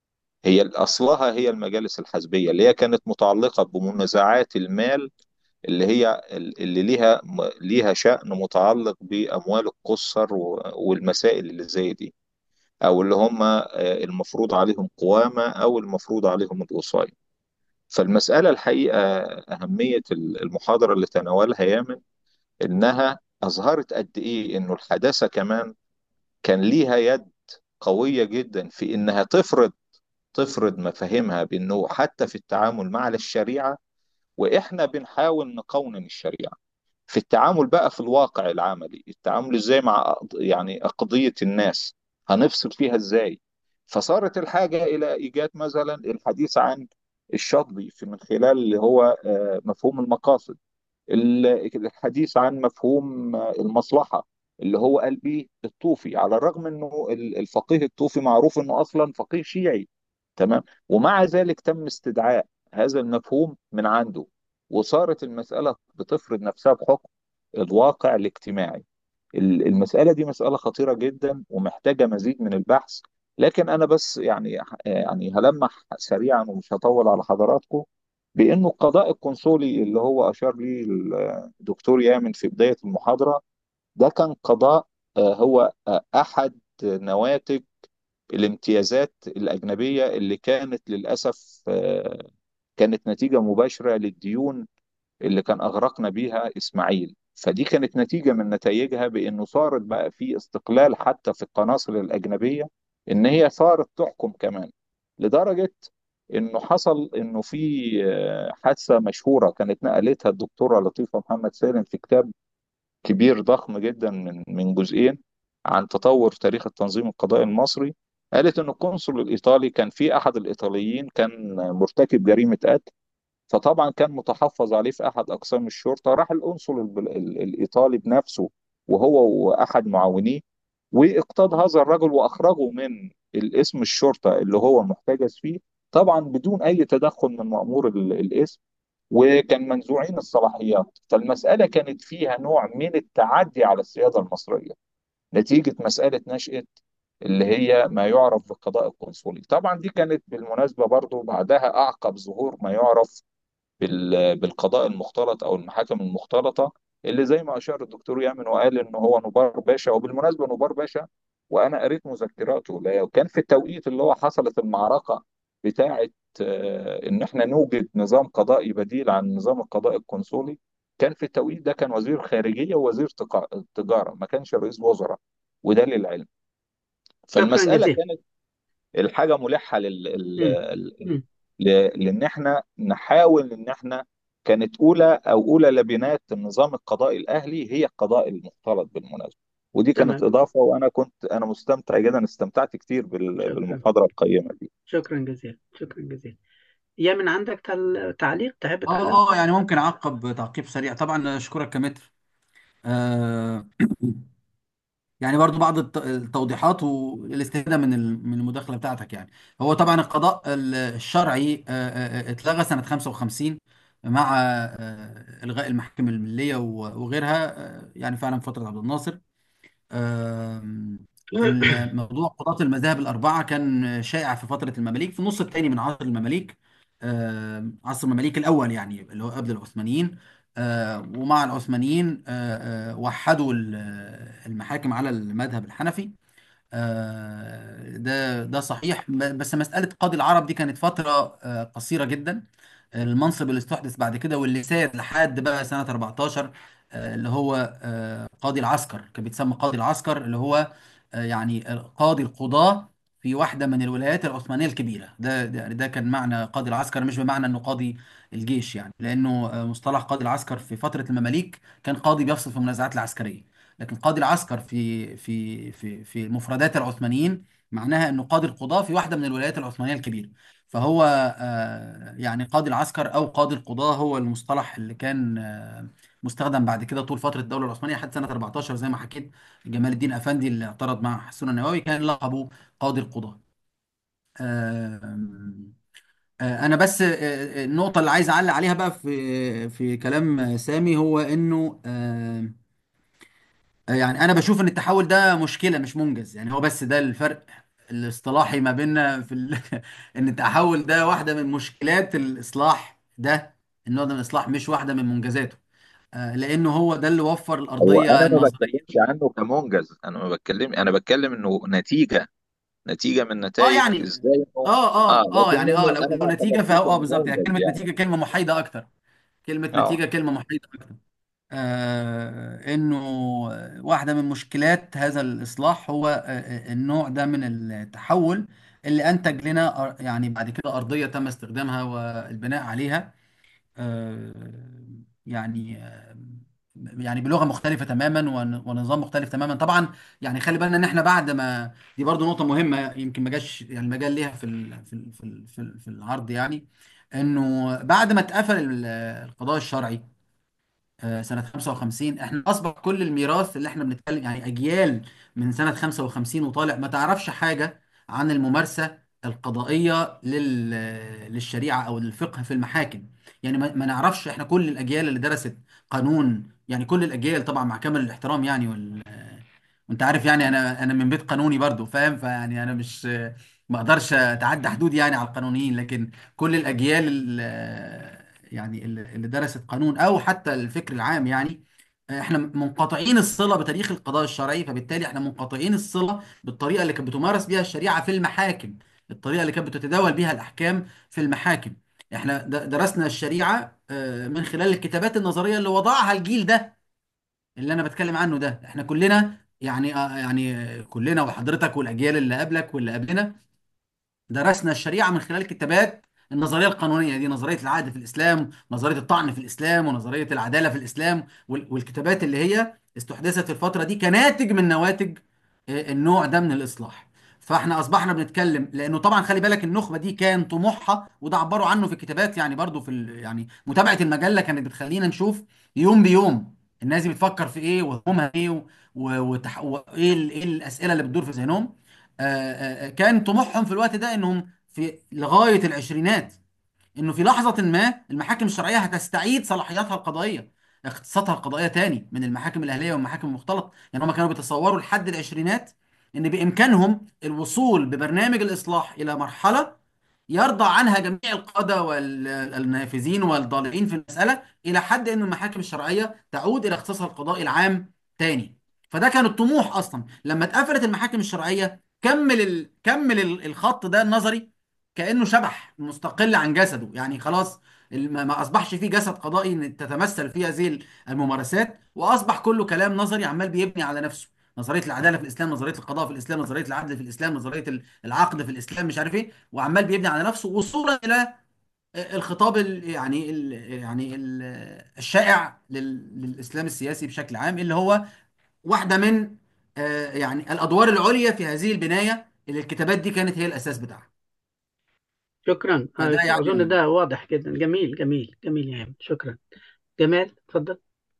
هي أصلها هي المجالس الحزبية اللي هي كانت متعلقة بمنازعات المال اللي هي اللي ليها ليها شأن متعلق بأموال القُصّر و- والمسائل اللي زي دي أو اللي هم آه، المفروض عليهم قوامة أو المفروض عليهم الوصاية فالمسألة الحقيقة أهمية المحاضرة اللي تناولها يامن إنها أظهرت قد إيه إنه الحداثة كمان كان ليها يد قوية جدا في إنها تفرض تفرض مفاهيمها بأنه حتى في التعامل مع الشريعة وإحنا بنحاول نقونن الشريعة في التعامل بقى في الواقع العملي التعامل إزاي مع أق- يعني قضية الناس هنفصل فيها إزاي فصارت الحاجة إلى إيجاد مثلا الحديث عن الشطبي في من خلال اللي هو آه، مفهوم المقاصد ال- الحديث عن مفهوم آه، المصلحة اللي هو قال بيه الطوفي على الرغم انه ال- الفقيه الطوفي معروف انه اصلا فقيه شيعي تمام ومع ذلك تم استدعاء هذا المفهوم من عنده وصارت المسألة بتفرض نفسها بحكم الواقع الاجتماعي ال- المسألة دي مسألة خطيرة جدا ومحتاجة مزيد من البحث لكن أنا بس يعني يعني هلمح سريعا ومش هطول على حضراتكم بأنه القضاء القنصلي اللي هو أشار ليه الدكتور يامن في بداية المحاضرة ده كان قضاء آه، هو آه، أحد نواتج الامتيازات الأجنبية اللي كانت للأسف آه، كانت نتيجة مباشرة للديون اللي كان أغرقنا بيها إسماعيل فدي كانت نتيجة من نتائجها بأنه صارت بقى في استقلال حتى في القناصل الأجنبية إن هي صارت تحكم كمان لدرجة إنه حصل إنه في آه، حادثة مشهورة كانت نقلتها الدكتورة لطيفة محمد سالم في كتاب كبير ضخم جدا من من جزئين عن تطور تاريخ التنظيم القضائي المصري قالت إن القنصل الإيطالي كان في أحد الإيطاليين كان مرتكب جريمة قتل فطبعا كان متحفظ عليه في احد اقسام الشرطه راح القنصل ال- ال- الايطالي بنفسه وهو واحد معاونيه واقتاد هذا الرجل واخرجه من الاسم الشرطه اللي هو محتجز فيه طبعا بدون اي تدخل من مأمور ال- الاسم وكان منزوعين الصلاحيات فالمساله كانت فيها نوع من التعدي على السياده المصريه نتيجه مساله نشأة اللي هي ما يعرف بالقضاء القنصلي طبعا دي كانت بالمناسبة برضو بعدها أعقب ظهور ما يعرف بال- بالقضاء المختلط او المحاكم المختلطه اللي زي ما اشار الدكتور يامن وقال ان هو نبار باشا وبالمناسبه نبار باشا وانا قريت مذكراته لا وكان في التوقيت اللي هو حصلت المعركه بتاعه آه، ان احنا نوجد نظام قضائي بديل عن النظام القضائي القنصلي كان في التوقيت ده كان وزير خارجيه ووزير تقا- تجاره ما كانش رئيس وزراء وده للعلم شكرا فالمساله جزيلا كانت الحاجه ملحه لل... ال- مم. ال- مم. ل- لان احنا نحاول ان احنا كانت اولى او اولى لبنات النظام القضائي الاهلي هي القضاء المختلط بالمناسبه ودي كانت تمام اضافه وانا كنت انا مستمتع جدا استمتعت كتير بال- شكرا بالمحاضره القيمه دي شكرا جزيلا شكرا جزيلا يا من عندك تل- تعليق تحب تعلق اه اه يعني ممكن اعقب تعقيب سريع طبعا اشكرك كمتر آه يعني برضو بعض الت- التوضيحات والاستفادة من ال- من المداخلة بتاعتك يعني هو طبعا القضاء ال- الشرعي آه، آه، آه، اتلغى سنة 55 مع آه، إلغاء المحاكم الملية و- وغيرها آه، يعني فعلا فترة عبد الناصر آم، الموضوع قضاة المذاهب الأربعة كان شائع في فترة المماليك في النص الثاني من عصر المماليك آم، عصر المماليك الأول يعني اللي هو قبل العثمانيين آه، ومع العثمانيين آه، آه، وحدوا ال- المحاكم على المذهب الحنفي آه، ده ده صحيح ب- بس مسألة قاضي العرب دي كانت فترة آه، قصيرة جدا المنصب اللي استحدث بعد كده واللي ساد لحد بقى سنة 14 آه، اللي هو آه، قاضي العسكر كان بيتسمى قاضي العسكر اللي هو آه، يعني قاضي القضاة في واحدة من الولايات العثمانية الكبيرة ده ده, ده كان معنى قاضي العسكر مش بمعنى انه قاضي الجيش يعني لانه آه، مصطلح قاضي العسكر في فترة المماليك كان قاضي بيفصل في المنازعات العسكرية لكن قاضي العسكر في في في في مفردات العثمانيين معناها انه قاضي القضاة في واحدة من الولايات العثمانية الكبيرة فهو آه، يعني قاضي العسكر او قاضي القضاة هو المصطلح اللي كان آه، مستخدم بعد كده طول فترة الدولة العثمانية حتى سنة 14 زي ما حكيت جمال الدين أفندي اللي اعترض مع حسون النووي كان لقبه قاضي القضاة آم، آه، أنا بس آه، آه، النقطة اللي عايز أعلق عليها بقى في في كلام سامي هو إنه آم، آه، يعني أنا بشوف إن التحول ده مشكلة مش منجز يعني هو بس ده الفرق الاصطلاحي ما بيننا في ال... إن التحول ده واحدة من مشكلات الإصلاح ده النوع ده من الإصلاح مش واحدة من منجزاته آه، لأنه هو ده اللي وفر هو الأرضية انا ما النظرية بتكلمش عنه كمنجز انا ما بتكلم انا بتكلم انه نتيجه نتيجه من اه نتائج يعني ازاي انه اه اه اه اه لكن يعني اه انه لو انا لو ما نتيجه طلبتش فهو اه انه بالظبط يعني منجز كلمه يعني نتيجه كلمه محايده اكتر كلمه اه نتيجه كلمه محايده اكتر آه انه واحده من مشكلات هذا الاصلاح هو آه آه، النوع ده من التحول اللي انتج لنا أر- يعني بعد كده ارضيه تم استخدامها والبناء عليها آه، يعني آه، يعني بلغه مختلفه تماما ون- ونظام مختلف تماما طبعا يعني خلي بالنا ان احنا بعد ما دي برضو نقطه مهمه يمكن ما جاش يعني المجال ليها في ال- في ال- في ال- في ال- في العرض يعني انه بعد ما اتقفل ال- القضاء الشرعي آه، سنة 55 احنا اصبح كل الميراث اللي احنا بنتكلم يعني اجيال من سنة 55 وطالع ما تعرفش حاجة عن الممارسة القضائية لل... للشريعة او للفقه في المحاكم يعني ما, ما نعرفش احنا كل الاجيال اللي درست قانون يعني كل الاجيال طبعا مع كامل الاحترام يعني وال... وانت عارف يعني انا انا من بيت قانوني برضو فاهم فيعني انا مش ما اقدرش اتعدى حدودي يعني على القانونيين لكن كل الاجيال اللي يعني اللي اللي درست قانون او حتى الفكر العام يعني احنا منقطعين الصله بتاريخ القضاء الشرعي فبالتالي احنا منقطعين الصله بالطريقه اللي كانت بتمارس بيها الشريعه في المحاكم الطريقه اللي كانت بتتداول بيها الاحكام في المحاكم احنا د- درسنا الشريعه آه، من خلال الكتابات النظريه اللي وضعها الجيل ده اللي انا بتكلم عنه ده احنا كلنا يعني آه، يعني آه، كلنا وحضرتك والاجيال اللي قبلك واللي قبلنا درسنا الشريعة من خلال كتابات النظرية القانونية دي نظرية العقد في الإسلام نظرية الطعن في الإسلام ونظرية العدالة في الإسلام وال- والكتابات اللي هي استحدثت في الفترة دي كناتج من نواتج آه، النوع ده من الإصلاح فاحنا أصبحنا بنتكلم لأنه طبعا خلي بالك النخبة دي كان طموحها وده عبروا عنه في الكتابات يعني برضو في ال- يعني متابعة المجلة كانت بتخلينا نشوف يوم بيوم الناس دي بتفكر في إيه وهمها إيه و- و- وتح... وإيه ال- إيه الأسئلة اللي بتدور في ذهنهم آه، آه، آه، كان طموحهم في الوقت ده انهم في لغايه العشرينات انه في لحظه ما المحاكم الشرعيه هتستعيد صلاحياتها القضائيه اختصاصاتها القضائيه تاني من المحاكم الاهليه والمحاكم المختلطه يعني هم كانوا بيتصوروا لحد العشرينات ان بامكانهم الوصول ببرنامج الاصلاح الى مرحله يرضى عنها جميع القادة والنافذين والضالعين في المسألة إلى حد أن المحاكم الشرعية تعود إلى اختصاصها القضائي العام تاني فده كان الطموح أصلا لما اتقفلت المحاكم الشرعية كمل ال... كمل ال- الخط ده النظري كأنه شبح مستقل عن جسده يعني خلاص ال- ما ما أصبحش فيه جسد قضائي إن تتمثل فيه هذه الممارسات وأصبح كله كلام نظري عمال بيبني على نفسه نظرية العدالة في الإسلام نظرية القضاء في الإسلام نظرية العدل في الإسلام نظرية العقد في الإسلام مش عارف إيه وعمال بيبني على نفسه وصولا الى الخطاب ال يعني ال يعني ال الشائع لل- للاسلام السياسي بشكل عام اللي هو واحده من آه، يعني الادوار العليا في هذه البنايه اللي الكتابات دي كانت هي الاساس بتاعها شكرا فده آه، يعني أظن ال- ده واضح جدا جميل جميل جميل يا هيمن شكرا جمال اتفضل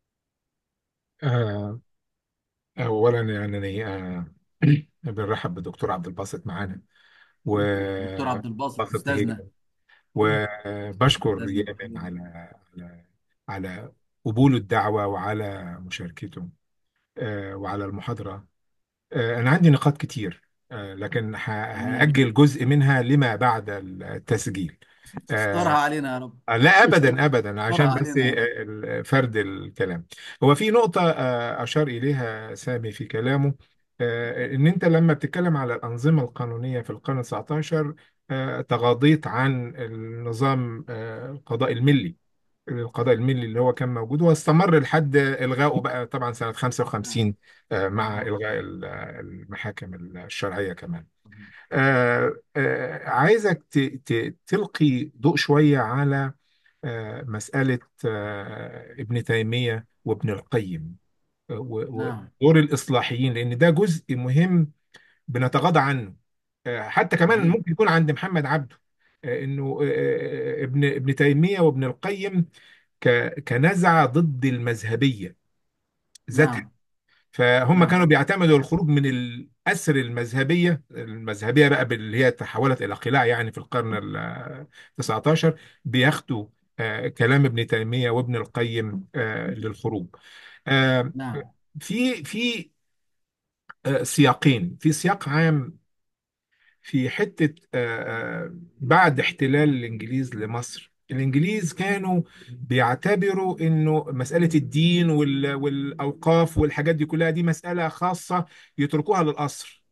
آه أولا يعني آه بنرحب بالدكتور عبد الباسط معانا دكتور عبد الباسط وباسط استاذنا هيك وبشكر استاذنا يامن على على على قبول الدعوة وعلى مشاركته آه وعلى المحاضرة آه أنا عندي نقاط كتير آه لكن ه- جميل هأجل جزء منها لما بعد التسجيل استرها آه، علينا يا رب لا ابدا ابدا استرها عشان بس علينا يا رب ال- فرد الكلام هو في نقطه آه، اشار اليها سامي في كلامه آه، ان انت لما بتتكلم على الانظمه القانونيه في القرن 19 آه، تغاضيت عن النظام آه، القضاء الملي القضاء الملي اللي هو كان موجود واستمر لحد إلغائه بقى طبعا سنة نعم 55 آه، مع نعم إلغاء ال- المحاكم الشرعية كمان آه، آه، عايزك ت- ت- تلقي ضوء شوية على آه، مسألة آه، ابن تيمية وابن القيم آه، و- نعم ودور الإصلاحيين لأن ده جزء مهم بنتغاضى عنه آه، حتى كمان صحيح ممكن يكون عند محمد عبده آه، انه آه، آه، ابن ابن تيمية وابن القيم ك- كنزعة ضد المذهبية ذاتها نعم فهم نعم كانوا بيعتمدوا الخروج من الأسر المذهبية المذهبية بقى اللي هي تحولت إلى قلاع يعني في القرن ال 19 بياخدوا آه، كلام ابن تيمية وابن القيم آه، للخروج آه، نعم في في آه، سياقين في سياق عام في حتة آه، آه، بعد احتلال الإنجليز لمصر الإنجليز كانوا بيعتبروا إنه مسألة الدين وال- والأوقاف والحاجات دي كلها دي مسألة خاصة يتركوها للقصر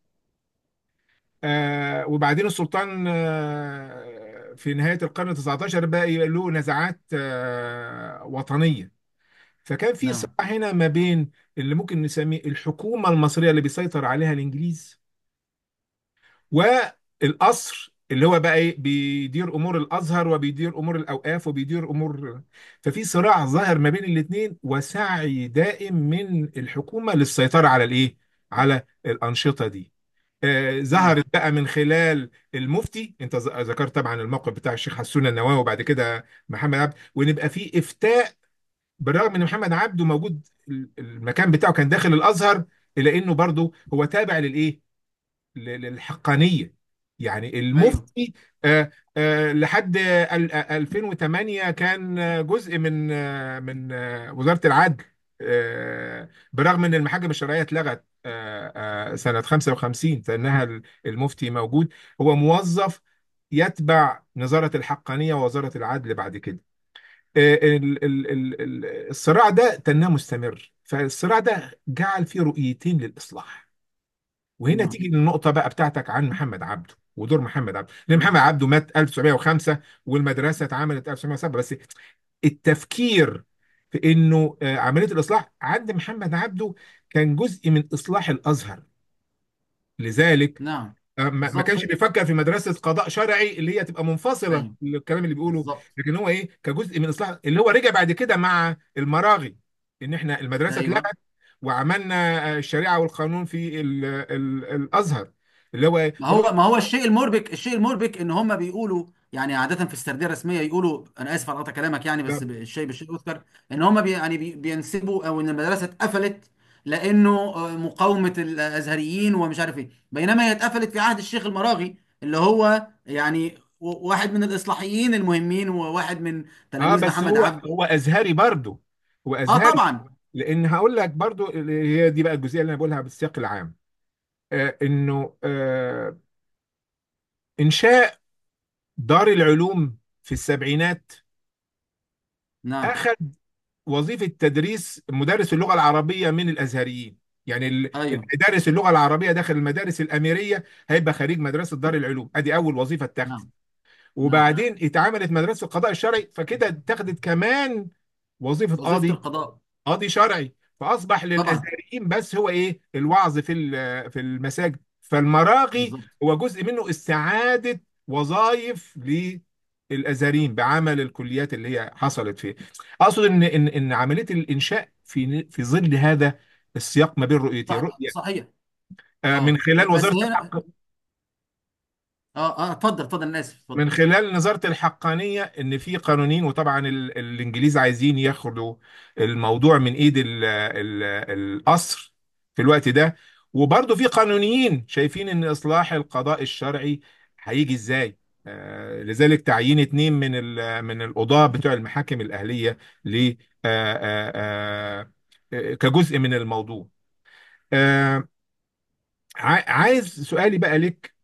آه، وبعدين السلطان آه، في نهاية القرن التسعتاشر بقى يبقى له نزعات آه، وطنية فكان في نعم صراع هنا ما بين اللي ممكن نسميه الحكومة المصرية اللي بيسيطر عليها الإنجليز والقصر اللي هو بقى ايه بيدير امور الازهر وبيدير امور الاوقاف وبيدير امور ففي صراع ظاهر ما بين الاثنين وسعي دائم من الحكومه للسيطره على الايه على الانشطه دي آه نعم ظهرت بقى من خلال المفتي انت ذ- ذكرت طبعا الموقف بتاع الشيخ حسون النووي وبعد كده محمد عبد ونبقى في افتاء بالرغم ان محمد عبده موجود ال- المكان بتاعه كان داخل الازهر الا انه برضه هو تابع للايه ل- للحقانية يعني ايوه المفتي آه، آه، لحد ال- آه، 2008 كان آه، جزء من آه، من آه، وزارة العدل آه، برغم ان المحاكم الشرعية اتلغت آه، آه، سنة 55 فإنها المفتي موجود هو موظف يتبع وزارة الحقانية ووزارة العدل بعد كده آه، ال- ال- ال- ال- الصراع ده تناه مستمر فالصراع ده جعل فيه رؤيتين للإصلاح وهنا نعم تيجي للنقطة بقى بتاعتك عن محمد عبده ودور محمد عبده لأن محمد عبده مات 1905 والمدرسة اتعملت 1907 بس التفكير في إنه آه، عملية الإصلاح عند محمد عبده كان جزء من إصلاح الأزهر لذلك نعم آه، ما ما بالظبط كانش بيفكر في مدرسة قضاء شرعي اللي هي تبقى منفصلة ايوه للكلام اللي بيقوله بالظبط لكن هو إيه كجزء من إصلاح اللي هو رجع بعد كده مع المراغي إن إحنا المدرسة ايوه اتلغت وعملنا آه، الشريعة والقانون في ال ال الأزهر اللي هو ما هو هو ما هو الشيء المربك الشيء المربك ان هم بيقولوا يعني عاده في السرديه الرسميه يقولوا انا اسف على قطع كلامك يعني بس ب- الشيء بالشيء يذكر ان هم بي يعني بي بينسبوا او ان المدرسه اتقفلت لانه آه، مقاومه الازهريين ومش عارف ايه بينما هي اتقفلت في عهد الشيخ المراغي اللي هو يعني و- واحد من الاصلاحيين المهمين وواحد من اه تلاميذ بس محمد هو عبده هو ازهري برضه هو اه ازهري طبعا لان هقول لك برضه اللي هي دي بقى الجزئيه اللي انا بقولها بالسياق العام آه انه آه انشاء دار العلوم في السبعينات نعم اخذ وظيفه تدريس مدرس اللغه العربيه من الازهريين يعني ال- اللي ايوه هيدرس اللغه العربيه داخل المدارس الاميريه هيبقى خريج مدرسه دار العلوم ادي اول وظيفه اتخذت نعم نعم وبعدين اتعملت مدرسه القضاء الشرعي فكده اتخذت كمان وظيفه وظيفه قاضي القضاء قاضي شرعي فاصبح طبعا للازهريين بس هو ايه الوعظ في ال- في المساجد فالمراغي بالظبط هو جزء منه استعاده وظائف للازهريين بعمل الكليات اللي هي حصلت فيه اقصد ان ان ان عمليه الانشاء في في ظل هذا السياق ما بين رؤيتين صح رؤيه صحيح آه، من اه خلال بس وزاره هنا الحق اه اه اتفضل اتفضل انا اسف اتفضل من خلال نظارة الحقانية إن في قانونين وطبعا ال- الإنجليز عايزين ياخدوا الموضوع من إيد ال ال القصر في الوقت ده وبرضه في قانونيين شايفين إن إصلاح القضاء الشرعي هيجي إزاي آه لذلك تعيين اتنين من ال من القضاة بتوع المحاكم الأهلية ل آه آه آه كجزء من الموضوع آه عا- عايز سؤالي بقى لك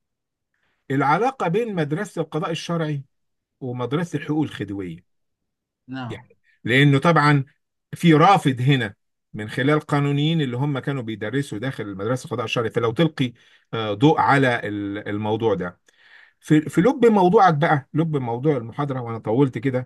العلاقة بين مدرسة القضاء الشرعي ومدرسة الحقوق الخديوية نعم يعني لأنه طبعا في رافض هنا من خلال قانونيين اللي هم كانوا بيدرسوا داخل مدرسة القضاء الشرعي فلو تلقي آه، ضوء على ال- الموضوع ده في في لب موضوعك بقى لب موضوع المحاضرة وأنا طولت كده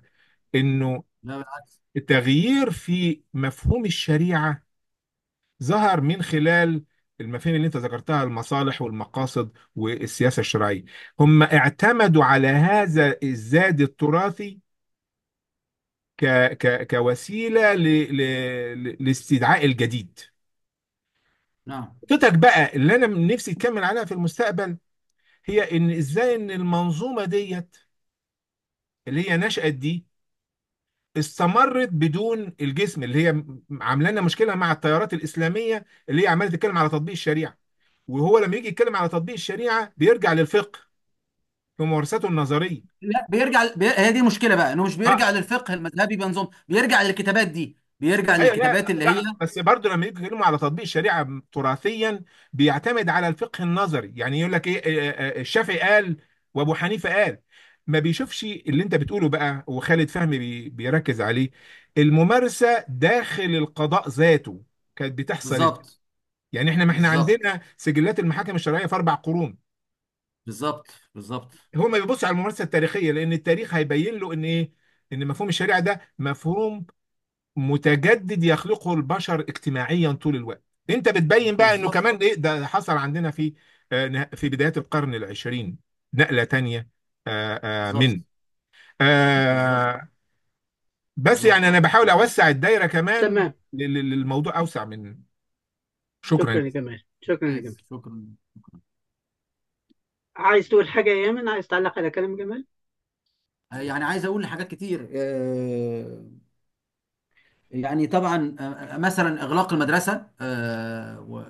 انه لا بالعكس التغيير في مفهوم الشريعة ظهر من خلال المفاهيم اللي انت ذكرتها المصالح والمقاصد والسياسة الشرعية هم اعتمدوا على هذا الزاد التراثي ك ك كوسيلة ل ل لاستدعاء الجديد نعم نقطتك بقى اللي انا من نفسي تكمل عليها في المستقبل هي ان ازاي ان المنظومة ديت اللي هي نشأت دي استمرت بدون الجسم اللي هي عامله لنا مشكله مع التيارات الاسلاميه اللي هي عماله تتكلم على تطبيق الشريعه وهو لما يجي يتكلم على تطبيق الشريعه بيرجع للفقه في ممارساته النظريه لا بيرجع بي... هي دي مشكله بقى انه مش اه بيرجع للفقه المذهبي بنظم بيرجع للكتابات دي بيرجع ايوه لا للكتابات اللي هي لا بس برضه لما يجي يتكلموا على تطبيق الشريعه تراثيا بيعتمد على الفقه النظري يعني يقول لك ايه آه، آه، الشافعي قال وابو حنيفه قال ما بيشوفش اللي انت بتقوله بقى وخالد فهمي بي- بيركز عليه الممارسه داخل القضاء ذاته كانت بتحصل بالظبط يعني احنا ما احنا بالظبط عندنا سجلات المحاكم الشرعيه في اربع قرون بالظبط بالظبط هو ما بيبص على الممارسه التاريخيه لان التاريخ هيبين له ان ايه ان مفهوم الشريعه ده مفهوم متجدد يخلقه البشر اجتماعيا طول الوقت انت بتبين بقى انه بالظبط كمان ايه ده حصل عندنا في آه، نه- في بدايات القرن العشرين نقله تانية آه، آه، من بالظبط بالظبط آه، بس بالظبط يعني انا بحاول اوسع الدايره كمان تمام لل- لل- للموضوع اوسع من شكرا شكرا يا جمال شكرا يا جمال كويس شكرا شكرا عايز تقول حاجة يا يمن عايز تعلق على كلام جمال يعني عايز اقول حاجات كتير آه، يعني طبعا آه، مثلا اغلاق المدرسه آه، و-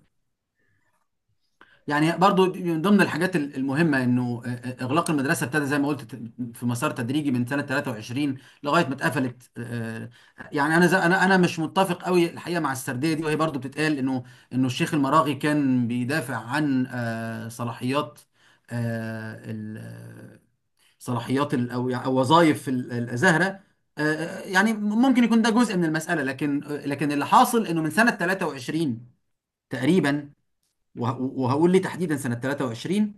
يعني برضو دي من ضمن الحاجات المهمه انه آه، آه، اغلاق المدرسه ابتدى زي ما قلت ت- في مسار تدريجي من سنه 23 لغايه ما اتقفلت آه، يعني انا زي- انا انا مش متفق قوي الحقيقه مع السرديه دي وهي برضو بتتقال انه انه الشيخ المراغي كان بيدافع عن آه، صلاحيات آه، ال- صلاحيات ال- او او وظائف ال- الازهره آه، يعني ممكن يكون ده جزء من المساله لكن لكن اللي حاصل انه من سنه 23 تقريبا وه- وهقول ليه تحديدا سنه 23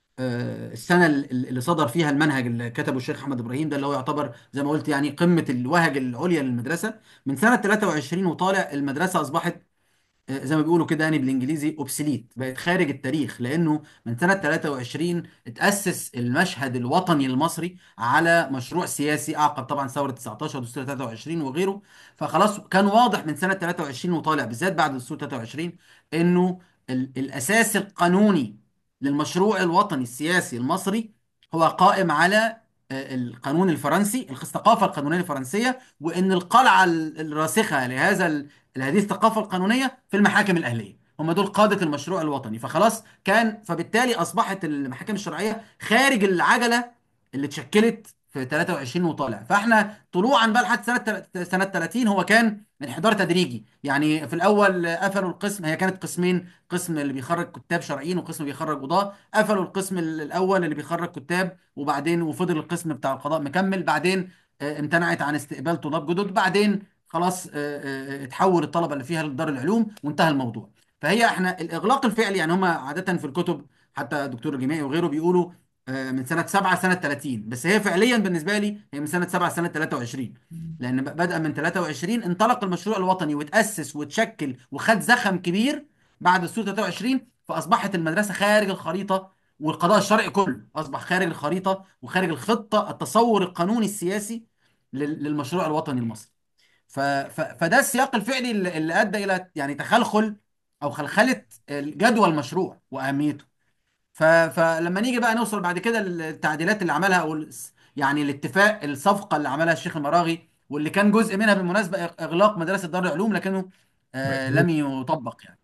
آه، السنه ال- اللي صدر فيها المنهج اللي كتبه الشيخ احمد ابراهيم ده اللي هو يعتبر زي ما قلت يعني قمه الوهج العليا للمدرسه من سنه 23 وطالع المدرسه اصبحت آه، زي ما بيقولوا كده يعني بالانجليزي اوبسليت بقت خارج التاريخ لانه من سنه 23 اتاسس المشهد الوطني المصري على مشروع سياسي اعقب طبعا ثوره 19 ودستور 23 وغيره فخلاص كان واضح من سنه 23 وطالع بالذات بعد دستور 23 انه ال- الاساس القانوني للمشروع الوطني السياسي المصري هو قائم على آه، القانون الفرنسي الثقافه القانونيه الفرنسيه وان القلعه ال- الراسخه لهذا ال- لهذه الثقافه القانونيه في المحاكم الاهليه هم دول قاده المشروع الوطني فخلاص كان فبالتالي اصبحت المحاكم الشرعيه خارج العجله اللي اتشكلت في 23 وطالع فاحنا طلوعا بقى لحد سنه تل- سنه 30 هو كان انحدار تدريجي يعني في الاول قفلوا القسم هي كانت قسمين قسم اللي بيخرج كتاب شرعيين وقسم بيخرج قضاة قفلوا القسم الاول اللي بيخرج كتاب وبعدين وفضل القسم بتاع القضاء مكمل بعدين آه، امتنعت عن استقبال طلاب جدد بعدين خلاص آه، آه، آه، اتحول الطلبه اللي فيها لدار العلوم وانتهى الموضوع فهي احنا الاغلاق الفعلي يعني هم عاده في الكتب حتى دكتور الجماعي وغيره بيقولوا آه، من سنه 7 سنه 30 بس هي فعليا بالنسبه لي هي من سنه 7 سنه 23 لان ب- بدأ من 23 انطلق المشروع الوطني وتأسس وتشكل وخد زخم كبير بعد السور 23 فاصبحت المدرسه خارج الخريطه والقضاء الشرعي كله اصبح خارج الخريطه وخارج الخطه التصور القانوني السياسي لل- للمشروع الوطني المصري ف... ف... فده السياق الفعلي اللي اللي ادى الى يعني تخلخل او خلخله جدوى المشروع واهميته ف... فلما نيجي بقى نوصل بعد كده للتعديلات اللي عملها او ال- يعني الاتفاق الصفقه اللي عملها الشيخ المراغي واللي كان جزء منها بالمناسبه إغ- اغلاق مدرسه دار العلوم لكنه آه لم يطبق يعني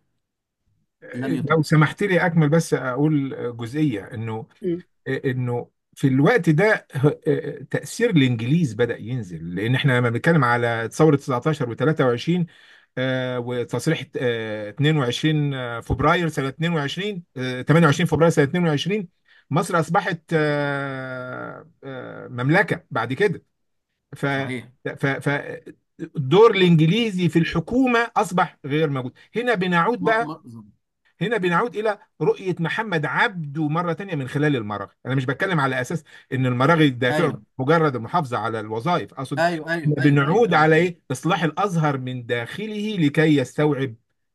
لم لو يطبق سمحت لي اكمل بس اقول جزئيه انه م. انه في الوقت ده ه- تاثير الانجليز بدا ينزل لان احنا لما بنتكلم على ثوره 19 و23 وتصريح آه، 22 فبراير سنه 22 آه، 28 فبراير سنه 22 مصر اصبحت آه، آه، مملكه بعد كده ف صحيح ف ف الدور الانجليزي في الحكومه اصبح غير موجود هنا بنعود م... بقى م... هنا بنعود الى رؤيه محمد عبده مره تانية من خلال المراغي انا مش بتكلم على اساس ان المراغي دافع ايوه مجرد المحافظه على الوظائف اقصد ايوه ايوه إحنا ايوه ايوه بنعود ايوه على ايه اصلاح الازهر من داخله لكي يستوعب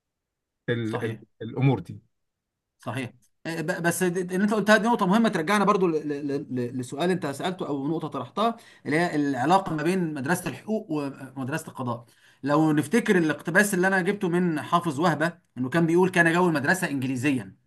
ال ال صحيح الامور دي صحيح آه، ب- بس د- اللي انت قلتها دي نقطة مهمة ترجعنا برضو ل- ل- ل- لسؤال انت سألته او نقطة طرحتها اللي هي العلاقة ما بين مدرسة الحقوق ومدرسة القضاء لو نفتكر الاقتباس اللي انا جبته من حافظ وهبة انه كان بيقول كان جو المدرسة انجليزيا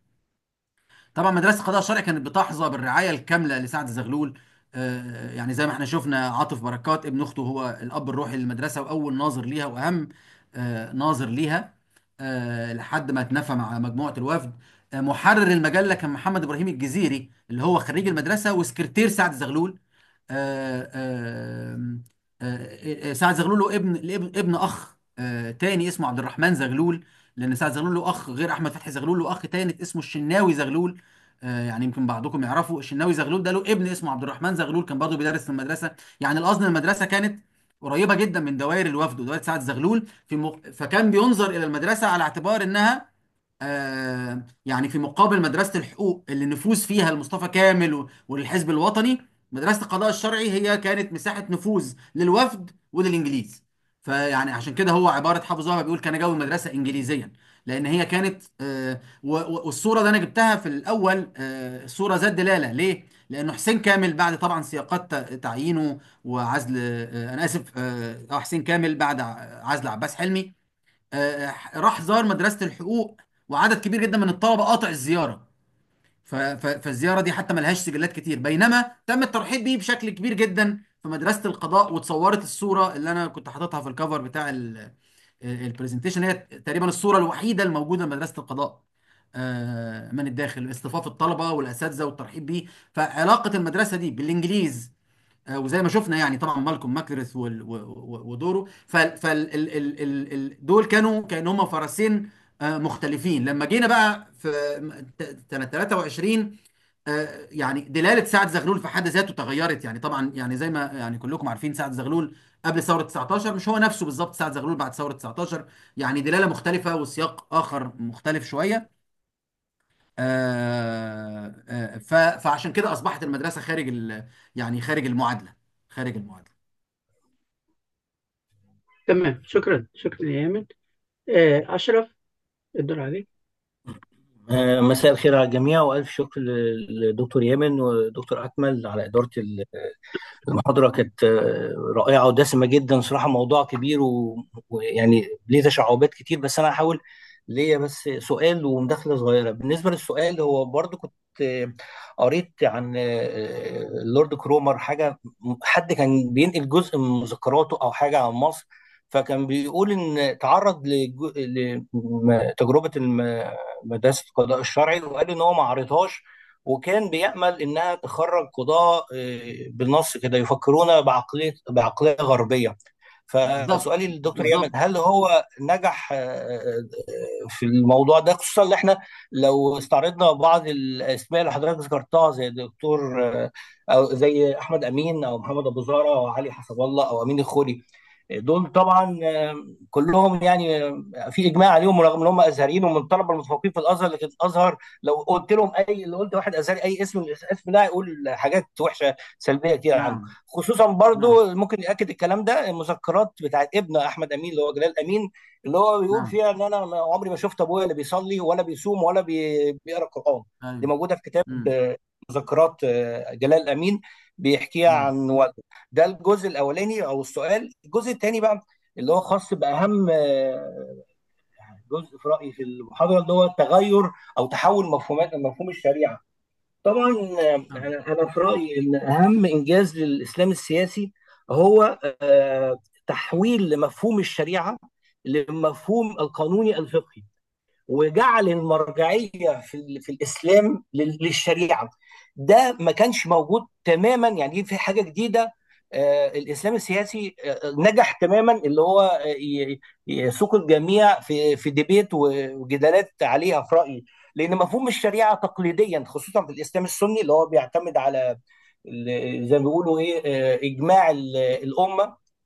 طبعا مدرسه القضاء الشرعي كانت بتحظى بالرعايه الكامله لسعد الزغلول آه، يعني زي ما احنا شفنا عاطف بركات ابن اخته هو الاب الروحي للمدرسه واول ناظر ليها واهم آه، ناظر ليها آه، لحد ما اتنفى مع مجموعه الوفد آه، محرر المجله كان محمد ابراهيم الجزيري اللي هو خريج المدرسه وسكرتير سعد الزغلول آه، آه، آه، آه، سعد زغلول له ابن ابن ابن اخ آه، تاني اسمه عبد الرحمن زغلول لان سعد زغلول له اخ غير احمد فتحي زغلول له اخ تاني اسمه الشناوي زغلول آه، يعني يمكن بعضكم يعرفوا الشناوي زغلول ده له ابن اسمه عبد الرحمن زغلول كان برضه بيدرس في المدرسه يعني القصد ان المدرسه كانت قريبه جدا من دوائر الوفد ودوائر سعد زغلول في مق... فكان بينظر الى المدرسه على اعتبار انها آه يعني في مقابل مدرسه الحقوق اللي نفوذ فيها لمصطفى كامل و- وللحزب الوطني مدرسه القضاء الشرعي هي كانت مساحه نفوذ للوفد وللانجليز فيعني عشان كده هو عباره حافظ وهبه بيقول كان جو المدرسه انجليزيا لان هي كانت آه و- و- والصوره ده انا جبتها في الاول آه صوره ذات دلاله ليه؟ لانه حسين كامل بعد طبعا سياقات ت- تعيينه وعزل آه انا اسف اه آه، حسين كامل بعد ع- عزل عباس حلمي آه، راح زار مدرسة الحقوق وعدد كبير جدا من الطلبة قاطع الزيارة ف- ف- فالزيارة دي حتى ملهاش سجلات كتير بينما تم الترحيب بيه بشكل كبير جدا في مدرسة القضاء واتصورت الصورة اللي أنا كنت حاططها في الكفر بتاع البرزنتيشن هي تقريبا الصورة الوحيدة الموجودة لمدرسة القضاء آه، من الداخل اصطفاف الطلبة والأساتذة والترحيب بيه فعلاقة المدرسة دي بالإنجليز آه، وزي ما شفنا يعني طبعا مالكوم ماكليريث وال- و- و- ودوره فال فال ال ال ال ال دول كانوا كانوا هم فرسين آه، مختلفين لما جينا بقى في م- ت- سنه 23 آه، يعني دلاله سعد زغلول في حد ذاته تغيرت يعني طبعا يعني زي ما يعني كلكم عارفين سعد زغلول قبل ثوره 19 مش هو نفسه بالظبط سعد زغلول بعد ثوره 19 يعني دلاله مختلفه وسياق اخر مختلف شويه آه، آه، ف- فعشان كده اصبحت المدرسه خارج ال- يعني خارج المعادله خارج المعادله تمام شكرا شكرا يا ايمن آه، اشرف الدور عليك آه، مساء الخير على الجميع وألف شكر للدكتور يامن ودكتور أكمل على إدارة ال- المحاضرة كانت آه، رائعة ودسمة جدا صراحة موضوع كبير و- ويعني ليه تشعبات كتير بس أنا هحاول ليا بس سؤال ومداخلة صغيرة بالنسبة للسؤال هو برضو كنت آه، قريت عن آه، اللورد كرومر حاجة حد كان بينقل جزء من مذكراته أو حاجة عن مصر فكان بيقول إن تعرض لجو- لتجربة الم- مدرسة القضاء الشرعي وقال إن هو ما عرضهاش وكان بيأمل إنها تخرج قضاة آه، بالنص كده يفكرون بعقلية بعقلية غربية بالظبط فسؤالي للدكتور يامن بالظبط هل هو نجح آه، آه، في الموضوع ده خصوصا اللي احنا لو استعرضنا بعض الاسماء اللي حضرتك ذكرتها زي الدكتور آه، او زي احمد امين او محمد ابو زهره او علي حسب الله او امين الخولي دول طبعا آه، كلهم يعني آه، في اجماع عليهم رغم ان هم ازهريين ومن الطلبه المتفوقين في الازهر لكن الازهر لو قلت لهم اي لو قلت واحد ازهري اي اسم من الاسم ده هيقول حاجات وحشه سلبيه كتير عنه نعم خصوصا نعم برضو ممكن ياكد الكلام ده المذكرات بتاعت ابن احمد امين اللي هو جلال امين اللي هو بيقول نعم فيها ان انا ما- عمري ما شفت ابويا لا بيصلي ولا بيصوم ولا بي- بيقرا القران دي ايوه موجوده في كتاب امم آه، مذكرات آه، جلال امين بيحكيها امم عن والده ده الجزء الاولاني او السؤال الجزء الثاني بقى اللي هو خاص باهم آه، جزء في رايي في المحاضره اللي هو تغير او تحول مفهومات مفهوم الشريعه طبعا آه، نعم انا أنا في رايي ان اهم انجاز للاسلام السياسي هو آه، تحويل مفهوم الشريعه لمفهوم القانوني الفقهي وجعل المرجعيه في ال- في الاسلام لل- للشريعه ده ما كانش موجود تماما يعني دي في حاجه جديده آه، الاسلام السياسي آه، نجح تماما اللي هو آه، ي- يسوق الجميع في في ديبيت وجدالات عليها في رايي لان مفهوم الشريعه تقليديا خصوصا في الاسلام السني اللي هو بيعتمد على ال- زي ما بيقولوا ايه آه، اجماع ال- الامه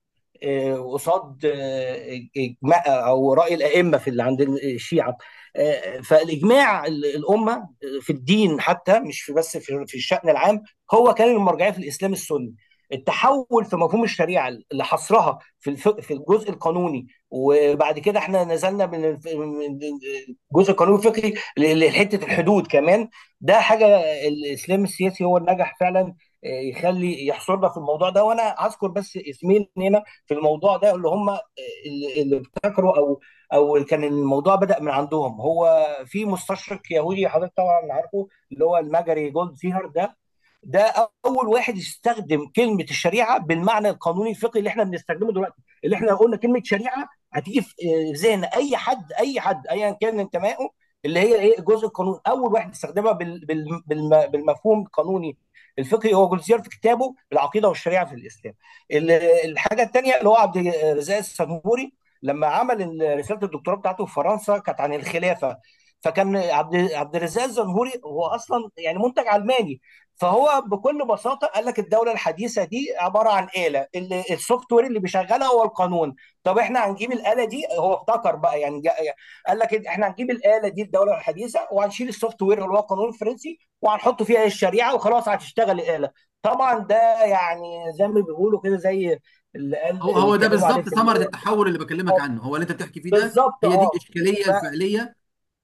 آه، قصاد آه، اجماع او راي الائمه في اللي عند الشيعه آه، فالاجماع ال- الامه في الدين حتى مش في بس في في الشان العام هو كان المرجعيه في الاسلام السني التحول في مفهوم الشريعه اللي حصرها في الف- في الجزء القانوني وبعد كده احنا نزلنا من الف- من الجزء القانوني الفقهي ل- لحته الحدود كمان ده حاجه الاسلام السياسي هو اللي نجح فعلا آه، يخلي يحصرنا في الموضوع ده وانا هذكر بس اسمين هنا في الموضوع ده اللي هم اللي اللي ابتكروا او او كان الموضوع بدأ من عندهم هو في مستشرق يهودي حضرتك طبعا عارفه اللي هو المجري جولد فيهر ده ده اول واحد يستخدم كلمه الشريعه بالمعنى القانوني الفقهي اللي احنا بنستخدمه دلوقتي اللي احنا لو قلنا كلمه شريعه هتيجي في آه، ذهن اي حد اي حد ايا كان انتمائه اللي هي ايه جزء القانون اول واحد استخدمها بال بال بالم بالمفهوم القانوني الفقهي هو جولدزير في كتابه العقيده والشريعه في الاسلام ال- الحاجه الثانيه اللي هو عبد الرزاق السنهوري لما عمل ال- رساله الدكتوراه بتاعته في فرنسا كانت عن الخلافه فكان عبد عبد الرزاق الزنهوري هو اصلا يعني منتج علماني فهو بكل بساطه قال لك الدوله الحديثه دي عباره عن اله اللي السوفت وير اللي بيشغلها هو القانون طب احنا هنجيب الاله دي هو ابتكر بقى يعني جا- قال لك احنا هنجيب الاله دي الدوله الحديثه وهنشيل السوفت وير اللي هو القانون الفرنسي وهنحط فيها الشريعه وخلاص هتشتغل الاله طبعا ده يعني زي ما بيقولوا كده زي اللي قال هو اللي هو ده اتكلموا عليه بالظبط في ثمره ال- التحول اللي بكلمك عنه هو اللي انت بتحكي فيه ده بالظبط هي دي اه الاشكاليه ف الفعليه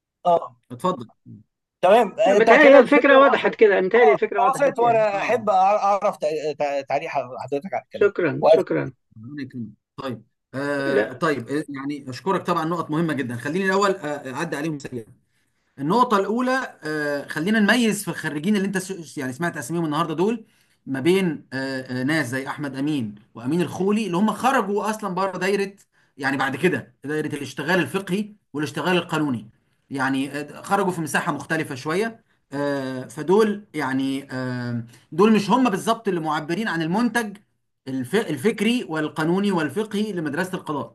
اه اتفضل تمام انت متهيألي كده الفكرة الفكره وضحت وصلت كده متهيألي اه الفكرة وضحت وصلت يعني وانا اه احب اعرف تع- تع- تعليق حضرتك على الكلام شكرا وأنا- شكرا ربنا يكرمك طيب آه لا طيب آه، يعني اشكرك طبعا نقط مهمه جدا خليني الاول آه، اعدي عليهم سريعا النقطة الأولى آه، خلينا نميز في الخريجين اللي أنت س- يعني سمعت أساميهم النهاردة دول ما بين آه، آه، ناس زي أحمد أمين وأمين الخولي اللي هم خرجوا أصلا بره دايرة يعني بعد كده دايرة الاشتغال الفقهي والاشتغال القانوني يعني آه، خرجوا في مساحة مختلفة شوية آه، فدول يعني آه، دول مش هم بالظبط اللي معبرين عن المنتج الف- الفكري والقانوني والفقهي لمدرسة القضاء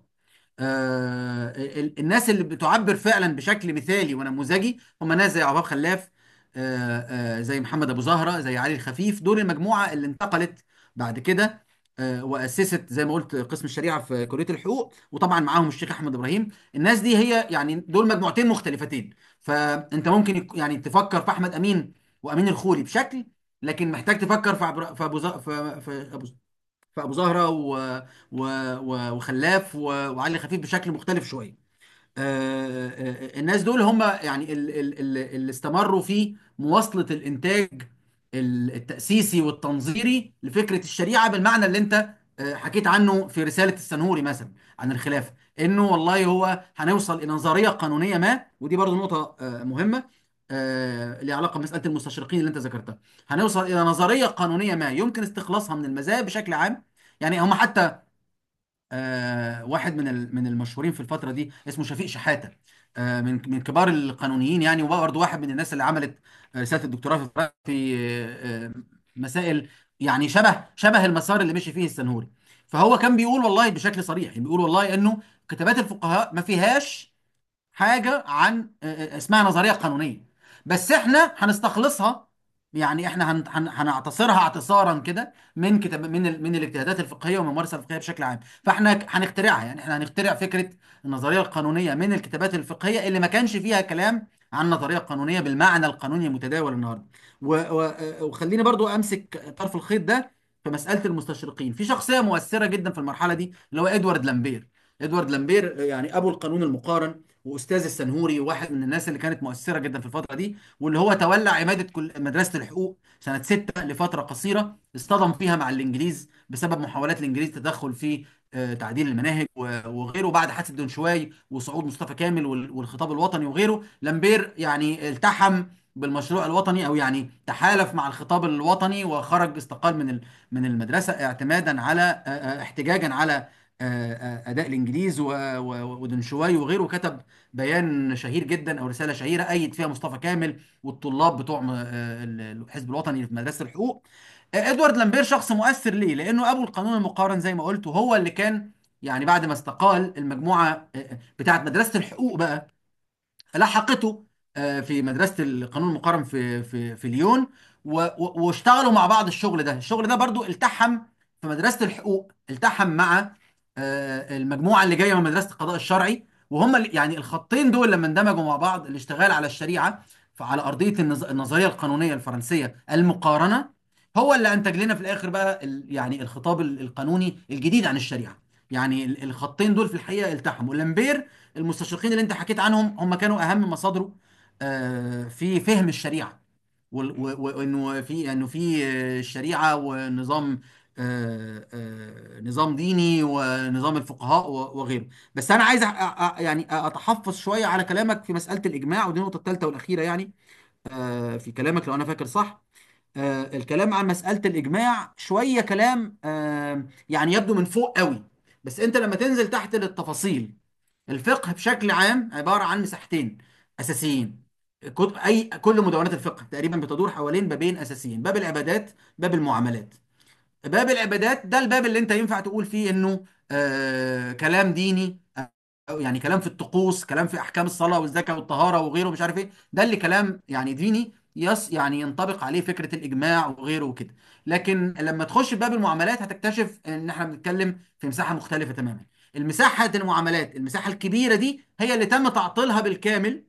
آه، ال- الناس اللي بتعبر فعلا بشكل مثالي ونموذجي هم ناس زي عباب خلاف آه، آه، زي محمد ابو زهره زي علي الخفيف دول المجموعه اللي انتقلت بعد كده آه، واسست زي ما قلت قسم الشريعه في كليه الحقوق وطبعا معاهم الشيخ احمد ابراهيم الناس دي هي يعني دول مجموعتين مختلفتين فانت ممكن يك- يعني تفكر في احمد امين وامين الخولي بشكل لكن محتاج تفكر في عبر- في ابو ز- في في ابو فابو زهره و... و... و... وخلاف و... وعلي خفيف بشكل مختلف شويه آه، آه، الناس دول هم يعني ال- ال- ال- اللي استمروا في مواصله الانتاج ال- التاسيسي والتنظيري لفكره الشريعه بالمعنى اللي انت آه، حكيت عنه في رساله السنهوري مثلا عن الخلافه انه والله هو هنوصل الى نظريه قانونيه ما ودي برضو نقطه آه، مهمه آه، ليها علاقه بمساله المستشرقين اللي انت ذكرتها هنوصل الى نظريه قانونيه ما يمكن استخلاصها من المذاهب بشكل عام يعني هم حتى آه، واحد من ال- من المشهورين في الفتره دي اسمه شفيق شحاته آه، من من كبار القانونيين يعني وبرضه واحد من الناس اللي عملت رساله الدكتوراه في فرنسا في آه، آه، مسائل يعني شبه شبه المسار اللي مشي فيه السنهوري فهو كان بيقول والله بشكل صريح يعني بيقول والله انه كتابات الفقهاء ما فيهاش حاجه عن آه، آه، اسمها نظريه قانونيه بس احنا هنستخلصها يعني احنا هن- هن- هنعتصرها اعتصارا كده من كتاب من ال- من الاجتهادات الفقهيه ومن الممارسه الفقهيه بشكل عام فاحنا ك- هنخترعها يعني احنا هنخترع فكره النظريه القانونيه من الكتابات الفقهيه اللي ما كانش فيها كلام عن نظريه قانونيه بالمعنى القانوني المتداول النهارده و- و- وخليني برضو امسك طرف الخيط ده في مساله المستشرقين في شخصيه مؤثره جدا في المرحله دي اللي هو ادوارد لامبير ادوارد لامبير يعني ابو القانون المقارن واستاذ السنهوري واحد من الناس اللي كانت مؤثره جدا في الفتره دي واللي هو تولى عماده كل مدرسه الحقوق سنه 6 لفتره قصيره اصطدم فيها مع الانجليز بسبب محاولات الانجليز تدخل في آه، تعديل المناهج و- وغيره بعد حادثه دنشواي وصعود مصطفى كامل وال- والخطاب الوطني وغيره لامبير يعني التحم بالمشروع الوطني او يعني تحالف مع الخطاب الوطني وخرج استقال من ال- من المدرسه اعتمادا على آه، آه، احتجاجا على آه، آه، اداء الانجليز و- و- ودنشواي وغيره كتب بيان شهير جدا او رساله شهيره ايد فيها مصطفى كامل والطلاب بتوع م- آه، الحزب الوطني في مدرسه الحقوق آه، ادوارد لامبير شخص مؤثر ليه لانه ابو القانون المقارن زي ما قلت وهو اللي كان يعني بعد ما استقال المجموعه آه، بتاعت مدرسه الحقوق بقى لحقته آه، في مدرسه القانون المقارن في في في ليون و- و- واشتغلوا مع بعض الشغل ده الشغل ده برضو التحم في مدرسه الحقوق التحم مع آه، المجموعه اللي جايه من مدرسه القضاء الشرعي وهم اللي- يعني الخطين دول لما اندمجوا مع بعض الاشتغال على الشريعه فعلى ارضيه النظ- النظريه القانونيه الفرنسيه المقارنه هو اللي انتج لنا في الاخر بقى ال- يعني الخطاب ال- القانوني الجديد عن الشريعه يعني ال- الخطين دول في الحقيقه التحموا لامبير المستشرقين اللي انت حكيت عنهم هم كانوا اهم مصادره آه، في فهم الشريعه وال- و- و- وانه في انه في آه، شريعه ونظام آه، آه، نظام ديني ونظام الفقهاء و- وغيره بس انا عايز أ- أ- يعني اتحفظ شويه على كلامك في مساله الاجماع ودي النقطه الثالثه والاخيره يعني آه، في كلامك لو انا فاكر صح آه، الكلام عن مساله الاجماع شويه كلام آه، يعني يبدو من فوق قوي بس انت لما تنزل تحت للتفاصيل الفقه بشكل عام عبارة عن مساحتين أساسيين كت- أي كل مدونات الفقه تقريبا بتدور حوالين بابين أساسيين باب العبادات باب المعاملات باب العبادات ده الباب اللي أنت ينفع تقول فيه إنه آه كلام ديني أو يعني كلام في الطقوس كلام في أحكام الصلاة والزكاة والطهارة وغيره مش عارف إيه ده اللي كلام يعني ديني يص يعني ينطبق عليه فكرة الإجماع وغيره وكده لكن لما تخش في باب المعاملات هتكتشف إن إحنا بنتكلم في مساحة مختلفة تماما المساحة المعاملات المساحة الكبيرة دي هي اللي تم تعطيلها بالكامل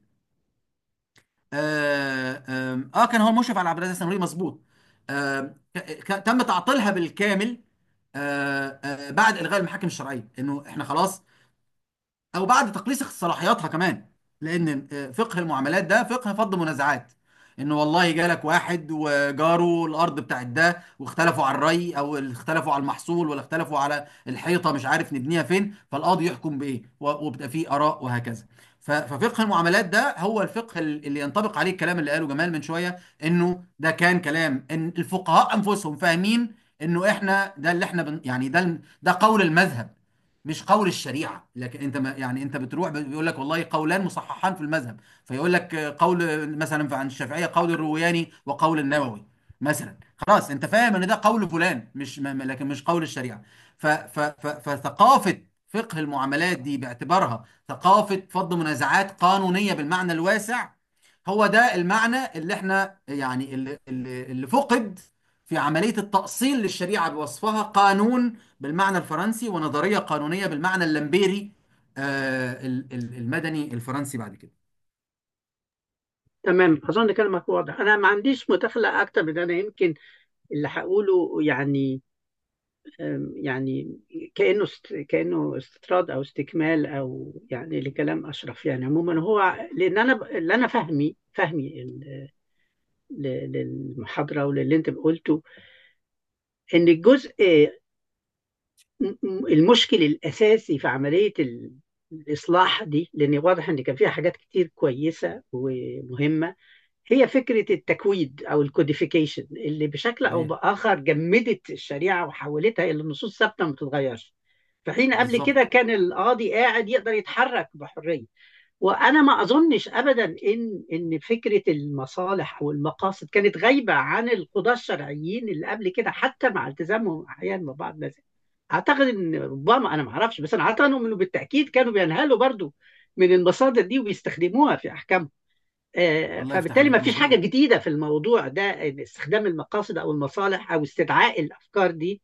آه, آه, آه كان هو المشرف على العبادات السنوية مظبوط آه ك- ك- تم تعطيلها بالكامل آه آه بعد إلغاء المحاكم الشرعية إنه إحنا خلاص او بعد تقليص صلاحياتها كمان لان فقه المعاملات ده فقه فض منازعات انه والله جالك واحد وجاره الارض بتاعت ده واختلفوا على الري او اختلفوا على المحصول ولا اختلفوا على الحيطه مش عارف نبنيها فين فالقاضي يحكم بايه و- وبتبقى فيه اراء وهكذا ف- ففقه المعاملات ده هو الفقه اللي ينطبق عليه الكلام اللي قاله جمال من شويه انه ده كان كلام ان الفقهاء انفسهم فاهمين انه احنا ده اللي احنا بن يعني ده ده قول المذهب مش قول الشريعه لكن انت ما يعني انت بتروح بيقول لك والله قولان مصححان في المذهب فيقول لك قول مثلا عن الشافعيه قول الروياني وقول النووي مثلا خلاص انت فاهم ان ده قول فلان مش م- لكن مش قول الشريعه ف ف ف فثقافه فقه المعاملات دي باعتبارها ثقافه فض منازعات قانونيه بالمعنى الواسع هو ده المعنى اللي احنا يعني اللي, اللي اللي فقد في عمليه التأصيل للشريعه بوصفها قانون بالمعنى الفرنسي ونظرية قانونية بالمعنى اللامبيري آه، ال- ال- المدني الفرنسي بعد كده تمام أظن كلامك واضح أنا ما عنديش مداخلة أكتر من أنا يمكن اللي هقوله يعني أم، يعني كأنه است... كأنه استطراد أو استكمال أو يعني لكلام أشرف يعني عموما هو لأن أنا ب... اللي أنا فهمي فهمي ال... ل- للمحاضرة وللي أنت قلته إن الجزء م- م- المشكل الأساسي في عملية ال- الإصلاح دي لأن واضح إن كان فيها حاجات كتير كويسة ومهمة هي فكرة التكويد أو الكوديفيكيشن اللي بشكل أو صحيح بآخر جمدت الشريعة وحولتها إلى نصوص ثابتة ما بتتغيرش في حين قبل بالظبط كده كان القاضي قاعد يقدر يتحرك بحرية وانا ما اظنش ابدا ان ان فكره المصالح او المقاصد كانت غايبه عن القضاه الشرعيين اللي قبل كده حتى مع التزامهم احيانا ببعض المذاهب اعتقد ان ربما انا ما اعرفش بس انا اعتقد انه بالتاكيد كانوا بينهلوا برضو من المصادر دي وبيستخدموها في احكامهم آه، الله يفتح فبالتالي عليك ما فيش حاجه مظبوط جديده في الموضوع ده إن استخدام المقاصد او المصالح او استدعاء الافكار دي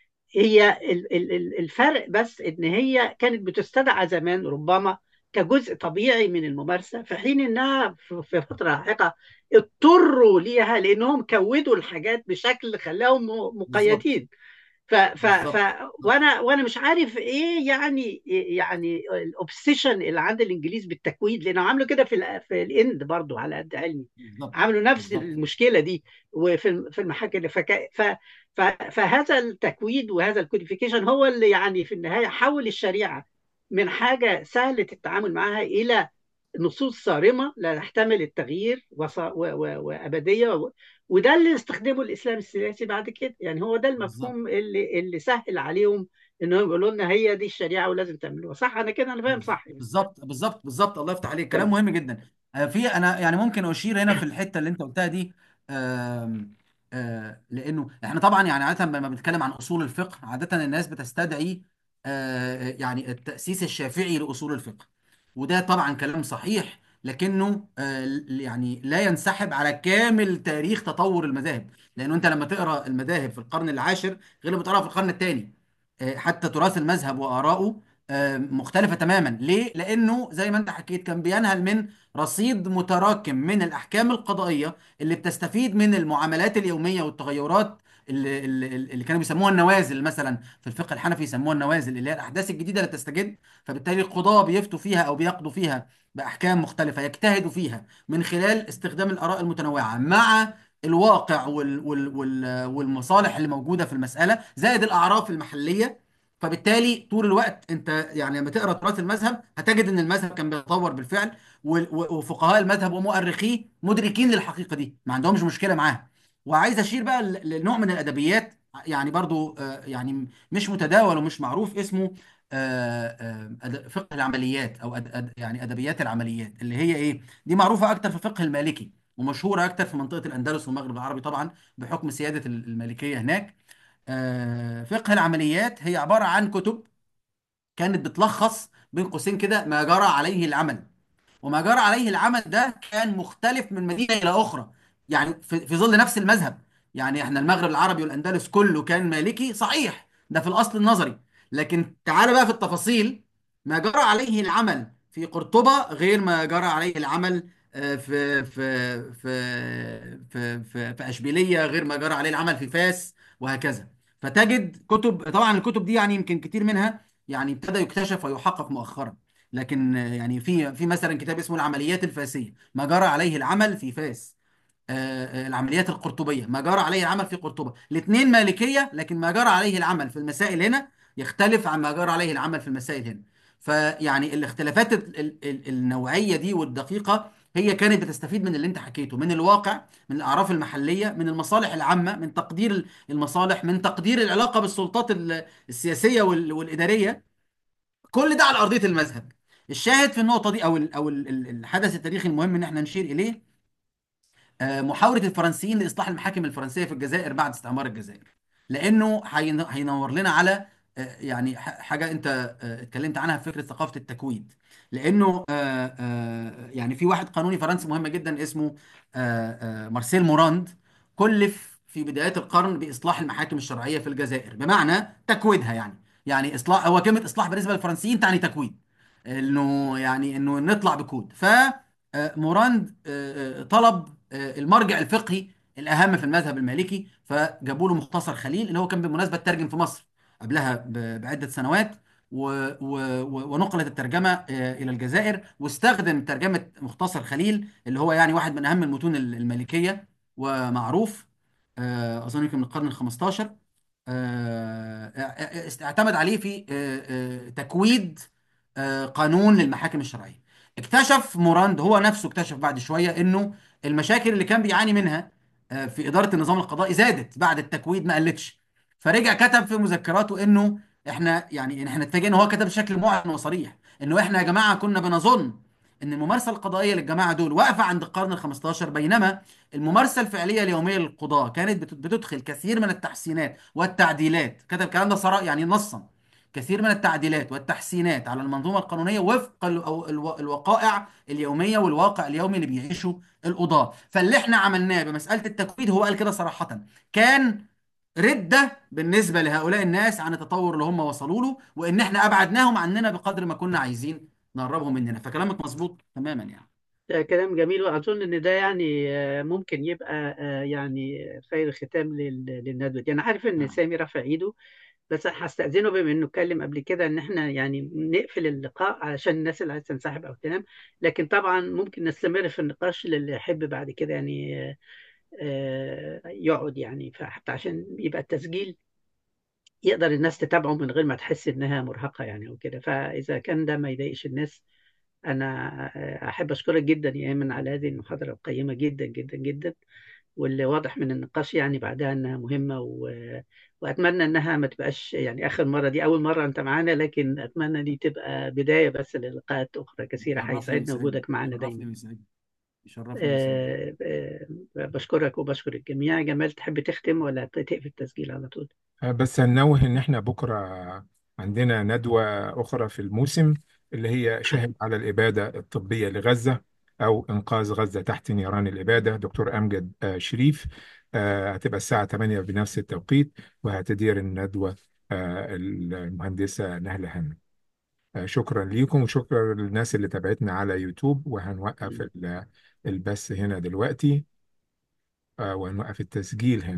هي ال- ال- ال- الفرق بس ان هي كانت بتستدعى زمان ربما كجزء طبيعي من الممارسه في حين انها في في فتره لاحقه اضطروا ليها لانهم كودوا الحاجات بشكل خلاهم م- بالظبط مقيدين ف ف ف بالظبط وانا وانا مش عارف ايه يعني يعني الاوبسيشن اللي عند الانجليز بالتكويد لانه عملوا كده في ال في الاند برضو على قد علمي بالظبط عملوا نفس بالظبط المشكله دي وفي الم- في المحاكم فك... ف... ف... فهذا التكويد وهذا الكوديفيكيشن هو اللي يعني في النهايه حول الشريعه من حاجه سهله التعامل معها الى نصوص صارمه لا تحتمل التغيير وص... و... و... وابديه و... وده اللي استخدمه الاسلام السياسي بعد كده يعني هو ده بالظبط المفهوم اللي اللي سهل عليهم انهم يقولوا لنا هي دي الشريعه ولازم تعملوها صح انا كده انا فاهم صح يعني بالظبط بالظبط بالظبط الله يفتح عليك كلام تمام مهم جدا آه، في انا يعني ممكن اشير هنا في الحته اللي انت قلتها دي آم، آه، لانه احنا طبعا يعني عاده لما بنتكلم عن اصول الفقه عاده الناس بتستدعي آه، يعني التاسيس الشافعي لاصول الفقه وده طبعا كلام صحيح لكنه آه، يعني لا ينسحب على كامل تاريخ تطور المذاهب لانه انت لما تقرا المذاهب في القرن العاشر غير لما تقراها في القرن الثاني آه، حتى تراث المذهب وآراؤه آه، مختلفة تماما ليه؟ لأنه زي ما أنت حكيت كان بينهل من رصيد متراكم من الأحكام القضائية اللي بتستفيد من المعاملات اليومية والتغيرات اللي, اللي, اللي كانوا بيسموها النوازل مثلا في الفقه الحنفي يسموها النوازل اللي هي الأحداث الجديدة اللي تستجد فبالتالي القضاة بيفتوا فيها أو بيقضوا فيها بأحكام مختلفة يجتهدوا فيها من خلال استخدام الآراء المتنوعة مع الواقع وال وال وال والمصالح اللي موجودة في المسألة زائد الأعراف المحلية فبالتالي طول الوقت انت يعني لما تقرا تراث المذهب هتجد ان المذهب كان بيتطور بالفعل وال- و- وفقهاء المذهب ومؤرخيه مدركين للحقيقه دي ما عندهمش مشكله معاها وعايز اشير بقى ل- لنوع من الادبيات يعني برضو آه، يعني مش متداول ومش معروف اسمه آه، آه، أد- فقه العمليات او أد أد يعني ادبيات العمليات اللي هي ايه دي معروفه اكتر في الفقه المالكي ومشهوره اكتر في منطقه الاندلس والمغرب العربي طبعا بحكم سياده المالكيه هناك آه، فقه العمليات هي عبارة عن كتب كانت بتلخص بين قوسين كده ما جرى عليه العمل وما جرى عليه العمل ده كان مختلف من مدينة إلى أخرى يعني في, في ظل نفس المذهب يعني احنا المغرب العربي والأندلس كله كان مالكي صحيح ده في الأصل النظري لكن تعال بقى في التفاصيل ما جرى عليه العمل في قرطبة غير ما جرى عليه العمل آه، في في في في في, في أشبيلية غير ما جرى عليه العمل في فاس وهكذا فتجد كتب طبعا الكتب دي يعني يمكن كتير منها يعني ابتدى يكتشف ويحقق مؤخرا لكن آه، يعني في في مثلا كتاب اسمه العمليات الفاسية ما جرى عليه العمل في فاس آه، آه، العمليات القرطبية ما جرى عليه العمل في قرطبة الاثنين مالكية لكن ما جرى عليه العمل في المسائل هنا يختلف عن ما جرى عليه العمل في المسائل هنا فيعني الاختلافات ال- ال- ال- النوعية دي والدقيقة هي كانت بتستفيد من اللي انت حكيته من الواقع من الأعراف المحلية من المصالح العامة من تقدير المصالح من تقدير العلاقة بالسلطات ال- السياسية وال- والإدارية كل ده على أرضية المذهب الشاهد في النقطة دي أو ال- أو ال- ال- الحدث التاريخي المهم إن احنا نشير إليه آه، محاولة الفرنسيين لإصلاح المحاكم الفرنسية في الجزائر بعد استعمار الجزائر لأنه هين- هينور لنا على آه، يعني ح- حاجة أنت آه، اتكلمت عنها في فكرة ثقافة التكويد لأنه آه، آه، يعني في واحد قانوني فرنسي مهم جدا اسمه آه، آه، مارسيل موراند كلف في بدايات القرن بإصلاح المحاكم الشرعية في الجزائر بمعنى تكويدها يعني يعني إصلاح هو كلمة إصلاح بالنسبة للفرنسيين تعني تكويد إنه يعني إنه نطلع بكود ف آه، موراند آه، آه، طلب آه، المرجع الفقهي الأهم في المذهب المالكي فجابوا له مختصر خليل اللي هو كان بالمناسبة ترجم في مصر قبلها ب- بعدة سنوات و و و ونقلت الترجمة آه، إلى الجزائر واستخدم ترجمة مختصر خليل اللي هو يعني واحد من أهم المتون المالكية ومعروف آه، أظن يمكن من القرن ال 15 آه، آه، است- اعتمد عليه في آه، آه، تكويد آه، قانون للمحاكم الشرعية اكتشف موراند هو نفسه اكتشف بعد شوية انه المشاكل اللي كان بيعاني منها آه، في إدارة النظام القضائي زادت بعد التكويد ما قلتش فرجع كتب في مذكراته انه احنا يعني إن احنا اتفاجئنا ان هو كتب بشكل معلن وصريح انه احنا يا جماعة كنا بنظن ان الممارسة القضائية للجماعة دول واقفة عند القرن ال 15 بينما الممارسة الفعلية اليومية للقضاة كانت بت- بتدخل كثير من التحسينات والتعديلات كتب الكلام ده صراحة يعني نصا كثير من التعديلات والتحسينات على المنظومة القانونية وفق ال- أو الو- الوقائع اليومية والواقع اليومي اللي بيعيشه القضاة فاللي احنا عملناه بمسألة التكويد هو قال كده صراحة كان ردة بالنسبة لهؤلاء الناس عن التطور اللي هم وصلوا له وإن احنا أبعدناهم عننا بقدر ما كنا عايزين نقربهم مننا فكلامك مظبوط تماما يعني ده كلام جميل وأظن إن ده يعني آه، ممكن يبقى آه، يعني خير ختام لل- للندوة دي أنا عارف إن نعم سامي رافع إيده بس هستأذنه بما إنه اتكلم قبل كده إن إحنا يعني نقفل اللقاء علشان الناس اللي عايزة تنسحب أو تنام لكن طبعا ممكن نستمر في النقاش للي يحب بعد كده يعني آه، آه، يقعد يعني فحتى عشان يبقى التسجيل يقدر الناس تتابعه من غير ما تحس إنها مرهقة يعني أو كده فإذا كان ده ما يضايقش الناس أنا آه، أحب أشكرك جدا يا أيمن على هذه المحاضرة القيمة جدا جدا جدا واللي واضح من النقاش يعني بعدها انها مهمه و... واتمنى انها ما تبقاش يعني اخر مره دي اول مره انت معانا لكن اتمنى دي تبقى بدايه بس للقاءات اخرى كثيره يشرفني هيسعدنا ويسعدني وجودك معانا يشرفني دايما ويسعدني يشرفني ويسعدني أه أه بشكرك وبشكر الجميع جمال تحب تختم ولا تقفل التسجيل على طول بس هنوه ان احنا بكره عندنا ندوه اخرى في الموسم اللي هي شاهد على الاباده الطبيه لغزه او انقاذ غزه تحت نيران الاباده دكتور امجد آه، شريف آه، هتبقى الساعه 8 بنفس التوقيت وهتدير الندوه آه، المهندسة نهلة هانم آه، شكرا ليكم وشكرا للناس اللي تابعتنا على يوتيوب وهنوقف ال- البث هنا دلوقتي آه، وهنوقف التسجيل هنا